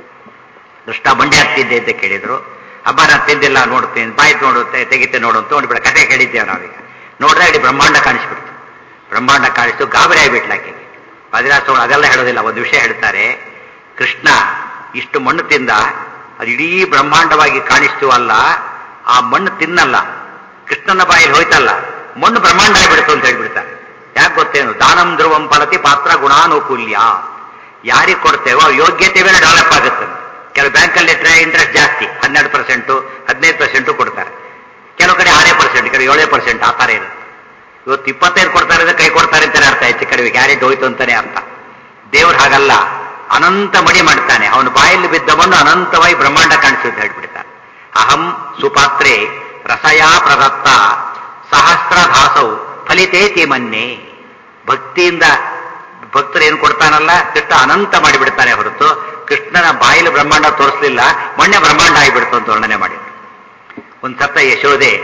ಕೃಷ್ಣ ಬಂಡೆ ಹತ್ತಿದ್ದೆ ಅಂತ ಕೇಳಿದ್ರು ಹಬ್ಬ ನಾನು ತಿಂದಿಲ್ಲ ನೋಡ್ತೀನಿ ಬಾಯಿ ನೋಡುತ್ತೆ ತೆಗಿತೆ ನೋಡು ಅಂತ ನೋಡ್ಬಿಡ ಕತೆ ಕೇಳಿದ್ದೇವೆ ನಾವೀಗ ನೋಡಿದ್ರೆ ಅಲ್ಲಿ ಬ್ರಹ್ಮಾಂಡ ಕಾಣಿಸ್ಬಿಡ್ತು ಬ್ರಹ್ಮಾಂಡ ಕಾಣಿಸ್ತು ಗಾಬರಿ ಆಗಿಬಿಟ್ಲ ಆಕೆಗೆ ಅದಿರಾಸ ಅದೆಲ್ಲ ಹೇಳೋದಿಲ್ಲ ಒಂದು ವಿಷಯ ಹೇಳ್ತಾರೆ ಕೃಷ್ಣ ಇಷ್ಟು ಮಣ್ಣು ತಿಂದ ಅದು ಇಡೀ ಬ್ರಹ್ಮಾಂಡವಾಗಿ ಕಾಣಿಸ್ತು ಅಲ್ಲ ಆ ಮಣ್ಣು ತಿನ್ನಲ್ಲ ಕೃಷ್ಣನ ಬಾಯಲ್ಲಿ ಹೋಯ್ತಲ್ಲ ಮಣ್ಣು ಬ್ರಹ್ಮಾಂಡ ಆಗಿಬಿಡ್ತು ಅಂತ ಹೇಳ್ಬಿಡ್ತಾರೆ ಯಾಕೆ ಗೊತ್ತೇನು ದಾನಂ ಧ್ರುವಂ ಫಲತಿ ಪಾತ್ರ ಗುಣಾನುಕೂಲ್ಯ ಯಾರಿಗೆ ಕೊಡ್ತೇವೋ ಅವ್ರ ಯೋಗ್ಯತೆ ಮೇಲೆ ಡೆವಲಪ್ ಆಗುತ್ತೆ ಕೆಲವು ಬ್ಯಾಂಕಲ್ಲಿ ಇಟ್ಟರೆ ಇಂಟ್ರೆಸ್ಟ್ ಜಾಸ್ತಿ ಹನ್ನೆರಡು ಪರ್ಸೆಂಟು ಹದಿನೈದು ಪರ್ಸೆಂಟು ಕೊಡ್ತಾರೆ ಕೆಲವು ಕಡೆ ಆರೇ ಪರ್ಸೆಂಟ್ ಕೆಲವು ಏಳೇ ಪರ್ಸೆಂಟ್ ಆ ಥರ ಇರುತ್ತೆ ಇವತ್ತು ಇಪ್ಪತ್ತೈದು ಕೊಡ್ತಾರೆ ಅಂದ್ರೆ ಕೈ ಕೊಡ್ತಾರೆ ಅಂತಾನೆ ಅರ್ಥ ಹೆಚ್ಚು ಕಡಿಮೆ ಗ್ಯಾರಂಟಿ ಹೋಯ್ತು ಅಂತಾನೆ ಅರ್ಥ ದೇವ್ರು ಹಾಗಲ್ಲ ಅನಂತ ಮಡಿ ಮಾಡ್ತಾನೆ ಅವನ ಬಾಯಲ್ಲಿ ಬಿದ್ದ ಮಣ್ಣು ಅನಂತವಾಗಿ ಬ್ರಹ್ಮಾಂಡ ಕಾಣಿಸುತ್ತೆ ಹೇಳ್ಬಿಡ್ತಾನೆ ಅಹಂ ಸುಪಾತ್ರೆ ರಸಯಾ ಪ್ರದತ್ತ ಸಹಸ್ರಧಾಸೌ ಫಲಿತೇತಿ ಮನ್ನೆ ಭಕ್ತಿಯಿಂದ ಭಕ್ತರು ಏನು ಕೊಡ್ತಾನಲ್ಲ ಕೃಷ್ಣ ಅನಂತ ಮಾಡಿಬಿಡ್ತಾನೆ ಹೊರತು ಕೃಷ್ಣನ ಬಾಯಿಲು ಬ್ರಹ್ಮಾಂಡ ತೋರಿಸಲಿಲ್ಲ ಮೊನ್ನೆ ಬ್ರಹ್ಮಾಂಡ ಆಗಿಬಿಡ್ತು ಅಂತ ವರ್ಣನೆ ಮಾಡಿದ್ರು ಒಂದು ಸತ್ತ ಯಶೋದೆ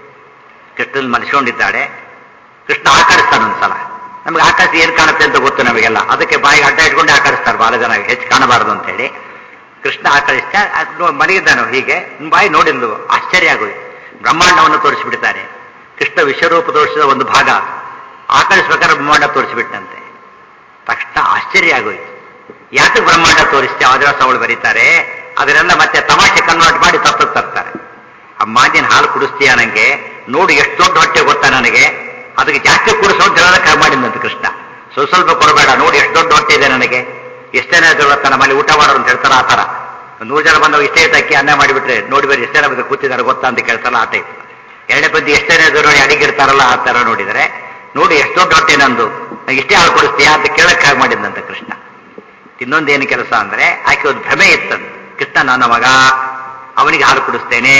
ಕೃಷ್ಣನ್ ಮನಸ್ಕೊಂಡಿದ್ದಾಳೆ ಕೃಷ್ಣ ಆಕರಿಸ್ತಾನೆ ಒಂದ್ಸಲ ನಮ್ಗೆ ಆಕಾಶ ಏನ್ ಕಾಣುತ್ತೆ ಅಂತ ಗೊತ್ತು ನಮಗೆಲ್ಲ ಅದಕ್ಕೆ ಬಾಯಿಗೆ ಅಡ್ಡ ಇಟ್ಕೊಂಡೆ ಆಕರಿಸ್ತಾರೆ ಬಹಳ ಜನ ಹೆಚ್ಚು ಕಾಣಬಾರದು ಅಂತ ಹೇಳಿ ಕೃಷ್ಣ ಆಕರಿಸ್ತ ಮಲಗಿದ್ದಾನೆ ಹೀಗೆ ಬಾಯಿ ನೋಡಿದ್ಲು ಆಶ್ಚರ್ಯ ಆಗೋಯ್ತು ಬ್ರಹ್ಮಾಂಡವನ್ನು ತೋರಿಸಿಬಿಡ್ತಾನೆ ಕೃಷ್ಣ ವಿಶ್ವರೂಪ ತೋರಿಸಿದ ಒಂದು ಭಾಗ ಆಕರಿಸ್ಬೇಕಾದ್ರೆ ಬ್ರಹ್ಮಾಂಡ ತೋರಿಸಿಬಿಟ್ಟಂತೆ ತಕ್ಷಣ ಆಶ್ಚರ್ಯ ಆಗೋಯ್ತು ಯಾಕೆ ಬ್ರಹ್ಮಾಂಡ ತೋರಿಸ್ತೆ ಆದಿವಾಸ ಅವಳು ಬರೀತಾರೆ ಅದನ್ನೆಲ್ಲ ಮತ್ತೆ ತಮಾಷೆ ಕನ್ವರ್ಟ್ ಮಾಡಿ ತಪ್ಪು ತರ್ತಾರೆ ಅಮ್ಮ ನೀನ್ ಹಾಲು ಕುಡಿಸ್ತೀಯ ನನಗೆ ನೋಡು ಎಷ್ಟು ದೊಡ್ಡ ಹೊಟ್ಟೆ ಗೊತ್ತಾ ನನಗೆ ಅದಕ್ಕೆ ಜಾಸ್ತಿ ಕುಡಿಸೋ ಅಂತ ಹೇಳೋದಕ್ಕೆ ಮಾಡಿದಂತೆ ಕೃಷ್ಣ ಸ್ವಲ್ಪ ಸ್ವಲ್ಪ ಕೊಡಬೇಡ ನೋಡಿ ಎಷ್ಟು ದೊಡ್ಡ ಹೊಟ್ಟೆ ಇದೆ ನನಗೆ ಎಷ್ಟೇನೇ ಗೊತ್ತಾ ನಮ್ಮಲ್ಲಿ ಊಟ ಮಾಡೋರು ಅಂತ ಹೇಳ್ತಾರ ಆ ತರ ನೂರು ಜನ ಬಂದವು ಇಷ್ಟೇ ತಕ್ಕಿ ಅನ್ನ ಮಾಡಿಬಿಟ್ರೆ ನೋಡಿ ಬರೀ ಎಷ್ಟೇ ಬಂದು ಕೂತಿದ್ದಾರೆ ಗೊತ್ತಾ ಅಂತ ಕೇಳ್ತಾರಲ್ಲ ಆ ಟೈಪ್ ಎರಡನೇ ಪದ್ಯ ಎಷ್ಟೇನೇ ನೋಡಿ ಅಡಿಗಿಡ್ತಾರಲ್ಲ ಆ ತರ ನೋಡಿದರೆ ನೋಡಿ ಎಷ್ಟು ದೊಡ್ಡ ಹೊಟ್ಟೆ ನಂದು ನಂಗೆ ಇಷ್ಟೇ ಹಾಲು ಕೊಡಿಸ್ತೀಯಾ ಅಂತ ಕೇಳಕ್ಕಾಗಿ ಮಾಡಿದಂತೆ ಕೃಷ್ಣ ಇನ್ನೊಂದೇನು ಕೆಲಸ ಅಂದ್ರೆ ಆಕೆ ಒಂದು ಭ್ರಮೆ ಇತ್ತಂತೆ ಕೃಷ್ಣ ನನ್ನ ಮಗ ಅವನಿಗೆ ಹಾಲು ಕುಡಿಸ್ತೇನೆ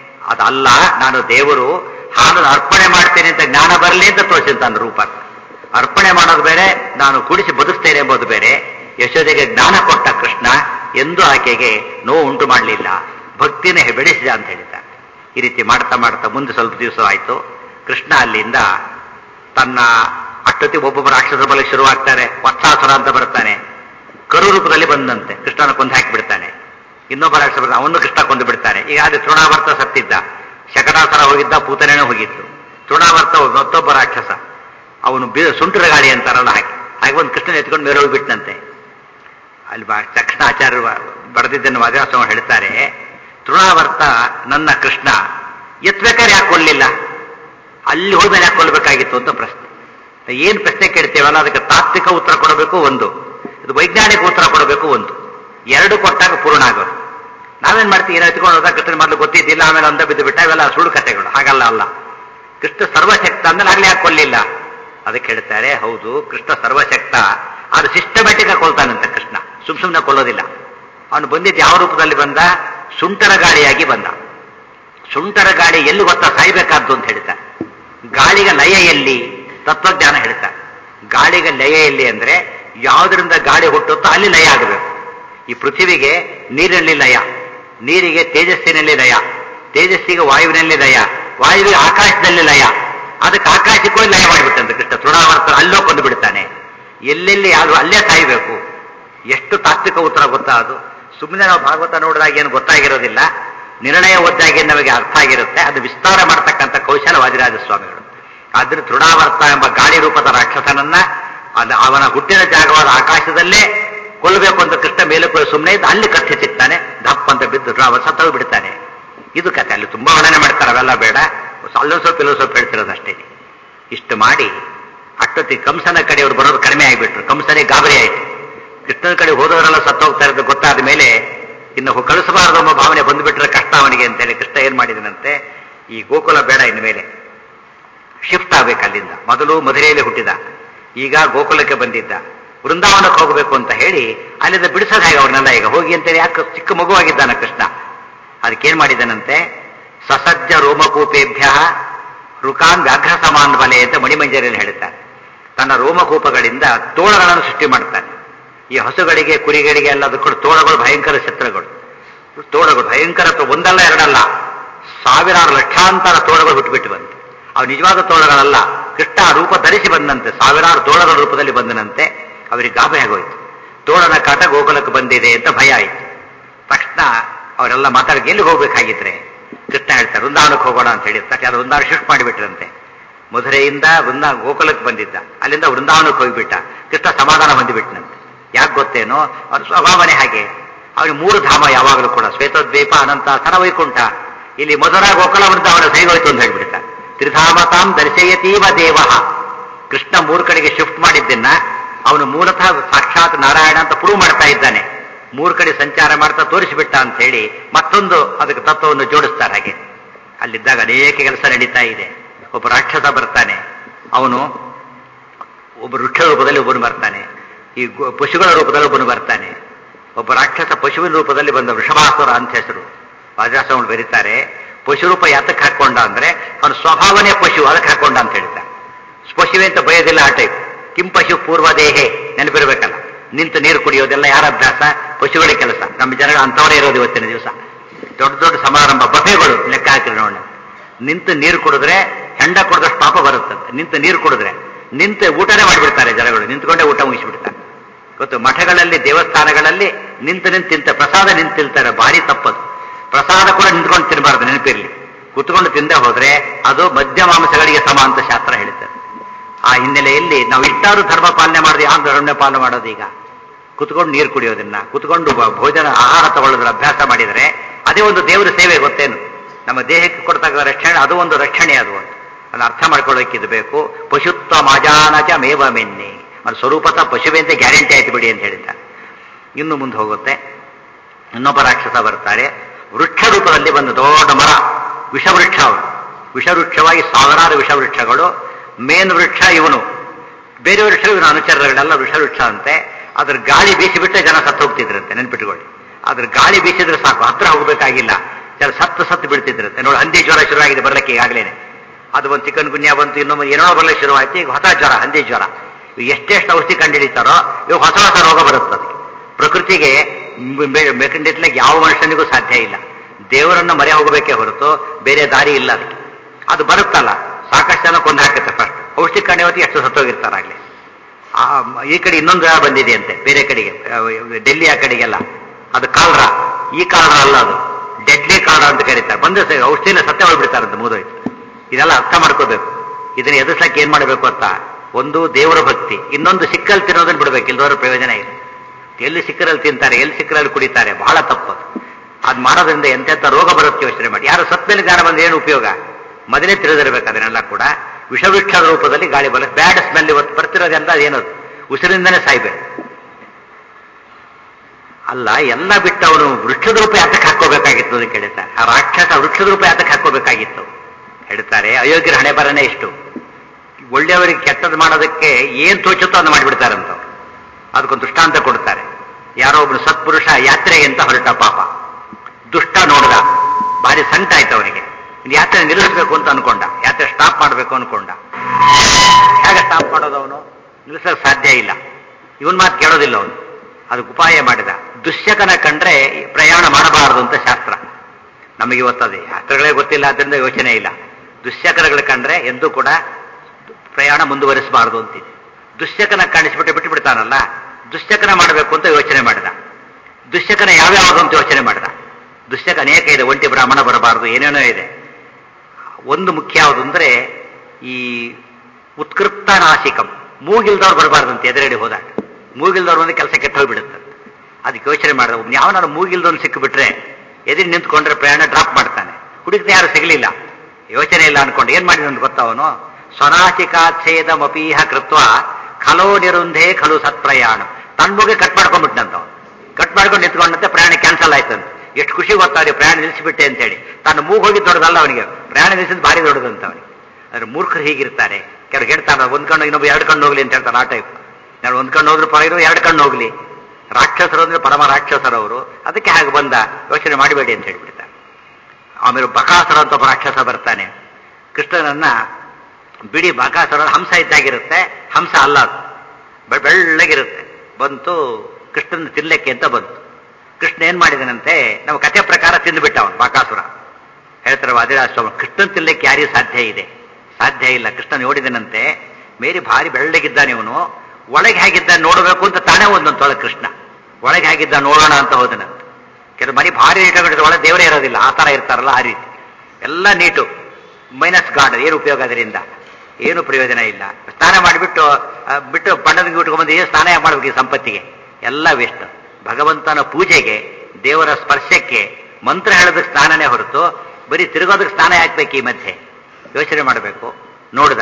ಅದಲ್ಲ ನಾನು ದೇವರು ಹಾಲನ್ನು ಅರ್ಪಣೆ ಮಾಡ್ತೇನೆ ಅಂತ ಜ್ಞಾನ ಬರಲಿ ಅಂತ ತೋರಿಸಿದ್ದಾನೆ ರೂಪ ಅರ್ಪಣೆ ಮಾಡೋದು ಬೇರೆ ನಾನು ಕುಡಿಸಿ ಬದುಕ್ತೇನೆ ಎಂಬುದು ಬೇರೆ ಯಶೋದೆಗೆ ಜ್ಞಾನ ಕೊಟ್ಟ ಕೃಷ್ಣ ಎಂದು ಆಕೆಗೆ ನೋವು ಉಂಟು ಮಾಡಲಿಲ್ಲ ಭಕ್ತಿನೇ ಬೆಳೆಸಿದ ಅಂತ ಹೇಳಿದ್ದಾರೆ ಈ ರೀತಿ ಮಾಡ್ತಾ ಮಾಡ್ತಾ ಮುಂದೆ ಸ್ವಲ್ಪ ದಿವಸ ಆಯಿತು ಕೃಷ್ಣ ಅಲ್ಲಿಂದ ತನ್ನ ಅಷ್ಟೊತ್ತಿ ಒಬ್ಬೊಬ್ಬರು ರಾಕ್ಷಸರ ಬಲಕ್ಕೆ ಶುರುವಾಗ್ತಾರೆ ವತ್ಸಾಸುರ ಅಂತ ಬರ್ತಾನೆ ಕರು ರೂಪದಲ್ಲಿ ಬಂದಂತೆ ಕೃಷ್ಣನ ಕೊಂದು ಹಾಕಿಬಿಡ್ತಾನೆ ಇನ್ನೊಬ್ಬ ರಾಕ್ಷಸ ಬರ್ತಾನೆ ಅವನು ಕೃಷ್ಣ ಕೊಂದು ಬಿಡ್ತಾನೆ ಈಗ ಅದು ತೃಣಾವರ್ತ ಸತ್ತಿದ್ದ ಶಕಟಾಸುರ ಹೋಗಿದ್ದ ಪೂತನೇನೂ ಹೋಗಿತ್ತು ತೃಣಾವರ್ತ ಮತ್ತೊಬ್ಬ ರಾಕ್ಷಸ ಅವನು ಬಿ ಸುಂಟರ ಗಾಳಿ ಅಂತಾರಲ್ಲ ಹಾಗೆ ಹಾಗೆ ಒಂದು ಕೃಷ್ಣನ ಎತ್ಕೊಂಡು ಮೇಲೆ ಹೋಗಿಬಿಟ್ನಂತೆ ಅಲ್ಲಿ ಬಾ ತಕ್ಷಣ ಆಚಾರ್ಯರು ಬರೆದಿದ್ದನ್ನು ವಾದಿವಾಸವ ಹೇಳ್ತಾರೆ ತೃಣಾವರ್ತ ನನ್ನ ಕೃಷ್ಣ ಎತ್ಬೇಕಾದ್ರೆ ಯಾಕೆ ಕೊಲ್ಲಿಲ್ಲ ಅಲ್ಲಿ ಹೋದ್ಮೇಲೆ ಯಾಕೆ ಕೊಲ್ಲಬೇಕಾಗಿತ್ತು ಅಂತ ಪ್ರಶ್ನೆ ಏನ್ ಪ್ರಶ್ನೆ ಕೇಳ್ತೇವಲ್ಲ ಅದಕ್ಕೆ ತಾತ್ವಿಕ ಉತ್ತರ ಕೊಡಬೇಕು ಒಂದು ಇದು ವೈಜ್ಞಾನಿಕ ಉತ್ತರ ಕೊಡಬೇಕು ಒಂದು ಎರಡು ಕೊಟ್ಟಾಗ ಪೂರ್ಣ ಆಗೋದು ನಾವೇನ್ ಮಾಡ್ತೀವಿ ಏನೋ ಎತ್ಕೊಂಡು ಹೋದಾಗ ಕೃಷ್ಣ ಮೊದಲು ಗೊತ್ತಿದ್ದಿಲ್ಲ ಆಮೇಲೆ ಅಂದ ಬಿದ್ದು ಬಿಟ್ಟ ಇವೆಲ್ಲ ಸುಳ್ಳು ಕಥೆಗಳು ಹಾಗಲ್ಲ ಅಲ್ಲ ಕೃಷ್ಣ ಸರ್ವಶಕ್ತ ಅಂದ್ರೆ ಆಗ್ಲೇ ಯಾಕೆ ಕೊಲ್ಲಿಲ್ಲ ಅದಕ್ಕೆ ಹೇಳ್ತಾರೆ ಹೌದು ಕೃಷ್ಣ ಸರ್ವಶಕ್ತ ಅದು ಸಿಸ್ಟಮ್ಯಾಟಿಕ್ ಆಗಿ ಕೊಲ್ತಾನಂತೆ ಕೃಷ್ಣ ಸುಮ್ ಸುಮ್ಮನೆ ಕೊಲ್ಲೋದಿಲ್ಲ ಅವನು ಬಂದಿದ್ದು ಯಾವ ರೂಪದಲ್ಲಿ ಬಂದ ಸುಂಟರ ಗಾಳಿಯಾಗಿ ಬಂದ ಸುಂಟರ ಗಾಳಿ ಎಲ್ಲಿ ಗೊತ್ತಾ ಸಾಯ್ಬೇಕಾದ್ದು ಅಂತ ಹೇಳ್ತಾರೆ ಗಾಳಿಗೆ ಲಯ ಎಲ್ಲಿ ತತ್ವಜ್ಞಾನ ಹೇಳ್ತಾರೆ ಗಾಳಿಗೆ ಲಯ ಎಲ್ಲಿ ಅಂದ್ರೆ ಯಾವುದರಿಂದ ಗಾಳಿ ಹುಟ್ಟುತ್ತೋ ಅಲ್ಲಿ ಲಯ ಆಗಬೇಕು ಈ ಪೃಥ್ವಿಗೆ ನೀರಿನಲ್ಲಿ ಲಯ ನೀರಿಗೆ ತೇಜಸ್ಸಿನಲ್ಲಿ ಲಯ ತೇಜಸ್ಸಿಗೆ ವಾಯುವಿನಲ್ಲಿ ಲಯ ವಾಯುವಿಗೆ ಆಕಾಶದಲ್ಲಿ ಲಯ ಅದಕ್ಕೆ ಆಕಾಶಕ್ಕೂ ಲಯ ಮಾಡಿಬಿಟ್ಟಂತೆ ಕೃಷ್ಣ ತೃಣಾವರ್ತ ಅಲ್ಲೋ ಕೊಂದು ಬಿಡ್ತಾನೆ ಎಲ್ಲೆಲ್ಲಿ ಯಾರು ಅಲ್ಲೇ ಸಾಯ್ಬೇಕು ಎಷ್ಟು ತಾತ್ವಿಕ ಉತ್ತರ ಗೊತ್ತಾ ಅದು ಸುಮ್ಮನೆ ನಾವು ಭಾಗವತ ನೋಡಿದಾಗ ಏನು ಗೊತ್ತಾಗಿರೋದಿಲ್ಲ ನಿರ್ಣಯ ಓದ್ದಾಗೆ ನಮಗೆ ಅರ್ಥ ಆಗಿರುತ್ತೆ ಅದು ವಿಸ್ತಾರ ಮಾಡ್ತಕ್ಕಂಥ ಕೌಶಲ ವಾದಿರಾಜ ಸ್ವಾಮಿಗಳು ಆದ್ರೆ ತೃಣಾವರ್ತ ಎಂಬ ಗಾಳಿ ರೂಪದ ರಾಕ್ಷಸನನ್ನ ಅದು ಅವನ ಹುಟ್ಟಿನ ಜಾಗವಾದ ಆಕಾಶದಲ್ಲೇ ಕೊಲ್ಲಬೇಕು ಅಂತ ಕೃಷ್ಣ ಮೇಲೆ ಸುಮ್ಮನೆ ಇದ್ದು ಅಲ್ಲಿ ಕಥೆ ಸಿಗ್ತಾನೆ ದಪ್ಪ ಅಂತ ಬಿದ್ದು ತೃಣಾವರ್ತ ಸತ್ತೋಗಿ ಬಿಡ್ತಾನೆ ಇದು ಕಥೆ ಅಲ್ಲಿ ತುಂಬಾ ವರ್ಣನೆ ಮಾಡ್ತಾರೆ ಅವೆಲ್ಲ ಬೇಡ ಅಲ್ಲೊಂದು ಸ್ವಲ್ಪ ಇಲ್ಲೊಂದು ಸ್ವಲ್ಪ ಹೇಳ್ತಿರೋದಷ್ಟೇ ಇಷ್ಟು ಮಾಡಿ ಅಷ್ಟೊತ್ತಿ ಕಂಸನ ಕಡೆಯವರು ಬರೋದು ಕಡಿಮೆ ಆಗಿಬಿಟ್ರು ಕಂಸನೇ ಗಾಬರಿ ಆಯಿತು ಕೃಷ್ಣನ ಕಡೆ ಹೋದವರೆಲ್ಲ ಸತ್ತೋಗ್ತಾ ಇರೋದು ಗೊತ್ತಾದ ಮೇಲೆ ಇನ್ನು ಕಳಿಸಬಾರದು ಎಂಬ ಭಾವನೆ ಬಂದುಬಿಟ್ರೆ ಕಷ್ಟ ಅವನಿಗೆ ಅಂತೇಳಿ ಕೃಷ್ಣ ಏನ್ ಮಾಡಿದನಂತೆ ಈ ಗೋಕುಲ ಬೇಡ ಇನ್ನು ಮೇಲೆ ಶಿಫ್ಟ್ ಆಗ್ಬೇಕು ಅಲ್ಲಿಂದ ಮೊದಲು ಮಧುರೆಯಲ್ಲಿ ಹುಟ್ಟಿದ ಈಗ ಗೋಕುಲಕ್ಕೆ ಬಂದಿದ್ದ ವೃಂದಾವನಕ್ಕೆ ಹೋಗಬೇಕು ಅಂತ ಹೇಳಿ ಅಲ್ಲಿಂದ ಬಿಡಿಸೋದು ಹೇಗೆ ಅವ್ರನ್ನೆಲ್ಲ ಈಗ ಹೋಗಿ ಅಂತೇಳಿ ಯಾಕೆ ಚಿಕ್ಕ ಮಗುವಾಗಿದ್ದಾನ ಕೃಷ್ಣ ಅದಕ್ಕೇನ್ ಮಾಡಿದನಂತೆ ಸಸಜ್ಜ ರೋಮಕೂಪೇಭ್ಯ ರುಕಾನ್ ವ್ಯಾಘ್ರ ಸಮಾನ್ ಬಲೆ ಅಂತ ಮಣಿಮಂಜರಿಯಲ್ಲಿ ಹೇಳ್ತಾರೆ ತನ್ನ ರೋಮಕೂಪಗಳಿಂದ ತೋಳಗಳನ್ನು ಸೃಷ್ಟಿ ಮಾಡ್ತಾನೆ ಈ ಹಸುಗಳಿಗೆ ಕುರಿಗಳಿಗೆ ಎಲ್ಲ ಅದಕ್ಕೂ ತೋಳಗಳು ಭಯಂಕರ ಶತ್ರುಗಳು ತೋಳಗಳು ಭಯಂಕರ ತೋ- ಒಂದಲ್ಲ ಎರಡಲ್ಲ ಸಾವಿರಾರು ಲಕ್ಷಾಂತರ ತೋಳಗಳು ಹುಟ್ಟುಬಿಟ್ಟು ಬಂತು ಅವು ನಿಜವಾದ ತೋಳಗಳಲ್ಲ ಕೃಷ್ಣ ಆ ರೂಪ ಧರಿಸಿ ಬಂದಂತೆ ಸಾವಿರಾರು ತೋಳಗಳ ರೂಪದಲ್ಲಿ ಬಂದನಂತೆ ಅವರಿಗೆ ಗಾಬರಿ ಆಗೋಯ್ತು ತೋಳನ ಕಾಟ ಗೋಕುಲಕ್ಕೆ ಬಂದಿದೆ ಅಂತ ಭಯ ಆಯಿತು ತಕ್ಷಣ ಅವರೆಲ್ಲ ಮಾತಾಡಿ ಎಲ್ಲಿ ಹೋಗ್ಬೇಕಾಗಿದ್ರೆ ಕೃಷ್ಣ ಹೇಳ್ತಾರೆ ವೃಂದಾವನಕ್ಕೆ ಹೋಗೋಣ ಅಂತ ಹೇಳಿ ತಕ್ಷಣ ಅದು ವೃಂದಾವನ ಶಿಫ್ಟ್ ಮಾಡಿಬಿಟ್ರಂತೆ ಮಧುರೆಯಿಂದ ವೃಂದ ಗೋಕುಲಕ್ಕೆ ಬಂದಿದ್ದ ಅಲ್ಲಿಂದ ವೃಂದಾವನಕ್ಕೆ ಹೋಗ್ಬಿಟ್ಟ ಕೃಷ್ಣ ಸಮಾಧಾನ ಹೊಂದಿಬಿಟ್ನಂತೆ ಯಾಕೆ ಗೊತ್ತೇನೋ ಅವ್ರ ಸ್ವಭಾವನೆ ಹಾಗೆ ಅವನಿಗೆ ಮೂರು ಧಾಮ ಯಾವಾಗಲೂ ಕೂಡ ಶ್ವೇತದ್ವೀಪ ಅನಂತ ಸರ ವೈಕುಂಠ ಇಲ್ಲಿ ಮಧುರ ಗೋಕುಲ ವೃಂದಾವನ ಸೈಗೋಯ್ತು ಅಂತ ಹೇಳ್ಬಿಡ್ತ ತ್ರಿಧಾಮತಾಂ ದರ್ಶಯತೀವ ದೇವ ಕೃಷ್ಣ ಮೂರು ಕಡೆಗೆ ಶಿಫ್ಟ್ ಮಾಡಿದ್ದನ್ನ ಅವನು ಮೂಲತಃ ಸಾಕ್ಷಾತ್ ನಾರಾಯಣ ಅಂತ ಪ್ರೂವ್ ಮಾಡ್ತಾ ಇದ್ದಾನೆ ಮೂರು ಕಡೆ ಸಂಚಾರ ಮಾಡ್ತಾ ತೋರಿಸಿಬಿಟ್ಟ ಅಂತ ಹೇಳಿ ಮತ್ತೊಂದು ಅದಕ್ಕೆ ತತ್ವವನ್ನು ಜೋಡಿಸ್ತಾರೆ ಹಾಗೆ ಅಲ್ಲಿದ್ದಾಗ ಅನೇಕ ಕೆಲಸ ನಡೀತಾ ಇದೆ ಒಬ್ಬ ರಾಕ್ಷಸ ಬರ್ತಾನೆ ಅವನು ಒಬ್ಬ ವೃಕ್ಷ ರೂಪದಲ್ಲಿ ಒಬ್ಬನು ಬರ್ತಾನೆ ಈ ಗೊ- ಪಶುಗಳ ರೂಪದಲ್ಲಿ ಒಬ್ಬನು ಬರ್ತಾನೆ ಒಬ್ಬ ರಾಕ್ಷಸ ಪಶುವಿನ ರೂಪದಲ್ಲಿ ಬಂದ ವೃಷಭಾಸುರ ಅಂತ ಹೆಸರು ವಾಜಾಸವನ್ನು ಬರೀತಾರೆ ಪಶುರೂಪ ಯಾತಕ್ಕೆ ಹಾಕೊಂಡ ಅಂದ್ರೆ ಅವನ ಸ್ವಭಾವನೇ ಪಶು ಅದಕ್ಕೆ ಹಾಕೊಂಡ ಅಂತ ಹೇಳ್ತಾರೆ ಪಶುವೆ ಅಂತ ಬಯೋದಿಲ್ಲ ಆ ಟೈಪ್ ಕಿಂ ಪಶು ಪೂರ್ವ ದೇಹೆ ನೆನಪಿರ್ಬೇಕಲ್ಲ ನಿಂತು ನೀರು ಕುಡಿಯೋದೆಲ್ಲ ಯಾರ ಅಭ್ಯಾಸ ಪಶುಗಳ ಕೆಲಸ ನಮ್ಮ ಜನಗಳು ಅಂತವರೇ ಇರೋದು ಇವತ್ತಿನ ದಿವಸ ದೊಡ್ಡ ದೊಡ್ಡ ಸಮಾರಂಭ ಬಫೆಗಳು ಲೆಕ್ಕ ಹಾಕಿರಿ ನೋಡೋಣ ನಿಂತು ನೀರು ಕುಡಿದ್ರೆ ಹೆಂಡ ಕುಡಿದಷ್ಟು ಪಾಪ ಬರುತ್ತಂತೆ ನಿಂತು ನೀರು ಕುಡಿದ್ರೆ ನಿಂತು ಊಟನೇ ಮಾಡಿಬಿಡ್ತಾರೆ ಜನಗಳು ನಿಂತ್ಕೊಂಡೇ ಊಟ ಮುಗಿಸ್ಬಿಡ್ತಾರೆ ಗೊತ್ತು ಮಠಗಳಲ್ಲಿ ದೇವಸ್ಥಾನಗಳಲ್ಲಿ ನಿಂತು ನಿಂತು ತಿಂತ ಪ್ರಸಾದ ನಿಂತು ತಿಂತಾರೆ ಭಾರಿ ತಪ್ಪದು ಪ್ರಸಾದ ಕೂಡ ನಿಂತ್ಕೊಂಡು ತಿನ್ನಬಾರ್ದು ನೆನಪಿರ್ಲಿ ಕುತ್ಕೊಂಡು ತಿಂದೆ ಹೋದ್ರೆ ಅದು ಮಧ್ಯ ಮಾಂಸಗಳಿಗೆ ಸಮ ಅಂತ ಶಾಸ್ತ್ರ ಹೇಳುತ್ತದೆ ಆ ಹಿನ್ನೆಲೆಯಲ್ಲಿ ನಾವು ಇಷ್ಟಾರು ಧರ್ಮ ಪಾಲನೆ ಮಾಡಿದ್ರೆ ಯಾವ ಧರ್ಮ ಪಾಲನೆ ಮಾಡೋದು ಈಗ ಕುತ್ಕೊಂಡು ನೀರು ಕುಡಿಯೋದನ್ನ ಕುತ್ಕೊಂಡು ಬ- ಭೋಜನ ಆಹಾರ ತಗೊಳ್ಳೋದ್ರ ಅಭ್ಯಾಸ ಮಾಡಿದರೆ ಅದೇ ಒಂದು ದೇವರ ಸೇವೆ ಗೊತ್ತೇನು ನಮ್ಮ ದೇಹಕ್ಕೆ ಕೊಡ್ತಕ್ಕ ರಕ್ಷಣೆ ಅದು ಒಂದು ರಕ್ಷಣೆ ಅದು ಒಂದು ಅದನ್ನ ಅರ್ಥ ಮಾಡ್ಕೊಳ್ಳೋಕ್ಕಿದು ಬೇಕು ಪಶುತ್ವ ಮಾಜಾನಚ ಮೇವ ಮೆನ್ನೆ ಅದು ಸ್ವರೂಪತ ಪಶುವೆ ಅಂತ ಗ್ಯಾರಂಟಿ ಆಯ್ತು ಬಿಡಿ ಅಂತ ಹೇಳಿದ್ದಾರೆ ಇನ್ನು ಮುಂದೆ ಹೋಗುತ್ತೆ ಇನ್ನೊಬ್ಬ ರಾಕ್ಷಸ ಬರ್ತಾರೆ ವೃಕ್ಷ ರೂಪದಲ್ಲಿ ಬಂದು ದೊಡ್ಡ ಮರ ವಿಷವೃಕ್ಷ ಅವನು ವಿಷವೃಕ್ಷವಾಗಿ ಸಾವಿರಾರು ವಿಷವೃಕ್ಷಗಳು ಮೇನ್ ವೃಕ್ಷ ಇವನು ಬೇರೆ ವೃಕ್ಷ ಇವನ ಅನುಚರಗಳೆಲ್ಲ ವಿಷವೃಕ್ಷ ಅಂತೆ ಅದ್ರ ಗಾಳಿ ಬೀಸಿಬಿಟ್ಟೆ ಜನ ಸತ್ತು ಹೋಗ್ತಿದ್ರಂತೆ ನೆನ್ಪಿಟ್ಕೊಳ್ಳಿ ಅದ್ರ ಗಾಳಿ ಬೀಸಿದ್ರೆ ಸಾಕು ಹತ್ರ ಹೋಗ್ಬೇಕಾಗಿಲ್ಲ ಜನ ಸತ್ತು ಸತ್ತು ಬೀಳ್ತಿದ್ರಂತೆ ನೋಡಿ ಹಂದಿ ಜ್ವರ ಶುರುವಾಗಿದೆ ಬರ್ಲಿಕ್ಕೆ ಈಗಾಗಲೇನೆ ಅದು ಒಂದು ಚಿಕನ್ ಗುನ್ಯಾ ಬಂತು ಇನ್ನೊಂದು ಏನೋ ಬರ್ಲಿಕ್ಕೆ ಶುರುವಾಯ್ತು ಈಗ ಹೊಸ ಜ್ವರ ಹಂದಿ ಜ್ವರ ಇವು ಎಷ್ಟೆಷ್ಟು ಔಷಧಿ ಕಂಡುಹಿಡಿತಾರೋ ಇವಾಗ ಹೊಸ ಹೊಸ ರೋಗ ಬರುತ್ತೆ ಅದಕ್ಕೆ ಪ್ರಕೃತಿಗೆ ಬೇಕಂಡಿಟ್ಲಿಕ್ಕೆ ಯಾವ ಮನುಷ್ಯನಿಗೂ ಸಾಧ್ಯ ಇಲ್ಲ ದೇವರನ್ನ ಮರೆ ಹೋಗಬೇಕೇ ಹೊರತು ಬೇರೆ ದಾರಿ ಇಲ್ಲ ಅದಕ್ಕೆ ಅದು ಬರುತ್ತಲ್ಲ ಸಾಕಷ್ಟು ಜನ ಕೊಂದು ಹಾಕುತ್ತೆ ಫಸ್ಟ್ ಔಷಧಿ ಕಂಡು ಹೊತ್ತಿಗೆ ಎಷ್ಟು ಸತ್ತೋಗಿರ್ತಾರಾಗ್ಲಿ ಆ ಮ- ಈ ಕಡೆ ಇನ್ನೊಂದು ಜ್ವರ ಬಂದಿದೆ ಅಂತೆ ಬೇರೆ ಕಡೆಗೆ ಆ, ಡೆಲ್ಲಿ ಆ ಕಡೆಗೆಲ್ಲ ಅದು ಕಾಲ್ರ ಈ ಕಾಲ್ರ ಅಲ್ಲ ಅದು ಡೆಡ್ಲಿ ಕಾಲ್ರ ಅಂತ ಕರೀತಾರೆ ಬಂದ್ರೆ ಸ- ಔಷಧಿನ ಸತ್ಯ ಹೋಗ್ಬಿಡ್ತಾರಂತೆ ಮುಗಿದೋಯ್ತು ಇದೆಲ್ಲ ಅರ್ಥ ಮಾಡ್ಕೋಬೇಕು ಇದನ್ನ ಎದುರ್ಸಕ್ಕೆ ಏನ್ ಮಾಡಬೇಕು ಅಂತ ಒಂದು ದೇವರ ಭಕ್ತಿ ಇನ್ನೊಂದು ಸಿಕ್ಕಲ್ಲಿ ತಿನ್ನೋದನ್ನ ಬಿಡ್ಬೇಕು ಇಲ್ದವ್ರ ಪ್ರಯೋಜನ ಇಲ್ಲ ಎಲ್ಲಿ ಸಿಕ್ಕರಲ್ಲಿ ತಿಂತಾರೆ ಎಲ್ಲಿ ಸಿಕ್ಕರಲ್ಲಿ ಕುಡಿತಾರೆ ಬಹಳ ತಪ್ಪದು ಅದು ಮಾಡೋದ್ರಿಂದ ಎಂತೆಂಥ ರೋಗ ಬರುತ್ತೆ ಯೋಚನೆ ಮಾಡಿ ಯಾರು ಸತ್ ಮೇಲೆ ಜ್ಞಾನ ಬಂದ್ರೆ ಏನು ಉಪಯೋಗ ಮೊದಲೇ ತಿಳಿದಿರ್ಬೇಕು ಅದನ್ನೆಲ್ಲ ಕೂಡ ವಿಷವೃಕ್ಷದ ರೂಪದಲ್ಲಿ ಗಾಳಿ ಬಲ ಬ್ಯಾಡ್ ಸ್ಮೆಲ್ ಇವತ್ತು ಬರ್ತಿರೋದೆಲ್ಲ ಏನದು ಉಸಿರಿಂದನೇ ಸಾಯ್ಬೇಕು ಅಲ್ಲ ಎಲ್ಲ ಬಿಟ್ಟು ಅವನು ವೃಕ್ಷದ ರೂಪ ಯಾತಕ್ಕೆ ಹಾಕೋಬೇಕಾಗಿತ್ತು ಅಂತ ಕೇಳ್ತಾರೆ ಆ ರಾಕ್ಷಸ ವೃಕ್ಷದ ರೂಪ ಯಾತಕ್ಕೆ ಹಾಕೋಬೇಕಾಗಿತ್ತು ಹೇಳ್ತಾರೆ ಅಯೋಗ್ಯರ ಹಣೆ ಬರನೇ ಇಷ್ಟು ಒಳ್ಳೆಯವರಿಗೆ ಕೆಟ್ಟದ್ದು ಮಾಡೋದಕ್ಕೆ ಏನ್ ತೋಚುತ್ತೋ ಅದನ್ನು ಮಾಡಿಬಿಡ್ತಾರಂತ ಅದಕ್ಕೊಂದು ದೃಷ್ಟಾಂತ ಕೊಡ್ತಾರೆ ಯಾರೋ ಒಬ್ರು ಸತ್ಪುರುಷ ಯಾತ್ರೆಗೆ ಅಂತ ಹೊರಟ ಪಾಪ ದುಷ್ಟ ನೋಡ್ದ ಭಾರಿ ಸಂಕಟ ಆಯ್ತು ಅವನಿಗೆ ಇನ್ನು ಯಾತ್ರೆ ನಿಲ್ಲಿಸ್ಬೇಕು ಅಂತ ಅನ್ಕೊಂಡ ಯಾತ್ರೆ ಸ್ಟಾಪ್ ಮಾಡಬೇಕು ಅನ್ಕೊಂಡ ಹೇಗೆ ಸ್ಟಾಪ್ ಮಾಡೋದು ಅವನು ನಿಲ್ಲಿಸಕ್ಕೆ ಸಾಧ್ಯ ಇಲ್ಲ ಇವನ್ ಮಾತು ಕೇಳೋದಿಲ್ಲ ಅವನು ಅದಕ್ಕೆ ಉಪಾಯ ಮಾಡಿದ ದುಶ್ಯಕನ ಕಂಡ್ರೆ ಪ್ರಯಾಣ ಮಾಡಬಾರದು ಅಂತ ಶಾಸ್ತ್ರ ನಮಗೆ ಇವತ್ತದೆ ಶಾಸ್ತ್ರಗಳೇ ಗೊತ್ತಿಲ್ಲ ಅದರಿಂದ ಯೋಚನೆ ಇಲ್ಲ ದುಶ್ಯಕನಗಳು ಕಂಡ್ರೆ ಎಂದೂ ಕೂಡ ಪ್ರಯಾಣ ಮುಂದುವರಿಸಬಾರದು ಅಂತಿದೆ ದುಶ್ಯಕನ ಕಾಣಿಸ್ಬಿಟ್ಟು ಬಿಟ್ಟು ಬಿಡ್ತಾನಲ್ಲ ದುಶ್ಯಕನ ಮಾಡಬೇಕು ಅಂತ ಯೋಚನೆ ಮಾಡಿದ ದುಶ್ಯಕನ ಯಾವ್ಯಾವುದು ಅಂತ ಯೋಚನೆ ಮಾಡಿದ ದುಶ್ಯಕ ಅನೇಕ ಇದೆ ಒಂಟಿ ಬ್ರಾಹ್ಮಣ ಬರಬಾರದು ಏನೇನೋ ಇದೆ ಒಂದು ಮುಖ್ಯ ಯಾವುದು ಅಂದ್ರೆ ಈ ಉತ್ಕೃಪ್ತ ನಾಸಿಕಂ ಮೂಗಿಲ್ದವ್ರು ಬರಬಾರ್ದಂತೆ ಎದುರುಗಡೆ ಹೋದಾಗ ಮೂಗಿಲ್ದವ್ರು ಒಂದು ಕೆಲಸ ಕೆಟ್ಟ ಹೋಗ್ಬಿಡುತ್ತೆ ಅದಕ್ಕೆ ಯೋಚನೆ ಮಾಡಿದ ಒಬ್ಬನು ಯಾವನಾರು ಮೂಗಿಲ್ದವ್ನು ಸಿಕ್ಕಿಬಿಟ್ರೆ ಎದುರು ನಿಂತ್ಕೊಂಡ್ರೆ ಪ್ರಯಾಣ ಡ್ರಾಪ್ ಮಾಡ್ತಾನೆ ಹುಡುಗನ ಯಾರು ಸಿಗಲಿಲ್ಲ ಯೋಚನೆ ಇಲ್ಲ ಅನ್ಕೊಂಡು ಏನ್ ಮಾಡಿದ ಅಂತ ಗೊತ್ತಾ ಅವನು ಸ್ವನಾಚಿಕಾಚ್ಛೇದ ಮಪೀಹ ಕೃತ್ವ ಖಲೋ ನಿರುಂಧೆ ಖಲು ಸತ್ಪ್ರಯಾಣ ತನ್ನ ಮುಗಿ ಕಟ್ ಮಾಡ್ಕೊಂಡ್ಬಿಟ್ಟಂತ ಅವನು ಕಟ್ ಮಾಡ್ಕೊಂಡು ನಿಂತ್ಕೊಂಡಂತೆ ಪ್ರಯಾಣ ಕ್ಯಾನ್ಸಲ್ ಆಯ್ತಂತೆ ಎಷ್ಟು ಖುಷಿ ಗೊತ್ತಾವ್ರಿ ಪ್ರಯಾಣ ನಿಲ್ಲಿಸಿಬಿಟ್ಟೆ ಅಂತ ಹೇಳಿ ತನ್ನ ಮೂಗು ಹೋಗಿ ದೊಡ್ಡದಲ್ಲ ಅವನಿಗೆ ಪ್ರಯಾಣ ನಿಲ್ಲಿಸಿದ್ ಭಾರಿ ದೊಡ್ಡದಂತ ಅವನಿಗೆ ಅದ್ರ ಮೂರ್ಖರು ಹೀಗಿರ್ತಾರೆ ಕೆಲವು ಹೇಳ್ತಾರೆ ಒಂದ್ ಕಣ್ಣು ಇನ್ನೊಬ್ಬ ಎರಡು ಕಣ್ಣು ಹೋಗ್ಲಿ ಅಂತ ಹೇಳ್ತಾರೆ ಆ ಟೈಪ್ ನಾನು ಒಂದ್ ಕಣ್ಣು ಹೋದ್ರೆ ಪರವಾಗಿರೋ ಎರಡು ಕಣ್ಣು ಹೋಗ್ಲಿ ರಾಕ್ಷಸರು ಅಂದ್ರೆ ಪರಮ ರಾಕ್ಷಸರವರು ಅದಕ್ಕೆ ಹಾಗೆ ಬಂದ ಯೋಚನೆ ಮಾಡಬೇಡಿ ಅಂತ ಹೇಳ್ಬಿಡ್ತಾರೆ ಆಮೇಲೆ ಬಕಾಸುರ ಅಂತ ಒಬ್ಬ ರಾಕ್ಷಸ ಬರ್ತಾನೆ ಕೃಷ್ಣನನ್ನ ಬಿಡಿ ಬಕಾಸುರ ಹಂಸ ಇದ್ದಾಗಿರುತ್ತೆ ಹಂಸ ಅಲ್ಲ ಅದು ಬೆ- ಬೆಳ್ಳಗಿರುತ್ತೆ ಬಂತು ಕೃಷ್ಣನ ತಿನ್ಲಿಕ್ಕೆ ಅಂತ ಬಂತು ಕೃಷ್ಣ ಏನ್ ಮಾಡಿದನಂತೆ ನಮ್ಮ ಕಥೆ ಪ್ರಕಾರ ತಿಂದುಬಿಟ್ಟ ಅವನು ಬಕಾಸುರ ಹೇಳ್ತಾರೆ ವಾದಿರಾಜ ಕೃಷ್ಣನ್ ತಿನ್ಲಿಕ್ಕೆ ಯಾರಿಗೂ ಸಾಧ್ಯ ಇದೆ ಸಾಧ್ಯ ಇಲ್ಲ ಕೃಷ್ಣ ನೋಡಿದನಂತೆ ಮೇರಿ ಭಾರಿ ಬೆಳ್ಳಗಿದ್ದಾನೆ ಇವನು ಒಳಗೆ ಹೇಗಿದ್ದ ನೋಡಬೇಕು ಅಂತ ತಾನೇ ಒಂದೊಂದು ತೊಳಗೆ ಕೃಷ್ಣ ಒಳಗೆ ಹೇಗಿದ್ದ ನೋಡೋಣ ಅಂತ ಹೋದನಂತೆ ಕೆಲವು ಮನೆ ಭಾರಿ ನೀಟಾಗಿದ್ರೆ ಒಳಗೆ ದೇವರೇ ಇರೋದಿಲ್ಲ ಆ ತರ ಇರ್ತಾರಲ್ಲ ಆ ರೀತಿ ಎಲ್ಲ ನೀಟು ಮೈನಸ್ ಗಾಡ್ ಏನು ಉಪಯೋಗ ಅದರಿಂದ ಏನು ಪ್ರಯೋಜನ ಇಲ್ಲ ಸ್ನಾನ ಮಾಡಿಬಿಟ್ಟು ಆ, ಬಿಟ್ಟು ಬಣ್ಣದ ಉಟ್ಕೊಂಡ್ಬಂದು ಏನು ಸ್ನಾನ ಯಾಕ್ ಮಾಡ್ಬೇಕು ಈ ಸಂಪತ್ತಿಗೆ ಎಲ್ಲ ವೇಸ್ಟ್ ಭಗವಂತನ ಪೂಜೆಗೆ ದೇವರ ಸ್ಪರ್ಶಕ್ಕೆ ಮಂತ್ರ ಹೇಳೋದಕ್ಕೆ ಸ್ನಾನನೇ ಹೊರತು ಬರೀ ತಿರುಗೋದಕ್ಕೆ ಸ್ನಾನ ಹಾಕ್ಬೇಕು ಈ ಮಧ್ಯೆ ಯೋಚನೆ ಮಾಡಬೇಕು ನೋಡ್ದ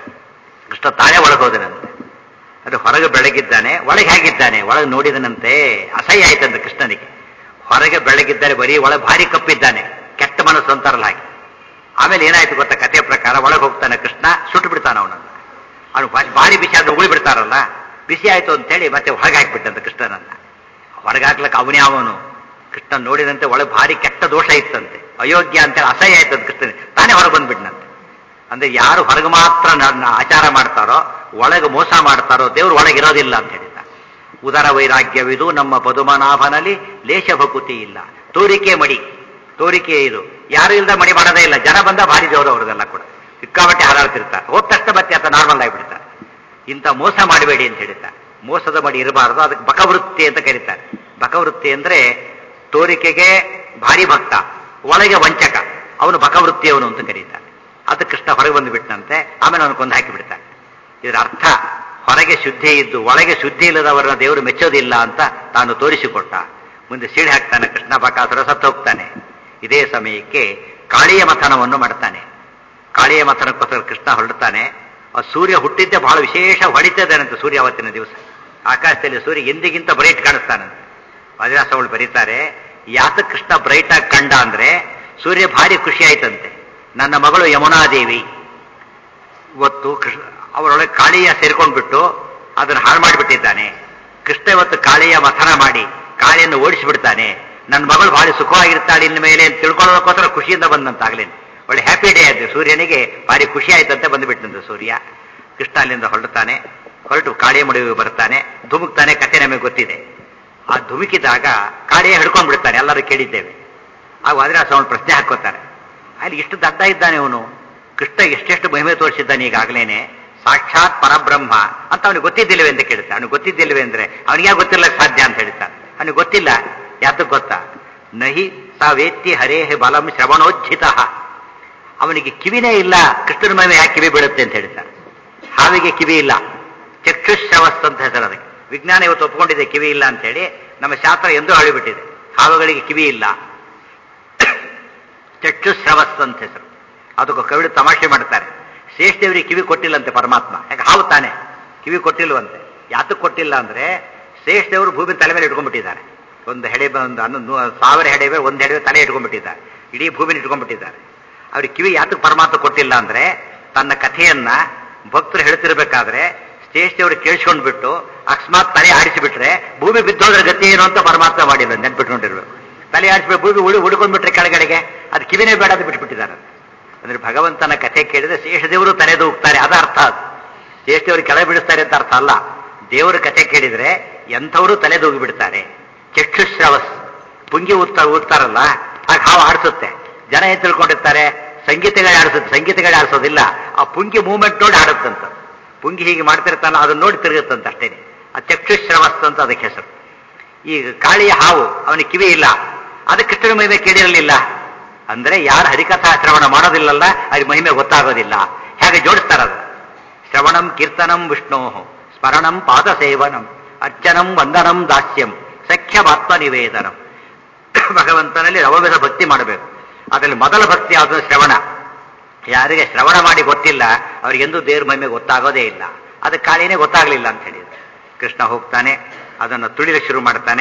ಕೃಷ್ಣ ತಾನೇ ಒಳಗೆ ಹೋದನಂತೆ ಅದು ಹೊರಗೆ ಬೆಳಗಿದ್ದಾನೆ ಒಳಗೆ ಹೇಗಿದ್ದಾನೆ ಒಳಗೆ ನೋಡಿದನಂತೆ ಅಸಹ್ಯ ಆಯ್ತಂತೆ ಕೃಷ್ಣನಿಗೆ ಹೊರಗೆ ಬೆಳಗಿದ್ದಾರೆ ಬರೀ ಒಳಗೆ ಭಾರಿ ಕಪ್ಪಿದ್ದಾನೆ ಕೆಟ್ಟ ಮನಸ್ಸು ಅಂತಾರಲ್ಲ ಹಾಗೆ ಆಮೇಲೆ ಏನಾಯ್ತು ಗೊತ್ತಾ ಕಥೆಯ ಪ್ರಕಾರ ಒಳಗೆ ಹೋಗ್ತಾನೆ ಕೃಷ್ಣ ಸುಟ್ಟು ಬಿಡ್ತಾನೆ ಅವನನ್ನು ಅವನು ಭಾರಿ ಬಿಸಿ ಆದ್ರೆ ಉಗುಳಿ ಬಿಡ್ತಾರಲ್ಲ ಬಿಸಿ ಆಯ್ತು ಅಂತೇಳಿ ಮತ್ತೆ ಹೊರಗೆ ಹಾಕ್ಬಿಟ್ಟಂತೆ ಕೃಷ್ಣನನ್ನ ಹೊರಗೆ ಹಾಕ್ಲಕ್ಕೆ ಅವನೇ ಅವನು ಕೃಷ್ಣ ನೋಡಿದಂತೆ ಒಳಗೆ ಭಾರಿ ಕೆಟ್ಟ ದೋಷ ಇತ್ತಂತೆ ಅಯೋಗ್ಯ ಅಂತೇಳಿ ಅಸಹ್ಯ ಆಯ್ತದ ಕೃಷ್ಣನ್ ತಾನೇ ಹೊರಗೆ ಬಂದ್ಬಿಟ್ನಂತೆ ಅಂದ್ರೆ ಯಾರು ಹೊರಗೆ ಮಾತ್ರ ನನ್ನ ಆಚಾರ ಮಾಡ್ತಾರೋ ಒಳಗೆ ಮೋಸ ಮಾಡ್ತಾರೋ ದೇವ್ರು ಒಳಗಿರೋದಿಲ್ಲ ಅಂತ ಹೇಳಿದ ಉದರ ವೈರಾಗ್ಯವಿದು ನಮ್ಮ ಪದುಮನಾಭನಲ್ಲಿ ಲೇಷ ಭಕುತಿ ಇಲ್ಲ ತೋರಿಕೆ ಮಡಿ ತೋರಿಕೆ ಇದು ಯಾರು ಇಲ್ದ ಮಡಿ ಮಾಡೋದೇ ಇಲ್ಲ ಜನ ಬಂದ ಭಾರಿ ಜೋರು ಅವ್ರದೆಲ್ಲ ಕೂಡ ಸಿಕ್ಕಾಬಟ್ಟೆ ಹಾರಾಡ್ತಿರ್ತಾರೆ ಹೋದ ತಕ್ಷಣ ಮತ್ತೆ ಆತ ನಾರ್ಮಲ್ ಆಗಿಬಿಡ್ತಾರೆ ಇಂಥ ಮೋಸ ಮಾಡಬೇಡಿ ಅಂತ ಹೇಳ್ತಾರೆ ಮೋಸದ ಮಡಿ ಇರಬಾರದು ಅದಕ್ಕೆ ಬಕವೃತ್ತಿ ಅಂತ ಕರೀತಾರೆ ಬಕವೃತ್ತಿ ಅಂದ್ರೆ ತೋರಿಕೆಗೆ ಭಾರಿ ಭಕ್ತ ಒಳಗೆ ವಂಚಕ ಅವನು ಬಕವೃತ್ತಿಯವನು ಅಂತ ಕರೀತಾರೆ ಅದು ಕೃಷ್ಣ ಹೊರಗೆ ಬಂದು ಬಿಟ್ಟನಂತೆ ಆಮೇಲೆ ಅವನು ಕೊಂದು ಹಾಕಿ ಬಿಡ್ತಾನೆ ಇದರ ಅರ್ಥ ಹೊರಗೆ ಶುದ್ಧಿ ಇದ್ದು ಒಳಗೆ ಶುದ್ಧಿ ಇಲ್ಲದವರನ್ನ ದೇವರು ಮೆಚ್ಚೋದಿಲ್ಲ ಅಂತ ತಾನು ತೋರಿಸಿಕೊಟ್ಟ ಮುಂದೆ ಸೀಳಿ ಹಾಕ್ತಾನೆ ಕೃಷ್ಣ ಬಕಾಸುರ ಸತ್ತು ಹೋಗ್ತಾನೆ ಇದೇ ಸಮಯಕ್ಕೆ ಕಾಳಿಯ ಮಥನವನ್ನು ಮಾಡ್ತಾನೆ ಕಾಳಿಯ ಮಥನಕ್ಕೋಸ್ಕರ ಕೃಷ್ಣ ಹೊರಡ್ತಾನೆ ಆ ಸೂರ್ಯ ಹುಟ್ಟಿದ್ದೆ ಬಹಳ ವಿಶೇಷ ಹೊಡಿತದಾನಂತೆ ಸೂರ್ಯ ಅವತ್ತಿನ ದಿವಸ ಆಕಾಶದಲ್ಲಿ ಸೂರ್ಯ ಎಂದಿಗಿಂತ ಬ್ರೈಟ್ ಕಾಣಿಸ್ತಾನಂತೆ ವಜ್ರಾಸವಳು ಬರೀತಾರೆ ಯಾತ ಕೃಷ್ಣ ಬ್ರೈಟ್ ಆಗಿ ಕಂಡ ಅಂದ್ರೆ ಸೂರ್ಯ ಭಾರಿ ಖುಷಿ ಆಯ್ತಂತೆ ನನ್ನ ಮಗಳು ಯಮುನಾದೇವಿ ಇವತ್ತು ಕೃಷ್ಣ ಅವರೊಳಗೆ ಕಾಳಿಯ ಸೇರ್ಕೊಂಡ್ಬಿಟ್ಟು ಅದನ್ನು ಹಾಳು ಮಾಡಿಬಿಟ್ಟಿದ್ದಾನೆ ಕೃಷ್ಣ ಇವತ್ತು ಕಾಳಿಯ ಮಥನ ಮಾಡಿ ಕಾಳಿಯನ್ನು ಓಡಿಸಿಬಿಡ್ತಾನೆ ನನ್ನ ಮಗಳು ಬಹಳ ಸುಖವಾಗಿರ್ತಾಳೆ ಇನ್ನು ಮೇಲೆ ಅಂತ ತಿಳ್ಕೊಳ್ಳೋದಕ್ಕೋಸ್ಕರ ಖುಷಿಯಿಂದ ಬಂದಂತಾಗ್ಲೇನೆ ಒಳ್ಳೆ ಹ್ಯಾಪಿ ಡೇ ಆಯ್ತು ಸೂರ್ಯನಿಗೆ ಭಾರಿ ಖುಷಿ ಆಯ್ತಂತೆ ಬಂದುಬಿಟ್ಟಂತೆ ಸೂರ್ಯ ಕೃಷ್ಣ ಅಲ್ಲಿಂದ ಹೊರಡ್ತಾನೆ ಹೊರಟು ಕಾಳಿಯ ಮಡುವಿಗೆ ಬರ್ತಾನೆ ಧುಮುಕ್ತಾನೆ ಕಥೆ ನಮಗೆ ಗೊತ್ತಿದೆ ಆ ಧುಮುಕಿದಾಗ ಕಾಳಿಯ ಹಿಡ್ಕೊಂಡು ಬಿಡ್ತಾನೆ ಎಲ್ಲರೂ ಕೇಳಿದ್ದೇವೆ ಆಗ ವಾದ್ರಾಸ ಅವನು ಪ್ರಶ್ನೆ ಹಾಕೋತಾರೆ ಅಲ್ಲಿ ಇಷ್ಟು ದಡ್ಡ ಇದ್ದಾನೆ ಅವನು ಕೃಷ್ಣ ಎಷ್ಟೆಷ್ಟು ಮಹಿಮೆ ತೋರಿಸಿದ್ದಾನೆ ಈಗಾಗಲೇನೆ ಸಾಕ್ಷಾತ್ ಪರಬ್ರಹ್ಮ ಅಂತ ಅವನಿಗೆ ಗೊತ್ತಿದ್ದಿಲ್ಲವೇ ಅಂತ ಕೇಳ್ತಾನೆ ಅವನಿಗೆ ಗೊತ್ತಿದ್ದಿಲ್ಲವೇ ಅಂದ್ರೆ ಅವನಿಗೆ ಗೊತ್ತಿಲ್ಲ ಸಾಧ್ಯ ಅಂತ ಹೇಳ್ತಾನೆ ಅವನಿಗೆ ಗೊತ್ತಿಲ್ಲ ಯಾತಕ್ಕೆ ಗೊತ್ತಾ ನಹಿ ಸಾ ವೇತ್ತಿ ಹರೇಹ ಬಲಂ ಶ್ರವಣೋಜ್ಜಿತ ಅವನಿಗೆ ಕಿವಿನೇ ಇಲ್ಲ ಕೃಷ್ಣನ ಮಹಿಮೆ ಯಾಕೆ ಕಿವಿ ಬೀಳುತ್ತೆ ಅಂತ ಹೇಳ್ತಾನೆ ಹಾವಿಗೆ ಕಿವಿ ಇಲ್ಲ ಚಕ್ಷುಶ್ರವಸ್ ಅಂತ ಹೆಸರು ಅದಕ್ಕೆ ವಿಜ್ಞಾನ ಇವತ್ತು ಒಪ್ಕೊಂಡಿದೆ ಕಿವಿ ಇಲ್ಲ ಅಂತ ಹೇಳಿ ನಮ್ಮ ಶಾಸ್ತ್ರ ಎಂದೂ ಹೇಳಿಬಿಟ್ಟಿದೆ ಹಾವುಗಳಿಗೆ ಕಿವಿ ಇಲ್ಲ ಚಕ್ಷುಶ್ರವಸ್ ಅಂತ ಹೆಸರು ಅದಕ್ಕೆ ಕವಿಡು ತಮಾಷೆ ಮಾಡ್ತಾರೆ ಶ್ರೇಷ್ಠದೇವರಿಗೆ ಕಿವಿ ಕೊಟ್ಟಿಲ್ಲಂತೆ ಪರಮಾತ್ಮ ಯಾಕೆ ಹಾವು ತಾನೆ ಕಿವಿ ಕೊಟ್ಟಿಲ್ವಂತೆ ಯಾತಕ್ಕೆ ಕೊಟ್ಟಿಲ್ಲ ಅಂದ್ರೆ ಶ್ರೇಷ್ಠದೇವರು ಭೂಮಿ ತಲೆ ಮೇಲೆ ಇಟ್ಕೊಂಡ್ಬಿಟ್ಟಿದ್ದಾರೆ ಒಂದು ಹೆಡೆ ಒಂದು ಹನ್ನೊಂದು ಸಾವಿರ ಹೆಡೆವೆ ಒಂದು ಹೆಡೆವೆ ತಲೆ ಇಟ್ಕೊಂಡ್ಬಿಟ್ಟಿದ್ದಾರೆ ಇಡೀ ಭೂಮಿನ ಇಟ್ಕೊಂಡ್ಬಿಟ್ಟಿದ್ದಾರೆ ಅವ್ರಿಗೆ ಕಿವಿ ಯಾತಕ್ಕೆ ಪರಮಾತ್ಮ ಕೊಟ್ಟಿಲ್ಲ ಅಂದ್ರೆ ತನ್ನ ಕಥೆಯನ್ನ ಭಕ್ತರು ಹೇಳ್ತಿರ್ಬೇಕಾದ್ರೆ ಶ್ರೇಷ್ಠದೇವರು ಕೇಳಿಸ್ಕೊಂಡ್ಬಿಟ್ಟು ಅಕಸ್ಮಾತ್ ತಲೆ ಆಡಿಸಿಬಿಟ್ರೆ ಭೂಮಿ ಬಿದ್ದೋದ್ರ ಗತಿ ಏನು ಅಂತ ಪರಮಾತ್ಮ ಮಾಡಿಲ್ಲ ನೆನ್ಪಿಟ್ಕೊಂಡಿರ್ಬೇಕು ತಲೆ ಆಡಿಸ್ಬಿಟ್ಟು ಭೂಮಿ ಉಳಿ ಉಳ್ಕೊಂಡ್ಬಿಟ್ರೆ ಕೆಳಗಡೆಗೆ ಅದು ಕಿವಿನೇ ಬೇಡ ಅಂತ ಬಿಟ್ಬಿಟ್ಟಿದ್ದಾರೆ ಅಂದ್ರೆ ಭಗವಂತನ ಕಥೆ ಕೇಳಿದ್ರೆ ಶೇಷದೇವರು ತಲೆದೂಗ್ತಾರೆ ಅದ ಅರ್ಥ ಅದು ಶೇಷದೇವರು ಕೆಳ ಬಿಡಿಸ್ತಾರೆ ಅಂತ ಅರ್ಥ ಅಲ್ಲ ದೇವರ ಕಥೆ ಕೇಳಿದ್ರೆ ಎಂಥವರು ತಲೆದೂಗಿ ಬಿಡ್ತಾರೆ ಚಕ್ಷುಶ್ರವಸ್ ಪುಂಗಿ ಊದ್ತಾ ಊದ್ತಾರಲ್ಲ ಆಗ ಹಾವು ಆಡಿಸುತ್ತೆ ಜನ ಏನ್ ತಿಳ್ಕೊಂಡಿರ್ತಾರೆ ಸಂಗೀತಗಳೇ ಆಡಿಸುತ್ತೆ ಸಂಗೀತಗಳೇ ಆಡಿಸೋದಿಲ್ಲ ಆ ಪುಂಗಿ ಮೂವ್ಮೆಂಟ್ ನೋಡಿ ಆಡುತ್ತಂತ ಪುಂಗಿ ಹೀಗೆ ಮಾಡ್ತಿರ್ತಾನ ಅದನ್ನ ನೋಡಿ ತಿರುಗುತ್ತಂತ ಅಷ್ಟೇನೆ ಆ ಚಕ್ಷುಶ್ರವಸ್ ಅಂತ ಅದಕ್ಕೆ ಹೆಸರು ಈಗ ಕಾಳಿಯ ಹಾವು ಅವನಿಗೆ ಕಿವಿ ಇಲ್ಲ ಅದಕ್ಕೆ ಕೃಷ್ಣನ ಮಹಿಮೆ ಕೇಳಿರಲಿಲ್ಲ ಅಂದ್ರೆ ಯಾರು ಹರಿಕಥಾ ಶ್ರವಣ ಮಾಡೋದಿಲ್ಲಲ್ಲ ಅದು ಮಹಿಮೆ ಗೊತ್ತಾಗೋದಿಲ್ಲ ಹೇಗೆ ಜೋಡಿಸ್ತಾರದು ಶ್ರವಣಂ ಕೀರ್ತನಂ ವಿಷ್ಣೋ ಸ್ಮರಣಂ ಪಾದ ಸೇವನಂ ಅರ್ಚನಂ ವಂದನಂ ದಾಸ್ಯಂ ಸಖ್ಯಮಾತ್ಮ ನಿವೇದನಂ ಭಗವಂತನಲ್ಲಿ ನವವಿಧ ಭಕ್ತಿ ಮಾಡಬೇಕು ಅದರಲ್ಲಿ ಮೊದಲ ಭಕ್ತಿ ಯಾವುದು ಶ್ರವಣ ಯಾರಿಗೆ ಶ್ರವಣ ಮಾಡಿ ಗೊತ್ತಿಲ್ಲ ಅವ್ರಿಗೆಂದೂ ದೇವ್ರ ಮಹಿಮೆ ಗೊತ್ತಾಗೋದೇ ಇಲ್ಲ ಅದಕ್ಕೆ ಕಾಳಿನೇ ಗೊತ್ತಾಗಲಿಲ್ಲ ಅಂತ ಹೇಳಿದ್ರು ಕೃಷ್ಣ ಹೋಗ್ತಾನೆ ಅದನ್ನು ತುಳಿಲಿಕ್ಕೆ ಶುರು ಮಾಡ್ತಾನೆ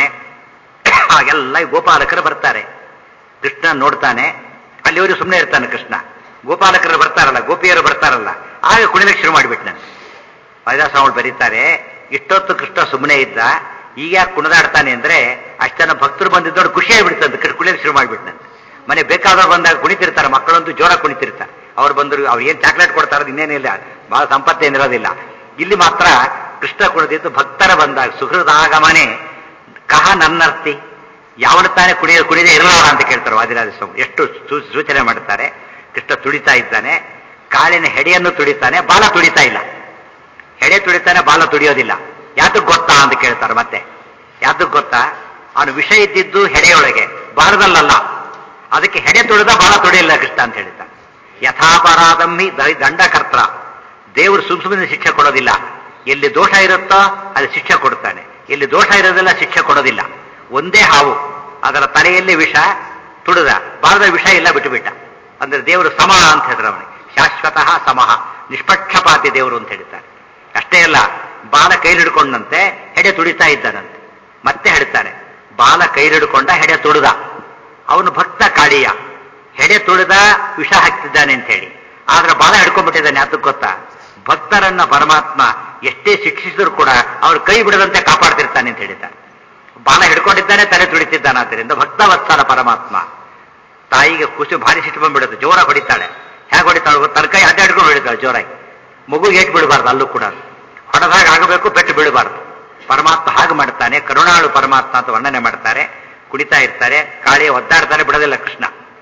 ಆಗೆಲ್ಲ ಗೋಪಾಲಕರು ಬರ್ತಾರೆ ಕೃಷ್ಣ ನೋಡ್ತಾನೆ ಅಲ್ಲಿವರು ಸುಮ್ಮನೆ ಇರ್ತಾನೆ ಕೃಷ್ಣ ಗೋಪಾಲಕರು ಬರ್ತಾರಲ್ಲ ಗೋಪಿಯರು ಬರ್ತಾರಲ್ಲ ಆಗ ಕುಣಿಲಿಕ್ಕೆ ಶುರು ಮಾಡಿಬಿಟ್ನಂತೆ ವೈದಾಸವಳು ಬರೀತಾರೆ ಇಷ್ಟೊತ್ತು ಕೃಷ್ಣ ಸುಮ್ಮನೆ ಇದ್ದ ಈಗ ಯಾಕೆ ಕುಣಿದಾಡ್ತಾನೆ ಅಂದ್ರೆ ಅಷ್ಟನ ಭಕ್ತರು ಬಂದಿದ್ದು ನೋಡಿ ಖುಷಿ ಆಗಿಬಿಡ್ತಂತೆ ಕುಣಿಲಿಕ್ಕೆ ಶುರು ಮಾಡಿಬಿಟ್ನಂತೆ ಮನೆ ಬೇಕಾದವ್ರು ಬಂದಾಗ ಕುಣಿತಿರ್ತಾರೆ ಮಕ್ಕಳಂತೂ ಜೋರ ಕುಣಿತಿರ್ತಾರೆ ಅವ್ರು ಬಂದರು ಅವ್ರು ಏನ್ ಚಾಕ್ಲೇಟ್ ಕೊಡ್ತಾರೋ ಇನ್ನೇನಿಲ್ಲ ಬಹಳ ಸಂಪತ್ತೇನಿರೋದಿಲ್ಲ ಇಲ್ಲಿ ಮಾತ್ರ ಕೃಷ್ಣ ಕುಣಿದಿದ್ದು ಭಕ್ತರ ಬಂದಾಗ ಸುಹೃದಾಗಮನೆ ಕಹ ನನ್ನರ್ತಿ ಯಾವನ ತಾನೇ ಕುಣಿಯ ಕುಣಿದೇ ಇರಲಾರ ಅಂತ ಕೇಳ್ತಾರೆ ವಾದಿರಾಜ ಸ್ವಾಮಿ ಎಷ್ಟು ಸೂ- ಸೂಚನೆ ಮಾಡ್ತಾರೆ ಕೃಷ್ಣ ತುಳಿತಾ ಇದ್ದಾನೆ ಕಾಳಿನ ಹೆಡೆಯನ್ನು ತುಳಿತಾನೆ ಬಾಲ ತುಳಿತಾ ಇಲ್ಲ ಹೆಡೆ ತುಳಿತಾನೆ ಬಾಲ ತುಳಿಯೋದಿಲ್ಲ ಯಾತಕ್ ಗೊತ್ತಾ ಅಂತ ಕೇಳ್ತಾರೆ ಮತ್ತೆ ಯಾತಕ್ ಗೊತ್ತಾ ಅವನು ವಿಷ ಇದ್ದಿದ್ದು ಹೆಡೆಯೊಳಗೆ ಬಾಲದಲ್ಲಲ್ಲ ಅದಕ್ಕೆ ಹೆಡೆ ತುಳಿದ ಬಾಲ ತುಳಿಯಿಲ್ಲ ಕೃಷ್ಣ ಅಂತ ಹೇಳ್ತಾನೆ ಯಥಾಪರಾಧಮ್ಮಿ ದ- ದಂಡಕರ್ತ ದೇವರು ಸುಮ್ ಸುಮ್ಮನೆ ಶಿಕ್ಷೆ ಕೊಡೋದಿಲ್ಲ ಎಲ್ಲಿ ದೋಷ ಇರುತ್ತೋ ಅಲ್ಲಿ ಶಿಕ್ಷೆ ಕೊಡ್ತಾನೆ ಎಲ್ಲಿ ದೋಷ ಇರೋದಿಲ್ಲ ಶಿಕ್ಷೆ ಕೊಡೋದಿಲ್ಲ ಒಂದೇ ಹಾವು ಅದರ ತಲೆಯಲ್ಲಿ ವಿಷ ತುಳಿದ ಬಾಲದ ವಿಷ ಇಲ್ಲ ಬಿಟ್ಟುಬಿಟ್ಟ ಅಂದ್ರೆ ದೇವರು ಸಮ ಅಂತ ಹೇಳಿದ್ರು ಅವನಿಗೆ ಶಾಶ್ವತಃ ಸಮಃ ನಿಷ್ಪಕ್ಷಪಾತಿ ದೇವರು ಅಂತ ಹೇಳ್ತಾರೆ ಅಷ್ಟೇ ಅಲ್ಲ ಬಾಲ ಕೈ ಹಿಡ್ಕೊಂಡಂತೆ ಹೆಡೆ ತುಡಿತಾ ಇದ್ದಾನಂತೆ ಮತ್ತೆ ಹೇಳ್ತಾನೆ ಬಾಲ ಕೈ ಹಿಡ್ಕೊಂಡ ಹೆಡೆ ತುಳಿದ ಅವನು ಭಕ್ತ ಕಾಳಿಯ ಹೆಡೆ ತುಳಿದ ವಿಷ ಹಾಕ್ತಿದ್ದಾನೆ ಅಂತ ಹೇಳಿ ಆದ್ರೆ ಬಾಲ ಹಿಡ್ಕೊಂಡ್ಬಿಟ್ಟಿದ್ದಾನೆ ಅದಕ್ಕೆ ಗೊತ್ತಾ ಭಕ್ತರನ್ನ ಪರಮಾತ್ಮ ಎಷ್ಟೇ ಶಿಕ್ಷಿಸಿದ್ರು ಕೂಡ ಅವ್ರು ಕೈ ಬಿಡದಂತೆ ಕಾಪಾಡ್ತಿರ್ತಾನೆ ಅಂತ ಹೇಳಿದ್ದಾರೆ ಬಾಲ ಹಿಡ್ಕೊಂಡಿದ್ದಾನೆ ತಲೆ ತುಳಿತಿದ್ದಾನೆ ಆದ್ದರಿಂದ ಭಕ್ತವತ್ಸಲ ಪರಮಾತ್ಮ ತಾಯಿಗೆ ಖುಷಿ ಭಾರಿ ಸಿಟ್ಟು ಬಂದ್ಬಿಡುತ್ತೆ ಜೋರಾಗಿ ಹೊಡಿತಾಳೆ ಹೇಗೆ ಹೊಡಿತಾಳೆ ಗೊತ್ತಾ? ತನ್ನ ಕೈ ಅಡ್ಡಾಡ್ಕೊಂಡು ಹೊಡಿತಾಳೆ ಜೋರಾಗಿ ಮಗು ಏಟ್ ಬಿಡಬಾರ್ದು ಅಲ್ಲೂ ಕೂಡ ಹೊಡೆದಾಗ ಆಗಬೇಕು ಪೆಟ್ಟು ಬೀಳಬಾರ್ದು ಪರಮಾತ್ಮ ಹಾಗೆ ಮಾಡ್ತಾನೆ ಕರುಣಾಳು ಪರಮಾತ್ಮ ಅಂತ ವರ್ಣನೆ ಮಾಡ್ತಾರೆ ಕುಣಿತಾ ಇರ್ತಾರೆ ಕಾಳಿಯ ಒದ್ದಾಡ್ತಾನೆ ಬಿಡೋದಿಲ್ಲ ಕೃಷ್ಣ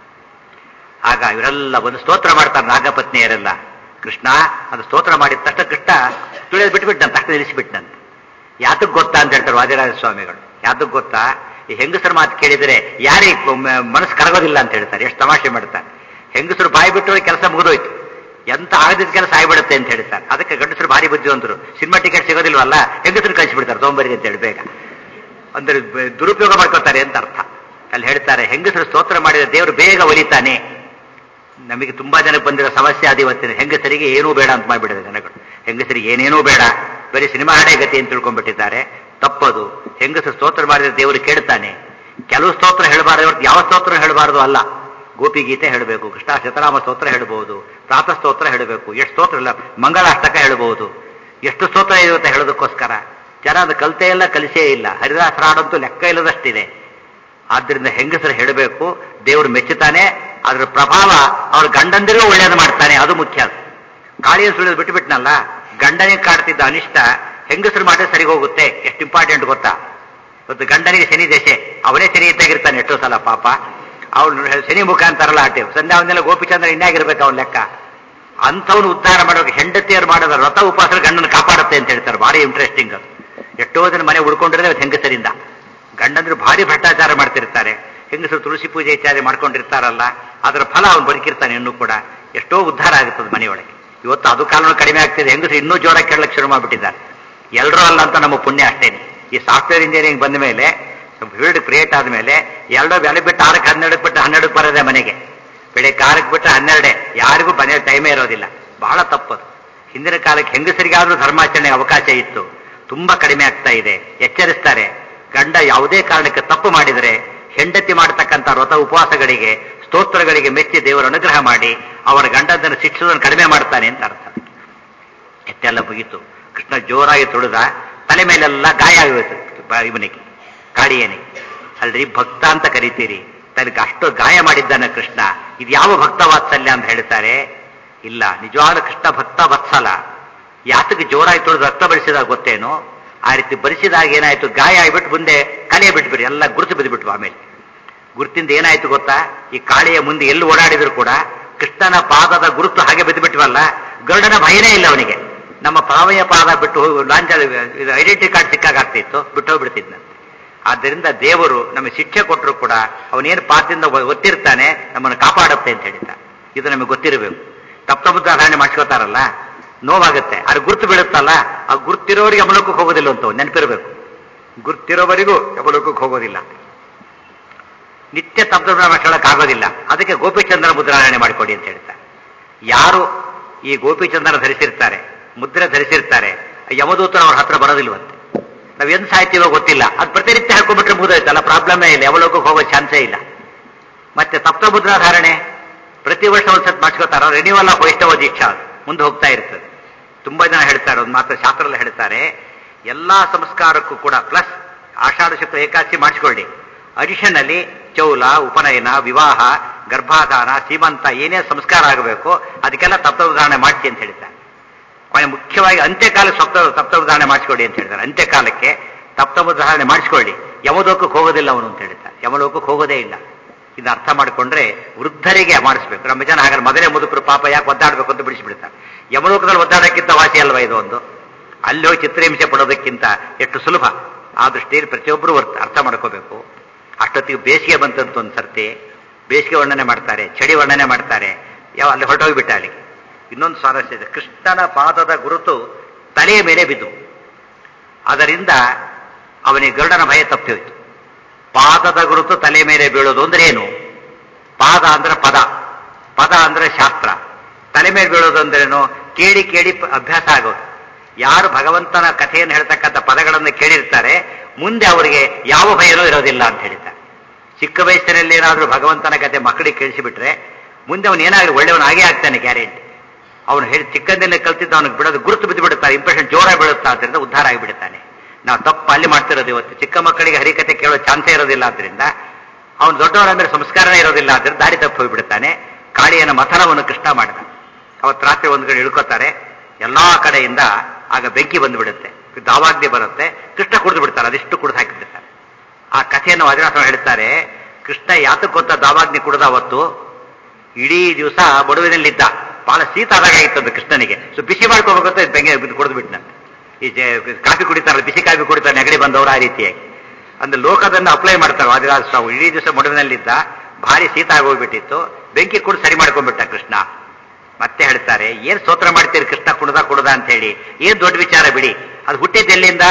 ಆಗ ಇವರೆಲ್ಲ ಒಂದು ಸ್ತೋತ್ರ ಮಾಡ್ತಾರೆ ನಾಗಪತ್ನಿಯರೆಲ್ಲ ಕೃಷ್ಣ ಅದು ಸ್ತೋತ್ರ ಮಾಡಿದ ತಕ್ಷಣ ಕೃಷ್ಣ ತುಳಿಯೋದು ಬಿಟ್ಬಿಟ್ಟಂತ ತಕ್ಷಣ ನಿಲ್ಲಿಸಿಬಿಟ್ಟಂತೆ ಯಾತಕ್ ಗೊತ್ತಾ ಅಂತ ಹೇಳ್ತಾರೆ ವಾದಿರಾಜ ಸ್ವಾಮಿಗಳು ಯಾತಕ್ ಗೊತ್ತಾ ಈ ಹೆಂಗಸರ ಮಾತು ಕೇಳಿದರೆ ಯಾರಿಗೆ ಮನಸ್ಸು ಕರಗೋದಿಲ್ಲ ಅಂತ ಹೇಳ್ತಾರೆ ಎಷ್ಟು ತಮಾಷೆ ಮಾಡ್ತಾರೆ ಹೆಂಗಸರು ಬಾಯಿ ಬಿಟ್ಟರೆ ಕೆಲಸ ಮುಗಿದೋಯ್ತು ಎಂತ ಆಗದಿದ್ದ ಕೆಲಸ ಆಗಿಬಿಡುತ್ತೆ ಅಂತ ಹೇಳ್ತಾರೆ ಅದಕ್ಕೆ ಗಂಡಸರು ಭಾರಿ ಬುದ್ಧಿವಂತರು ಸಿನಿಮಾ ಟಿಕೆಟ್ ಸಿಗೋದಿಲ್ವಲ್ಲ ಹೆಂಗಸರು ಕಳಿಸಿಬಿಡ್ತಾರೆ ತೊಂಬರಿ ಅಂತ ಹೇಳಿ ಬೇಗ ಅಂದ್ರೆ ಬ- ದುರುಪಯೋಗ ಮಾಡ್ಕೋತಾರೆ ಅಂತ ಅರ್ಥ ಅಲ್ಲಿ ಹೇಳ್ತಾರೆ ಹೆಂಗಸರು ಸ್ತೋತ್ರ ಮಾಡಿದ ದೇವರು ಬೇಗ ಒಲಿತಾನೆ ನಮಗೆ ತುಂಬಾ ಜನಕ್ಕೆ ಬಂದಿರೋ ಸಮಸ್ಯೆ ಅದು ಇವತ್ತಿನ ಹೆಂಗಸರಿಗೆ ಏನೂ ಬೇಡ ಅಂತ ಮಾಡಿಬಿಡಿದೆ ಜನಗಳು ಹೆಂಗಸರಿಗೆ ಏನೇನೂ ಬೇಡ ಬರೀ ಸಿನಿಮಾ ಹಾಡೇ ಗತಿ ಅಂತ ತಿಳ್ಕೊಂಡ್ಬಿಟ್ಟಿದ್ದಾರೆ ತಪ್ಪದು ಹೆಂಗಸರು ಸ್ತೋತ್ರ ಮಾಡಿದ ದೇವರು ಕೇಳ್ತಾನೆ ಕೆಲವು ಸ್ತೋತ್ರ ಹೇಳಬಾರದು ಹೊರತು ಯಾವ ಸ್ತೋತ್ರ ಹೇಳಬಾರದು ಅಲ್ಲ ಗೋಪಿಗೀತೆ ಹೇಳಬೇಕು ಕೃಷ್ಣ ಶತರಾಮ ಸ್ತೋತ್ರ ಹೇಳಬಹುದು ಪ್ರಾತಃ ಸ್ತೋತ್ರ ಹೇಳಬೇಕು ಎಷ್ಟು ಸ್ತೋತ್ರ ಇಲ್ಲ ಮಂಗಳಾಷ್ಟಕ ಹೇಳಬಹುದು ಎಷ್ಟು ಸ್ತೋತ್ರ ಇರುತ್ತೆ ಹೇಳೋದಕ್ಕೋಸ್ಕರ ಜನ ಅದು ಕಲಿತೇ ಇಲ್ಲ ಕಲಿಸೇ ಇಲ್ಲ ಹರಿದಾಸರ ಹಾಡಂತೂ ಲೆಕ್ಕ ಇಲ್ಲದಷ್ಟಿದೆ ಆದ್ರಿಂದ ಹೆಂಗಸರು ಹೇಳಬೇಕು ದೇವರು ಮೆಚ್ಚುತ್ತಾನೆ ಅದರ ಪ್ರಭಾವ ಅವ್ರ ಗಂಡಂದಿರಿಗೂ ಒಳ್ಳೇದು ಮಾಡ್ತಾನೆ ಅದು ಮುಖ್ಯ ಕಾಳಿಯ ಸುಳಿದು ಬಿಟ್ಟುಬಿಟ್ನಲ್ಲ ಗಂಡನಿಗೆ ಕಾಡ್ತಿದ್ದ ಅನಿಷ್ಟ ಹೆಂಗಸರು ಮಾಡಿದ್ರೆ ಸರಿ ಹೋಗುತ್ತೆ ಎಷ್ಟು ಇಂಪಾರ್ಟೆಂಟ್ ಗೊತ್ತಾ ಇವತ್ತು ಗಂಡನಿಗೆ ಶನಿ ದಶೆ ಅವನೇ ಶನಿ ಇದ್ದಾಗಿರ್ತಾನೆ ಎಷ್ಟೋ ಸಲ ಪಾಪ ಅವನು ಶನಿ ಮುಖ ಅಂತಾರಲ್ಲ ಆಟೆ ಸಂಧ್ಯಾ ಅವನ್ನೆಲ್ಲ ಗೋಪಿಚಂದ್ರ ಇನ್ನಾಗಿರ್ಬೇಕು ಅವನ ಲೆಕ್ಕ ಅಂಥವನು ಉದ್ಧಾರ ಮಾಡೋಕೆ ಹೆಂಡತಿಯರು ಮಾಡೋದ ವ್ರತ ಉಪವಾಸ ಗಂಡನ ಕಾಪಾಡುತ್ತೆ ಅಂತ ಹೇಳ್ತಾರೆ ಭಾರಿ ಇಂಟ್ರೆಸ್ಟಿಂಗ್ ಅದು ಎಷ್ಟೋ ಜನ ಮನೆ ಉಳ್ಕೊಂಡಿರೋದೇ ಅವತ್ತು ಹೆಂಗಸರಿಂದ ಗಂಡಂದ್ರು ಭಾರಿ ಭ್ರಷ್ಟಾಚಾರ ಮಾಡ್ತಿರ್ತಾರೆ ಹೆಂಗಸರು ತುಳಸಿ ಪೂಜೆ ಇತ್ಯಾದಿ ಮಾಡ್ಕೊಂಡಿರ್ತಾರಲ್ಲ ಅದರ ಫಲ ಅವನು ಬದುಕಿರ್ತಾನೆ ಇನ್ನೂ ಕೂಡ ಎಷ್ಟೋ ಉದ್ಧಾರ ಆಗುತ್ತದೆ ಮನೆಯೊಳಗೆ ಇವತ್ತು ಅದು ಕಾಲನು ಕಡಿಮೆ ಆಗ್ತಿದೆ ಹೆಂಗಸರು ಇನ್ನೂ ಜೋರಾಗಿ ಕೇಳಕ್ಕೆ ಶುರು ಮಾಡಿಬಿಟ್ಟಿದ್ದಾರೆ ಎಲ್ಲರೂ ಅಲ್ಲ ಅಂತ ನಮ್ಮ ಪುಣ್ಯ ಅಷ್ಟೇನೆ ಈ ಸಾಫ್ಟ್ವೇರ್ ಇಂಜಿನಿಯರಿಂಗ್ ಬಂದ ಮೇಲೆ ಫೀಲ್ಡ್ ಕ್ರಿಯೇಟ್ ಆದಮೇಲೆ ಎರಡೋ ಬೆಲೆ ಬಿಟ್ಟು ಆರಕ್ಕೆ ಹನ್ನೆರಡಕ್ಕೆ ಬಿಟ್ಟು ಹನ್ನೆರಡಕ್ಕೆ ಬರೋದೆ ಮನೆಗೆ ಬೆಳಗ್ಗೆ ಆರಕ್ಕೆ ಬಿಟ್ಟು ಹನ್ನೆರಡೆ ಯಾರಿಗೂ ಮನೆ ಟೈಮೇ ಇರೋದಿಲ್ಲ ಬಹಳ ತಪ್ಪದು ಹಿಂದಿನ ಕಾಲಕ್ಕೆ ಹೆಂಗಸರಿಗಾದ್ರೂ ಧರ್ಮಾಚರಣೆ ಅವಕಾಶ ಇತ್ತು ತುಂಬಾ ಕಡಿಮೆ ಆಗ್ತಾ ಇದೆ ಎಚ್ಚರಿಸ್ತಾರೆ ಗಂಡ ಯಾವುದೇ ಕಾರಣಕ್ಕೆ ತಪ್ಪು ಮಾಡಿದರೆ ಹೆಂಡತಿ ಮಾಡತಕ್ಕಂಥ ವ್ರತ ಉಪವಾಸಗಳಿಗೆ ಸ್ತೋತ್ರಗಳಿಗೆ ಮೆಚ್ಚಿ ದೇವರ ಅನುಗ್ರಹ ಮಾಡಿ ಅವರ ಗಂಡದನ್ನು ಶಿಕ್ಷಿಸೋದನ್ನು ಕಡಿಮೆ ಮಾಡ್ತಾನೆ ಅಂತ ಅರ್ಥ ಎತ್ತೆಲ್ಲ ಮುಗೀತು ಕೃಷ್ಣ ಜೋರಾಗಿ ತುಳಿದ ತಲೆ ಮೇಲೆಲ್ಲ ಗಾಯ ಆಗೋಯ್ತು ಬ- ಇವನಿಗೆ ಕಾಳಿಯನಿಗೆ ಅಲ್ರಿ ಭಕ್ತ ಅಂತ ಕರಿತೀರಿ ತನಗೆ ಅಷ್ಟು ಗಾಯ ಮಾಡಿದ್ದಾನೆ ಕೃಷ್ಣ ಇದು ಯಾವ ಭಕ್ತ ವಾತ್ಸಲ್ಯ ಅಂತ ಹೇಳ್ತಾರೆ ಇಲ್ಲ ನಿಜವಾದ ಕೃಷ್ಣ ಭಕ್ತ ವತ್ಸಲ ಯಾತಕ್ಕೆ ಜೋರಾಗಿ ತುಳಿದು ರಕ್ತ ಬರಿಸಿದಾಗ ಗೊತ್ತೇನೋ ಆ ರೀತಿ ಬರಿಸಿದಾಗ ಏನಾಯ್ತು ಗಾಯ ಆಗಿಬಿಟ್ಟು ಮುಂದೆ ಕಲೆ ಬಿಟ್ಬಿಡಿ ಎಲ್ಲ ಗುರುತು ಬಿದ್ದುಬಿಟ್ವು ಆಮೇಲೆ ಗುರುತಿಂದ ಏನಾಯ್ತು ಗೊತ್ತಾ ಈ ಕಾಳಿಯ ಮುಂದೆ ಎಲ್ಲಿ ಓಡಾಡಿದ್ರು ಕೂಡ ಕೃಷ್ಣನ ಪಾದದ ಗುರುತು ಹಾಗೆ ಬಿದ್ದುಬಿಟ್ವಲ್ಲ ಗರುಡನ ಭಯನೇ ಇಲ್ಲ ಅವನಿಗೆ ನಮ್ಮ ಪಾವಯ ಪಾದ ಬಿಟ್ಟು ಹೋಗಿ ಲಾಂಚ ಐಡೆಂಟಿ ಕಾರ್ಡ್ ಸಿಕ್ಕಾಗ ಆಗ್ತಿತ್ತು ಬಿಟ್ಟು ಹೋಗ್ಬಿಡ್ತಿದ್ನಂತೆ ಆದ್ದರಿಂದ ದೇವರು ನಮಗೆ ಶಿಕ್ಷೆ ಕೊಟ್ಟರು ಕೂಡ ಅವನೇನು ಪಾದದಿಂದ ಒ- ಒತ್ತಿರ್ತಾನೆ ನಮ್ಮನ್ನು ಕಾಪಾಡುತ್ತೆ ಅಂತ ಹೇಳಿದ್ದ ಇದು ನಮಗೆ ಗೊತ್ತಿರಬೇಕು ತಪ್ಪ ಉದಾಹರಣೆ ಮಾಡ್ಕೋತಾರಲ್ಲ ನೋವಾಗುತ್ತೆ ಅದು ಗುರುತು ಬೀಳುತ್ತಲ್ಲ ಆ ಗುರ್ತಿರೋರಿಗೆ ಅಮಲೋಕಕ್ಕೆ ಹೋಗೋದಿಲ್ಲ ಅಂತ ನೆನಪಿರಬೇಕು ಗುರ್ತಿರೋವರೆಗೂ ಅಮಲೋಕಕ್ಕೆ ಹೋಗೋದಿಲ್ಲ ನಿತ್ಯ ತಪ್ಪ ಆಗೋದಿಲ್ಲ ಅದಕ್ಕೆ ಗೋಪಿಚಂದ್ರ ಮುದ್ರಾಯಣೆ ಮಾಡಿಕೊಡಿ ಅಂತ ಹೇಳ್ತಾರೆ ಯಾರು ಈ ಗೋಪಿಚಂದ್ರನ ಧರಿಸಿರ್ತಾರೆ ಮುದ್ರೆ ಧರಿಸಿರ್ತಾರೆ ಯಮದೂತರು ಅವ್ರ ಹತ್ರ ಬರೋದಿಲ್ವಂತೆ ನಾವ್ ಎಂದ್ ಸಾಯ್ತೀವೋ ಗೊತ್ತಿಲ್ಲ ಅದು ಪ್ರತಿನಿತ್ಯ ಹಾಕೊಂಡ್ಬಿಟ್ರೆ ಮುಗಿದೋಯ್ತಲ್ಲ ಪ್ರಾಬ್ಲಮೇ ಇಲ್ಲ ಯಾವಲೋಕಕ್ಕೆ ಹೋಗೋ ಚಾನ್ಸೇ ಇಲ್ಲ ಮತ್ತೆ ತಪ್ತ ಮುದ್ರಾ ಧಾರಣೆ ಪ್ರತಿ ವರ್ಷ ಒಂದ್ಸತ್ ಮಾಡಿಸ್ಕೋತಾರ ರಿನ್ಯೂವಲ್ ಆಫ್ ವೈಷ್ಣವ ದೀಕ್ಷಾ ಅದು ಮುಂದೆ ಹೋಗ್ತಾ ಇರ್ತದೆ ತುಂಬಾ ಜನ ಹೇಳ್ತಾರೆ ಒಂದು ಮಾತ್ರ ಶಾಸ್ತ್ರದಲ್ಲಿ ಹೇಳ್ತಾರೆ ಎಲ್ಲಾ ಸಂಸ್ಕಾರಕ್ಕೂ ಕೂಡ ಪ್ಲಸ್ ಆಷಾಢ ಶುಕ್ಲ ಏಕಾದಶಿ ಮಾಡಿಸ್ಕೊಳ್ಳಿ ಅಡಿಷನ್ ಅಲ್ಲಿ ಚೌಲ ಉಪನಯನ ವಿವಾಹ ಗರ್ಭಾಧಾನ ಸೀಮಂತ ಏನೇ ಸಂಸ್ಕಾರ ಆಗಬೇಕು ಅದಕ್ಕೆಲ್ಲ ತತ್ವಧಾರಣೆ ಮಾಡಿಸಿ ಅಂತ ಹೇಳ್ತಾರೆ ಕೊನೆ ಮುಖ್ಯವಾಗಿ ಅಂತ್ಯಕಾಲ ಸಪ್ತ ತಪ್ತಧಾರಣೆ ಮಾಡಿಸ್ಕೊಳ್ಳಿ ಅಂತ ಹೇಳ್ತಾರೆ ಅಂತ್ಯಕಾಲಕ್ಕೆ ತಪ್ತಧಾರಣೆ ಮಾಡಿಸ್ಕೊಳ್ಳಿ ಯಮಲೋಕಕ್ಕೆ ಹೋಗೋದಿಲ್ಲ ಅವನು ಅಂತ ಹೇಳ್ತಾರೆ ಯಮಲೋಕಕ್ಕೆ ಹೋಗೋದೇ ಇಲ್ಲ ಇದನ್ನ ಅರ್ಥ ಮಾಡಿಕೊಂಡ್ರೆ ವೃದ್ಧರಿಗೆ ಮಾಡಿಸ್ಬೇಕು ನಮ್ಮ ಜನ ಹಾಗಾದ್ರೆ ಮೊದಲೇ ಮುದುಕರು ಪಾಪ ಯಾಕೆ ಒದ್ದಾಡಬೇಕು ಅಂತ ಬಿಡಿಸ್ಬಿಡ್ತಾರೆ ಯಮಲೋಕದಲ್ಲಿ ಒದ್ದಾಡೋಕ್ಕಿಂತ ವಾಸಿ ಅಲ್ವಾ ಇದು ಒಂದು ಅಲ್ಲಿ ಹೋಗಿ ಚಿತ್ರಹಿಂಸೆ ಪಡೋದಕ್ಕಿಂತ ಎಷ್ಟು ಸುಲಭ ಆ ದೃಷ್ಟಿಯಲ್ಲಿ ಪ್ರತಿಯೊಬ್ಬರು ವರ್ತ ಅರ್ಥ ಮಾಡ್ಕೋಬೇಕು ಅಷ್ಟೊತ್ತಿಗೆ ಬೇಸಿಗೆ ಬಂತಂತ ಒಂದು ಸರ್ತಿ ಬೇಸಿಗೆ ವರ್ಣನೆ ಮಾಡ್ತಾರೆ ಚಳಿ ವರ್ಣನೆ ಮಾಡ್ತಾರೆ ಯಾವ ಅಲ್ಲಿ ಹೊರಟೋಗ್ಬಿಟ್ಟ ಅಲ್ಲಿಗೆ ಇನ್ನೊಂದು ಸ್ವಾರಸ್ಯ ಇದೆ ಕೃಷ್ಣನ ಪಾದದ ಗುರುತು ತಲೆಯ ಮೇಲೆ ಬಿದ್ದು ಅದರಿಂದ ಅವನಿಗೆ ಗರುಡನ ಭಯ ತಪ್ಪಿ ಹೋಯ್ತು ಪಾದದ ಗುರುತು ತಲೆ ಮೇಲೆ ಬೀಳೋದು ಅಂದ್ರೆ ಏನು ಪಾದ ಅಂದ್ರೆ ಪದ ಪದ ಅಂದ್ರೆ ಶಾಸ್ತ್ರ ತಲೆ ಮೇಲೆ ಬೀಳೋದು ಅಂದ್ರೇನು ಕೇಳಿ ಕೇಳಿ ಪ- ಅಭ್ಯಾಸ ಆಗೋದು ಯಾರು ಭಗವಂತನ ಕಥೆಯನ್ನು ಹೇಳ್ತಕ್ಕಂಥ ಪದಗಳನ್ನು ಕೇಳಿರ್ತಾರೆ ಮುಂದೆ ಅವರಿಗೆ ಯಾವ ಭಯನೂ ಇರೋದಿಲ್ಲ ಅಂತ ಹೇಳಿದ್ದಾರೆ ಚಿಕ್ಕ ವಯಸ್ಸಿನಲ್ಲಿ ಏನಾದರೂ ಭಗವಂತನ ಕಥೆ ಮಕ್ಕಳಿಗೆ ಕೇಳಿಸಿಬಿಟ್ರೆ ಮುಂದೆ ಅವನು ಏನಾಗಲಿ ಒಳ್ಳೆಯವನಾಗೇ ಆಗ್ತಾನೆ ಗ್ಯಾರಂಟಿ ಅವನು ಹೇಳಿ ಚಿಕ್ಕಂದಿನಲ್ಲಿ ಕಲ್ತಿದ್ದ ಅವನಿಗೆ ಬಿಡೋದು ಗುರುತು ಬಿದ್ದು ಬಿಡುತ್ತಾರೆ ಇಂಪ್ರೆಷನ್ ಜೋರಾಗಿ ಬೀಳುತ್ತಾ ಆದ್ದರಿಂದ ಉದ್ಧಾರ ಆಗಿಬಿಡುತ್ತಾನೆ ನಾವು ತಪ್ಪು ಅಲ್ಲಿ ಮಾಡ್ತಿರೋದು ಇವತ್ತು ಚಿಕ್ಕ ಮಕ್ಕಳಿಗೆ ಹರಿಕತೆ ಕೇಳೋ ಚಾನ್ಸೇ ಇರೋದಿಲ್ಲ ಆದ್ರಿಂದ ಅವನು ದೊಡ್ಡವರಂದ್ರೆ ಸಂಸ್ಕಾರನೇ ಇರೋದಿಲ್ಲ ಅಂದ್ರೆ ದಾರಿ ತಪ್ಪಿ ಹೋಗ್ಬಿಡ್ತಾನೆ ಕಾಳಿಯನ ಮಥನವನ್ನು ಕೃಷ್ಣ ಮಾಡಿದ ಅವತ್ತು ರಾತ್ರಿ ಒಂದು ಕಡೆ ಇಳ್ಕೋತಾರೆ ಎಲ್ಲಾ ಕಡೆಯಿಂದ ಆಗ ಬೆಂಕಿ ಬಂದುಬಿಡುತ್ತೆ ದಾವಾಗ್ನಿ ಬರುತ್ತೆ ಕೃಷ್ಣ ಕುಡಿದು ಬಿಡ್ತಾರೆ ಅದಿಷ್ಟು ಕುಡಿದು ಹಾಕಿಬಿಡ್ತಾರೆ ಆ ಕಥೆಯನ್ನು ವಜ್ರನಾಥ ಹೇಳ್ತಾರೆ ಕೃಷ್ಣ ಯಾತಕ್ಕೆ ಗೊತ್ತಾ ದಾವಾಗ್ನಿ ಕುಡಿದ ಅವತ್ತು ಇಡೀ ದಿವಸ ಬಡವಿನಲ್ಲಿದ್ದ ಬಹಳ ಶೀತ ಆದಾಗಿತ್ತು ಅದು ಕೃಷ್ಣನಿಗೆ ಸೊ ಬಿಸಿ ಮಾಡ್ಕೋಬೇಕಂತ ಬೆಂಗೆ ಕುಡಿದು ಬಿಟ್ಟನಂತೆ ಈ ಜೆ- ಕಾಫಿ ಕುಡಿತಾರಲ್ಲ ಬಿಸಿ ಕಾಫಿ ಕುಡಿತಾರೆ ನೆಗಡಿ ಬಂದವರು ಆ ರೀತಿಯಾಗಿ ಅಂದ್ರೆ ಲೋಕದನ್ನು ಅಪ್ಲೈ ಮಾಡ್ತಾರೆ ವಾದಿರಾಜ ಸ್ವಾಮಿ ಇಡೀ ದಿವಸ ಮಡುವಿನಲ್ಲಿದ್ದ ಭಾರಿ ಶೀತ ಆಗೋಗ್ಬಿಟ್ಟಿತ್ತು ಬೆಂಕಿ ಕುಡಿದು ಸರಿ ಮಾಡ್ಕೊಂಡ್ಬಿಟ್ಟ ಕೃಷ್ಣ ಮತ್ತೆ ಹೇಳ್ತಾರೆ ಏನ್ ಸ್ತೋತ್ರ ಮಾಡ್ತೀರಿ ಕೃಷ್ಣ ಕುಡ್ದ ಕುಡ್ದ ಅಂತ ಹೇಳಿ ಏನ್ ದೊಡ್ಡ ವಿಚಾರ ಬಿಡಿ ಅದು ಹುಟ್ಟಿದ್ದು ಎಲ್ಲಿಂದ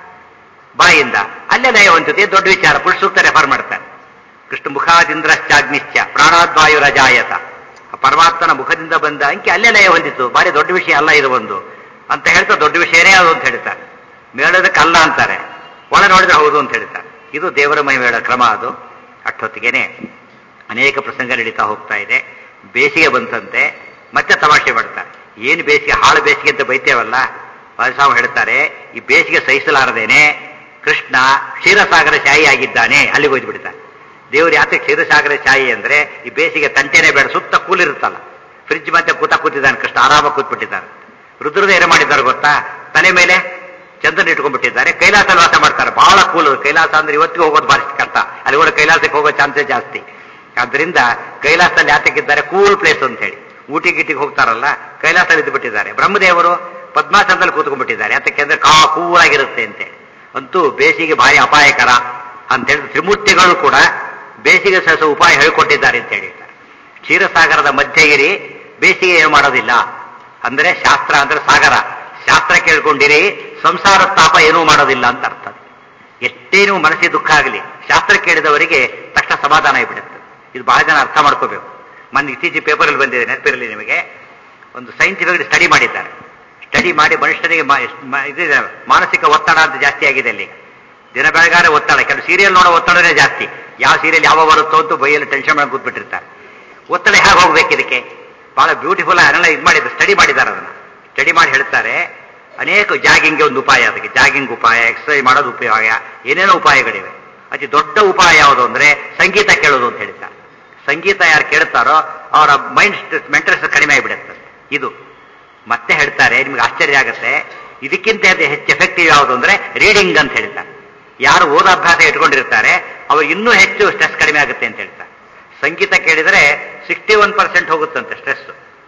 ಬಾಯಿಂದ ಅಲ್ಲೇ ನಯವಂತತೆ ದೊಡ್ಡ ವಿಚಾರ ಪುರುಷ ಸೂಕ್ತ ರೆಫರ್ ಮಾಡ್ತಾರೆ ಕೃಷ್ಣ ಮುಖಾದಿಂದ್ರಶ್ಚಾಗ್ನಿಶ್ಚ ಪ್ರಾಣಾದ್ವಾಯು ರಜಾಯತ ಆ ಪರಮಾತ್ಮನ ಮುಖದಿಂದ ಬಂದ ಅಂಕಿ ಅಲ್ಲೇ ಲಯ ಹೊಂದಿತ್ತು ಭಾರಿ ದೊಡ್ಡ ವಿಷಯ ಅಲ್ಲ ಇದು ಒಂದು ಅಂತ ಹೇಳ್ತಾ ದೊಡ್ಡ ವಿಷಯನೇ ಅದು ಅಂತ ಹೇಳ್ತಾರೆ ಮೇಳೋದಕ್ಕೆ ಅಲ್ಲ ಅಂತಾರೆ ಒಳ ನೋಡಿದ್ರೆ ಹೌದು ಅಂತ ಹೇಳ್ತಾರೆ ಇದು ದೇವರ ಮಹಿಮೇಳ ಕ್ರಮ ಅದು ಅಷ್ಟೊತ್ತಿಗೆನೆ ಅನೇಕ ಪ್ರಸಂಗ ನಡೀತಾ ಹೋಗ್ತಾ ಇದೆ ಬೇಸಿಗೆ ಬಂತಂತೆ ಮತ್ತೆ ತಮಾಷೆ ಮಾಡ್ತಾರೆ ಏನು ಬೇಸಿಗೆ ಹಾಳು ಬೇಸಿಗೆ ಅಂತ ಬೈತೇವಲ್ಲ ವಾದಿಸಾಮ ಹೇಳ್ತಾರೆ ಈ ಬೇಸಿಗೆ ಸಹಿಸಲಾರದೇನೆ ಕೃಷ್ಣ ಕ್ಷೀರಸಾಗರ ಶಾಯಿ ಆಗಿದ್ದಾನೆ ಅಲ್ಲಿಗೆ ಹೋಯ್ತು ಬಿಡ್ತಾರೆ ದೇವರು ಯಾಕೆ ಕ್ಷೀರಸಾಗರ ಶಾಯಿ ಅಂದ್ರೆ ಈ ಬೇಸಿಗೆ ತಂಟೆನೇ ಬೇಡ ಸುತ್ತ ಕೂಲಿರುತ್ತಲ್ಲ ಫ್ರಿಜ್ ಮತ್ತೆ ಕೂತ ಕೂತಿದ್ದಾನೆ ಕೃಷ್ಣ ಆರಾಮಾಗಿ ಕೂತ್ಬಿಟ್ಟಿದ್ದಾರೆ ರುದ್ರದ ಏನು ಮಾಡಿದ್ದಾರೆ ಗೊತ್ತಾ ತಲೆ ಮೇಲೆ ಚಂದ್ರನ ಇಟ್ಕೊಂಡ್ಬಿಟ್ಟಿದ್ದಾರೆ ಕೈಲಾಸಲ್ಲಿ ವಾಸ ಮಾಡ್ತಾರೆ ಬಹಳ ಕೂಲು ಕೈಲಾಸ ಅಂದ್ರೆ ಇವತ್ತಿಗೂ ಹೋಗೋದು ಭಾರಿ ಕಷ್ಟ ಅಲ್ಲಿ ಕೂಡ ಕೈಲಾಸಕ್ಕೆ ಹೋಗೋ ಚಾನ್ಸೇ ಜಾಸ್ತಿ ಆದ್ರಿಂದ ಕೈಲಾಸದಲ್ಲಿ ಯಾತಕ್ಕಿದ್ದಾರೆ ಕೂಲ್ ಪ್ಲೇಸ್ ಅಂತ ಹೇಳಿ ಊಟಿ ಗಿಟಿಗೆ ಹೋಗ್ತಾರಲ್ಲ ಕೈಲಾಸದಲ್ಲಿ ಇದ್ದು ಬಿಟ್ಟಿದ್ದಾರೆ ಬ್ರಹ್ಮದೇವರು ಪದ್ಮಾಸನದಲ್ಲಿ ಕೂತ್ಕೊಂಡ್ಬಿಟ್ಟಿದ್ದಾರೆ ಯಾತಕ್ಕೆಂದ್ರೆ ಕಾ ಕೂಲಾಗಿರುತ್ತೆ ಅಂತೆ ಅಂತೂ ಬೇಸಿಗೆ ಭಾರಿ ಅಪಾಯಕರ ಅಂತ ಹೇಳಿದ್ರೆ ತ್ರಿಮೂರ್ತಿಗಳು ಕೂಡ ಬೇಸಿಗೆ ಸಹ ಉಪಾಯ ಹೇಳಿಕೊಟ್ಟಿದ್ದಾರೆ ಅಂತ ಹೇಳಿದ್ದಾರೆ ಕ್ಷೀರಸಾಗರದ ಮಧ್ಯೆ ಇರಿ ಬೇಸಿಗೆ ಏನು ಮಾಡೋದಿಲ್ಲ ಅಂದ್ರೆ ಶಾಸ್ತ್ರ ಅಂದ್ರೆ ಸಾಗರ ಶಾಸ್ತ್ರ ಕೇಳ್ಕೊಂಡಿರಿ ಸಂಸಾರ ತಾಪ ಏನೂ ಮಾಡೋದಿಲ್ಲ ಅಂತ ಅರ್ಥ ಎಷ್ಟೇ ನೀವು ಮನಸ್ಸಿಗೆ ದುಃಖ ಆಗಲಿ ಶಾಸ್ತ್ರ ಕೇಳಿದವರಿಗೆ ತಕ್ಷಣ ಸಮಾಧಾನ ಆಗಿಬಿಡುತ್ತೆ ಇದು ಬಹಳ ಜನ ಅರ್ಥ ಮಾಡ್ಕೋಬೇಕು ಮೊನ್ನೆ ಇತ್ತೀಚೆಗೆ ಪೇಪರಲ್ಲಿ ಬಂದಿದೆ ನೆನಪಿರಲಿ ನಿಮಗೆ ಒಂದು ಸೈಂಟಿಫಿಕ್ ಸ್ಟಡಿ ಮಾಡಿದ್ದಾರೆ ಸ್ಟಡಿ ಮಾಡಿ ಮನುಷ್ಯನಿಗೆ ಮಾ- ಮ- ಇದಿದೆ ಮಾನಸಿಕ ಒತ್ತಡ ಅಂತ ಜಾಸ್ತಿ ಆಗಿದೆ ಅಲ್ಲಿ ದಿನ ಬೆಳಗಾರೆ ಒತ್ತಡ ಕೆಲವು ಸೀರಿಯಲ್ ನೋಡೋ ಒತ್ತಡನೇ ಜಾಸ್ತಿ ಯಾವ ಸೀರಿಯಲ್ ಯಾವ ಬರುತ್ತೋ ಅಂತ ಬೈಯಲ್ಲಿ ಟೆನ್ಷನ್ ಮಾಡಿ ಕೂತ್ಬಿಟ್ಟಿರ್ತಾರೆ ಒತ್ತಡ ಹೇಗೆ ಹೋಗ್ಬೇಕು ಇದಕ್ಕೆ ಬಹಳ ಬ್ಯೂಟಿಫುಲ್ ಅದನ್ನೆಲ್ಲ ಇದು ಮಾಡಿದ್ರು ಸ್ಟಡಿ ಮಾಡಿದ್ದಾರೆ ಅದನ್ನ ಸ್ಟಡಿ ಮಾಡಿ ಹೇಳ್ತಾರೆ ಅನೇಕ ಜಾಗಿಂಗ್ಗೆ ಒಂದು ಉಪಾಯ ಅದಕ್ಕೆ ಜಾಗಿಂಗ್ ಉಪಾಯ ಎಕ್ಸರ್ಸೈಸ್ ಮಾಡೋದು ಉಪಯೋಗ ಏನೇನೋ ಉಪಾಯಗಳಿವೆ ಅತಿ ದೊಡ್ಡ ಉಪಾಯ ಯಾವುದು ಅಂದ್ರೆ ಸಂಗೀತ ಕೇಳೋದು ಅಂತ ಹೇಳ್ತಾರೆ ಸಂಗೀತ ಯಾರು ಕೇಳ್ತಾರೋ ಅವರ ಮೈಂಡ್ ಮೆಂಟಲ್ ಕಡಿಮೆ ಆಗಿಬಿಡುತ್ತೆ ಇದು ಮತ್ತೆ ಹೇಳ್ತಾರೆ ನಿಮ್ಗೆ ಆಶ್ಚರ್ಯ ಆಗುತ್ತೆ ಇದಕ್ಕಿಂತ ಹೆಚ್ಚು ಎಫೆಕ್ಟಿವ್ ಯಾವುದು ಅಂದ್ರೆ ರೀಡಿಂಗ್ ಅಂತ ಹೇಳ್ತಾರೆ ಯಾರು ಓದಾಭ್ಯಾಸ ಇಟ್ಕೊಂಡಿರ್ತಾರೆ ಅವ್ರು ಇನ್ನೂ ಹೆಚ್ಚು ಸ್ಟ್ರೆಸ್ ಕಡಿಮೆ ಆಗುತ್ತೆ ಅಂತ ಹೇಳ್ತಾರೆ ಸಂಗೀತ ಕೇಳಿದರೆ ಸಿಕ್ಸ್ಟಿ ಒನ್ ಪರ್ಸೆಂಟ್ ಹೋಗುತ್ತಂತೆ ಸ್ಟ್ರೆಸ್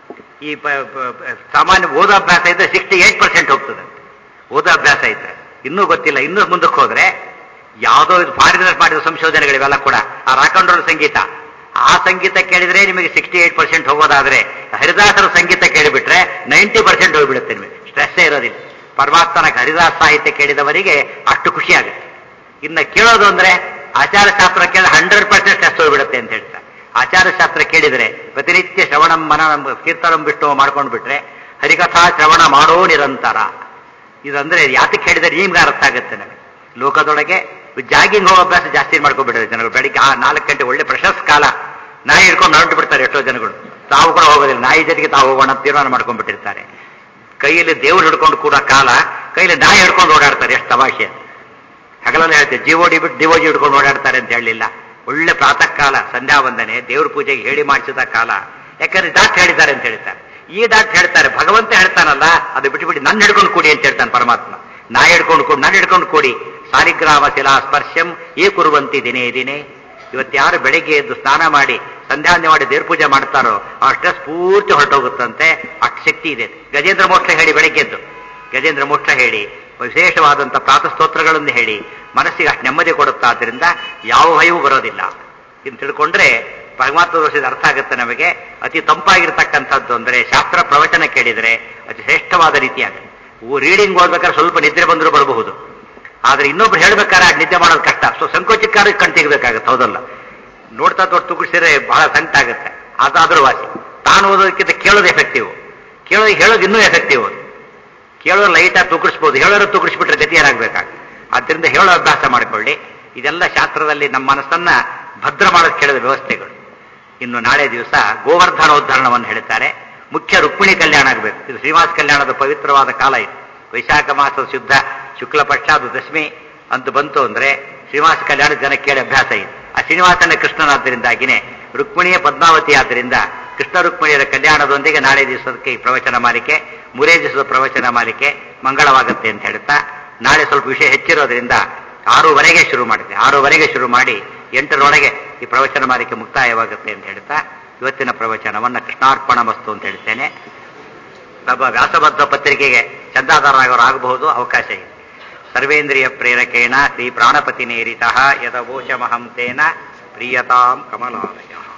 ಈ ಪ- ಪ- ಪ- ಸಾಮಾನ್ಯ ಓದಾಭ್ಯಾಸ ಇದ್ರೆ ಸಿಕ್ಸ್ಟಿ ಏಟ್ ಪರ್ಸೆಂಟ್ ಹೋಗ್ತದೆ ಓದಾಭ್ಯಾಸ ಇದ್ರೆ ಇನ್ನೂ ಗೊತ್ತಿಲ್ಲ ಇನ್ನೂ ಮುಂದಕ್ಕೆ ಹೋದ್ರೆ ಯಾವುದೋ ಇದು ಫಾರಿನರ್ಸ್ ಮಾಡಿದ ಸಂಶೋಧನೆಗಳಿವೆಲ್ಲ ಕೂಡ ಆ ರಾಕ್ ಅಂಡ್ ರೋಲ್ ಸಂಗೀತ ಆ ಸಂಗೀತ ಕೇಳಿದ್ರೆ ನಿಮಗೆ ಸಿಕ್ಸ್ಟಿ ಏಟ್ ಪರ್ಸೆಂಟ್ ಹೋಗೋದಾದ್ರೆ ಹರಿದಾಸರ ಸಂಗೀತ ಕೇಳಿಬಿಟ್ರೆ ನೈಂಟಿ ಪರ್ಸೆಂಟ್ ಹೋಗ್ಬಿಡುತ್ತೆ ನಿಮಗೆ ಸ್ಟ್ರೆಸ್ಸೇ ಇರೋದಿಲ್ಲ ಪರಮಾತ್ಮನ ಹರಿದಾಸ ಸಾಹಿತ್ಯ ಕೇಳಿದವರಿಗೆ ಅಷ್ಟು ಖುಷಿ ಆಗುತ್ತೆ ಇನ್ನು ಕೇಳೋದು ಅಂದ್ರೆ ಆಚಾರ ಶಾಸ್ತ್ರ ಕೇಳಿ ಹಂಡ್ರೆಡ್ ಪರ್ಸೆಂಟ್ ಸ್ಟ್ರೆಸ್ ಹೋಗ್ಬಿಡುತ್ತೆ ಅಂತ ಹೇಳ್ತಾರೆ ಆಚಾರ ಶಾಸ್ತ್ರ ಕೇಳಿದ್ರೆ ಪ್ರತಿನಿತ್ಯ ಶ್ರವಣಂ ಮನ ಕೀರ್ತನಂ ಬಿಟ್ಟು ಮಾಡ್ಕೊಂಡು ಬಿಟ್ರೆ ಹರಿಕಥಾ ಶ್ರವಣ ಮಾಡೋ ನಿರಂತರ ಇದಂದ್ರೆ ಯಾತಕ್ಕೆ ಹೇಳಿದರೆ ನಿಮ್ಗೆ ಅರ್ಥ ಆಗುತ್ತೆ ನಮಗೆ ಲೋಕದೊಳಗೆ ಜಾಗಿಂಗ್ ಹೋಗೋ ಅಭ್ಯಾಸ ಜಾಸ್ತಿ ಮಾಡ್ಕೊಂಡ್ಬಿಟ್ಟಿದೆ ಜನಗಳು ಬೆಳಿಗ್ಗೆ ಆ ನಾಲ್ಕು ಗಂಟೆ ಒಳ್ಳೆ ಪ್ರಶಸ್ತ ಕಾಲ ನಾಯಿ ಹಿಡ್ಕೊಂಡು ಹೊರಟು ಬಿಡ್ತಾರೆ ಎಷ್ಟೋ ಜನಗಳು ತಾವು ಕೂಡ ಹೋಗೋದಿಲ್ಲ ನಾಯಿ ಜೊತೆಗೆ ತಾವು ಹೋಗೋಣ ಅಂತ ತೀರ್ಮಾನ ಮಾಡ್ಕೊಂಡ್ಬಿಟ್ಟಿರ್ತಾರೆ ಕೈಯಲ್ಲಿ ದೇವ್ರು ಹಿಡ್ಕೊಂಡು ಕೂಡ ಕಾಲ ಕೈಯಲ್ಲಿ ನಾಯಿ ಹಿಡ್ಕೊಂಡು ಓಡಾಡ್ತಾರೆ ಎಷ್ಟು ತಮಾಷೆ ಅಂತ. ಹಗಲಲ್ಲಿ ಹೇಳ್ತೇವೆ ಜೀವೋಡಿ ಬಿಟ್ಟು ದಿವೋಜಿ ಹಿಡ್ಕೊಂಡು ಓಡಾಡ್ತಾರೆ ಅಂತ ಹೇಳಲಿಲ್ಲ ಒಳ್ಳೆ ಪ್ರಾತಃ ಕಾಲ ಸಂಧ್ಯಾ ವಂದನೆ ದೇವ್ರ ಪೂಜೆಗೆ ಹೇಳಿ ಮಾಡಿಸಿದ ಕಾಲ ಯಾಕಂದ್ರೆ ಡಾಕ್ಟರ್ ಹೇಳಿದ್ದಾರೆ ಅಂತ ಹೇಳ್ತಾರೆ ಈ ಡಾಕ್ಟರ್ ಹೇಳ್ತಾರೆ ಭಗವಂತ ಹೇಳ್ತಾನಲ್ಲ ಅದು ಬಿಟ್ಟುಬಿಟ್ಟು ನನ್ನ ಹಿಡ್ಕೊಂಡು ಕೊಡಿ ಅಂತ ಹೇಳ್ತಾನೆ ಪರಮಾತ್ಮ ನಾ ಹಿಡ್ಕೊಂಡು ಕೊಡಿ ನನ್ನ ಹಿಡ್ಕೊಂಡು ಕೊಡಿ ಸಾಲಿಗ್ರಾಮ ಶಿಲಾ ಸ್ಪರ್ಶಂ ಏ ಕುರುವಂತಿ ದಿನೇ ದಿನೇ ಇವತ್ತು ಯಾರು ಬೆಳಿಗ್ಗೆ ಎದ್ದು ಸ್ನಾನ ಮಾಡಿ ಸಂಧ್ಯಾವಂದನೆ ಮಾಡಿ ದೇವ್ರ ಪೂಜೆ ಮಾಡ್ತಾರೋ ಆ ಸ್ಟ್ರೆಸ್ ಪೂರ್ತಿ ಹೊರಟೋಗುತ್ತಂತೆ ಅಷ್ಟು ಶಕ್ತಿ ಇದೆ ಗಜೇಂದ್ರ ಮೋಕ್ಷ ಹೇಳಿ ಬೆಳಿಗ್ಗೆ ಎದ್ದು ಗಜೇಂದ್ರ ಮೋಕ್ಷ ಹೇಳಿ ವಿಶೇಷವಾದಂಥ ಪ್ರಾತಃ ಸ್ತೋತ್ರಗಳನ್ನು ಹೇಳಿ ಮನಸ್ಸಿಗೆ ಅಷ್ಟು ನೆಮ್ಮದಿ ಕೊಡುತ್ತಾ ಆದ್ರಿಂದ ಯಾವ ಭಯವೂ ಬರೋದಿಲ್ಲ ಇನ್ನು ತಿಳ್ಕೊಂಡ್ರೆ ಪರಮಾತ್ಮ ದೋಷದ ಅರ್ಥ ಆಗುತ್ತೆ ನಮಗೆ ಅತಿ ತಂಪಾಗಿರ್ತಕ್ಕಂಥದ್ದು ಅಂದ್ರೆ ಶಾಸ್ತ್ರ ಪ್ರವಚನ ಕೇಳಿದರೆ ಅತಿ ಶ್ರೇಷ್ಠವಾದ ರೀತಿಯಾಗುತ್ತೆ ರೀಡಿಂಗ್ ಓದ್ಬೇಕಾದ್ರೆ ಸ್ವಲ್ಪ ನಿದ್ರೆ ಬಂದರೂ ಬರಬಹುದು ಆದ್ರೆ ಇನ್ನೊಬ್ರು ಹೇಳ್ಬೇಕಾದ್ರೆ ಅದ್ ನಿದ್ದೆ ಮಾಡೋದು ಕಷ್ಟ ಸೊ ಸಂಕೋಚಕ್ಕಾದ್ರೆ ಕಣ್ ತೆಗಿಬೇಕಾಗುತ್ತೆ ಹೌದಲ್ಲ ನೋಡ್ತಾ ದೊಡ್ಡ ತುಗುಡ್ಸಿದ್ರೆ ಬಹಳ ಸಂಕಟ ಆಗುತ್ತೆ ಅದಾದ್ರೂ ವಾಸಿ ತಾನು ಓದೋದಕ್ಕಿಂತ ಕೇಳೋದು ಎಫೆಕ್ಟಿವ್ ಕೇಳೋದು ಹೇಳೋದು ಇನ್ನೂ ಎಫೆಕ್ಟಿವ್ ಕೇಳೋರು ಲೈಟಾಗಿ ತುಗುಡಿಸ್ಬೋದು ಹೇಳೋರು ತುಗುಡಿಸ್ಬಿಟ್ರೆ ಗತಿ ಏನಾಗಬೇಕಾಗ ಆದ್ದರಿಂದ ಹೇಳೋ ಅಭ್ಯಾಸ ಮಾಡಿಕೊಳ್ಳಿ ಇದೆಲ್ಲ ಶಾಸ್ತ್ರದಲ್ಲಿ ನಮ್ಮ ಮನಸ್ಸನ್ನ ಭದ್ರ ಮಾಡೋದು ಕೇಳಿದ ವ್ಯವಸ್ಥೆಗಳು ಇನ್ನು ನಾಳೆ ದಿವಸ ಗೋವರ್ಧನೋದ್ಧರಣವನ್ನು ಹೇಳ್ತಾರೆ ಮುಖ್ಯ ರುಕ್ಮಿಣಿ ಕಲ್ಯಾಣ ಆಗಬೇಕು ಇದು ಶ್ರೀನಿವಾಸ ಕಲ್ಯಾಣದ ಪವಿತ್ರವಾದ ಕಾಲ ಇದು ವೈಶಾಖ ಮಾಸದ ಶುದ್ಧ ಶುಕ್ಲ ಪಕ್ಷ ಅದು ದಶಮಿ ಅಂತ ಬಂತು ಅಂದ್ರೆ ಶ್ರೀನಿವಾಸ ಕಲ್ಯಾಣ ಜನ ಕೇಳಿ ಅಭ್ಯಾಸ ಇದೆ ಆ ಶ್ರೀನಿವಾಸನ ಕೃಷ್ಣನಾದ್ದರಿಂದಾಗಿನೇ ರುಕ್ಮಿಣಿಯ ಪದ್ಮಾವತಿ ಆದ್ದರಿಂದ ಕೃಷ್ಣ ರುಕ್ಮಿಣಿಯರ ಕಲ್ಯಾಣದೊಂದಿಗೆ ನಾಳೆ ದಿವಸಕ್ಕೆ ಈ ಪ್ರವಚನ ಮಾಲಿಕೆ ಮೂರೇ ದಿವಸದ ಪ್ರವಚನ ಮಾಲಿಕೆ ಮಂಗಳವಾಗುತ್ತೆ ಅಂತ ಹೇಳ್ತಾ ನಾಳೆ ಸ್ವಲ್ಪ ವಿಷಯ ಹೆಚ್ಚಿರೋದ್ರಿಂದ ಆರೂವರೆಗೆ ಶುರು ಮಾಡಿದೆ ಆರೂವರೆಗೆ ಶುರು ಮಾಡಿ ಎಂಟರೊಳಗೆ ಈ ಪ್ರವಚನ ಮಾಲಿಕೆ ಮುಕ್ತಾಯವಾಗುತ್ತೆ ಅಂತ ಹೇಳ್ತಾ ಇವತ್ತಿನ ಪ್ರವಚನವನ್ನು ಕೃಷ್ಣಾರ್ಪಣ ಮಸ್ತು ಅಂತ ಹೇಳ್ತೇನೆ ನಮ್ಮ ವ್ಯಾಸಬದ್ಧ ಪತ್ರಿಕೆಗೆ ಚಂದಾದಾರರಾಗೋರು ಆಗಬಹುದು ಅವಕಾಶ ಇದೆ ಸರ್ವೇಂದ್ರಿಯ ಪ್ರೇರಕೇಣ ಶ್ರೀ ಪ್ರಾಣಪತಿ ನೇರಿತ ಯದವೋಚಮಹಂ ತೇನ ಪ್ರಿಯತಾಂ ಕಮಲಾಲಯ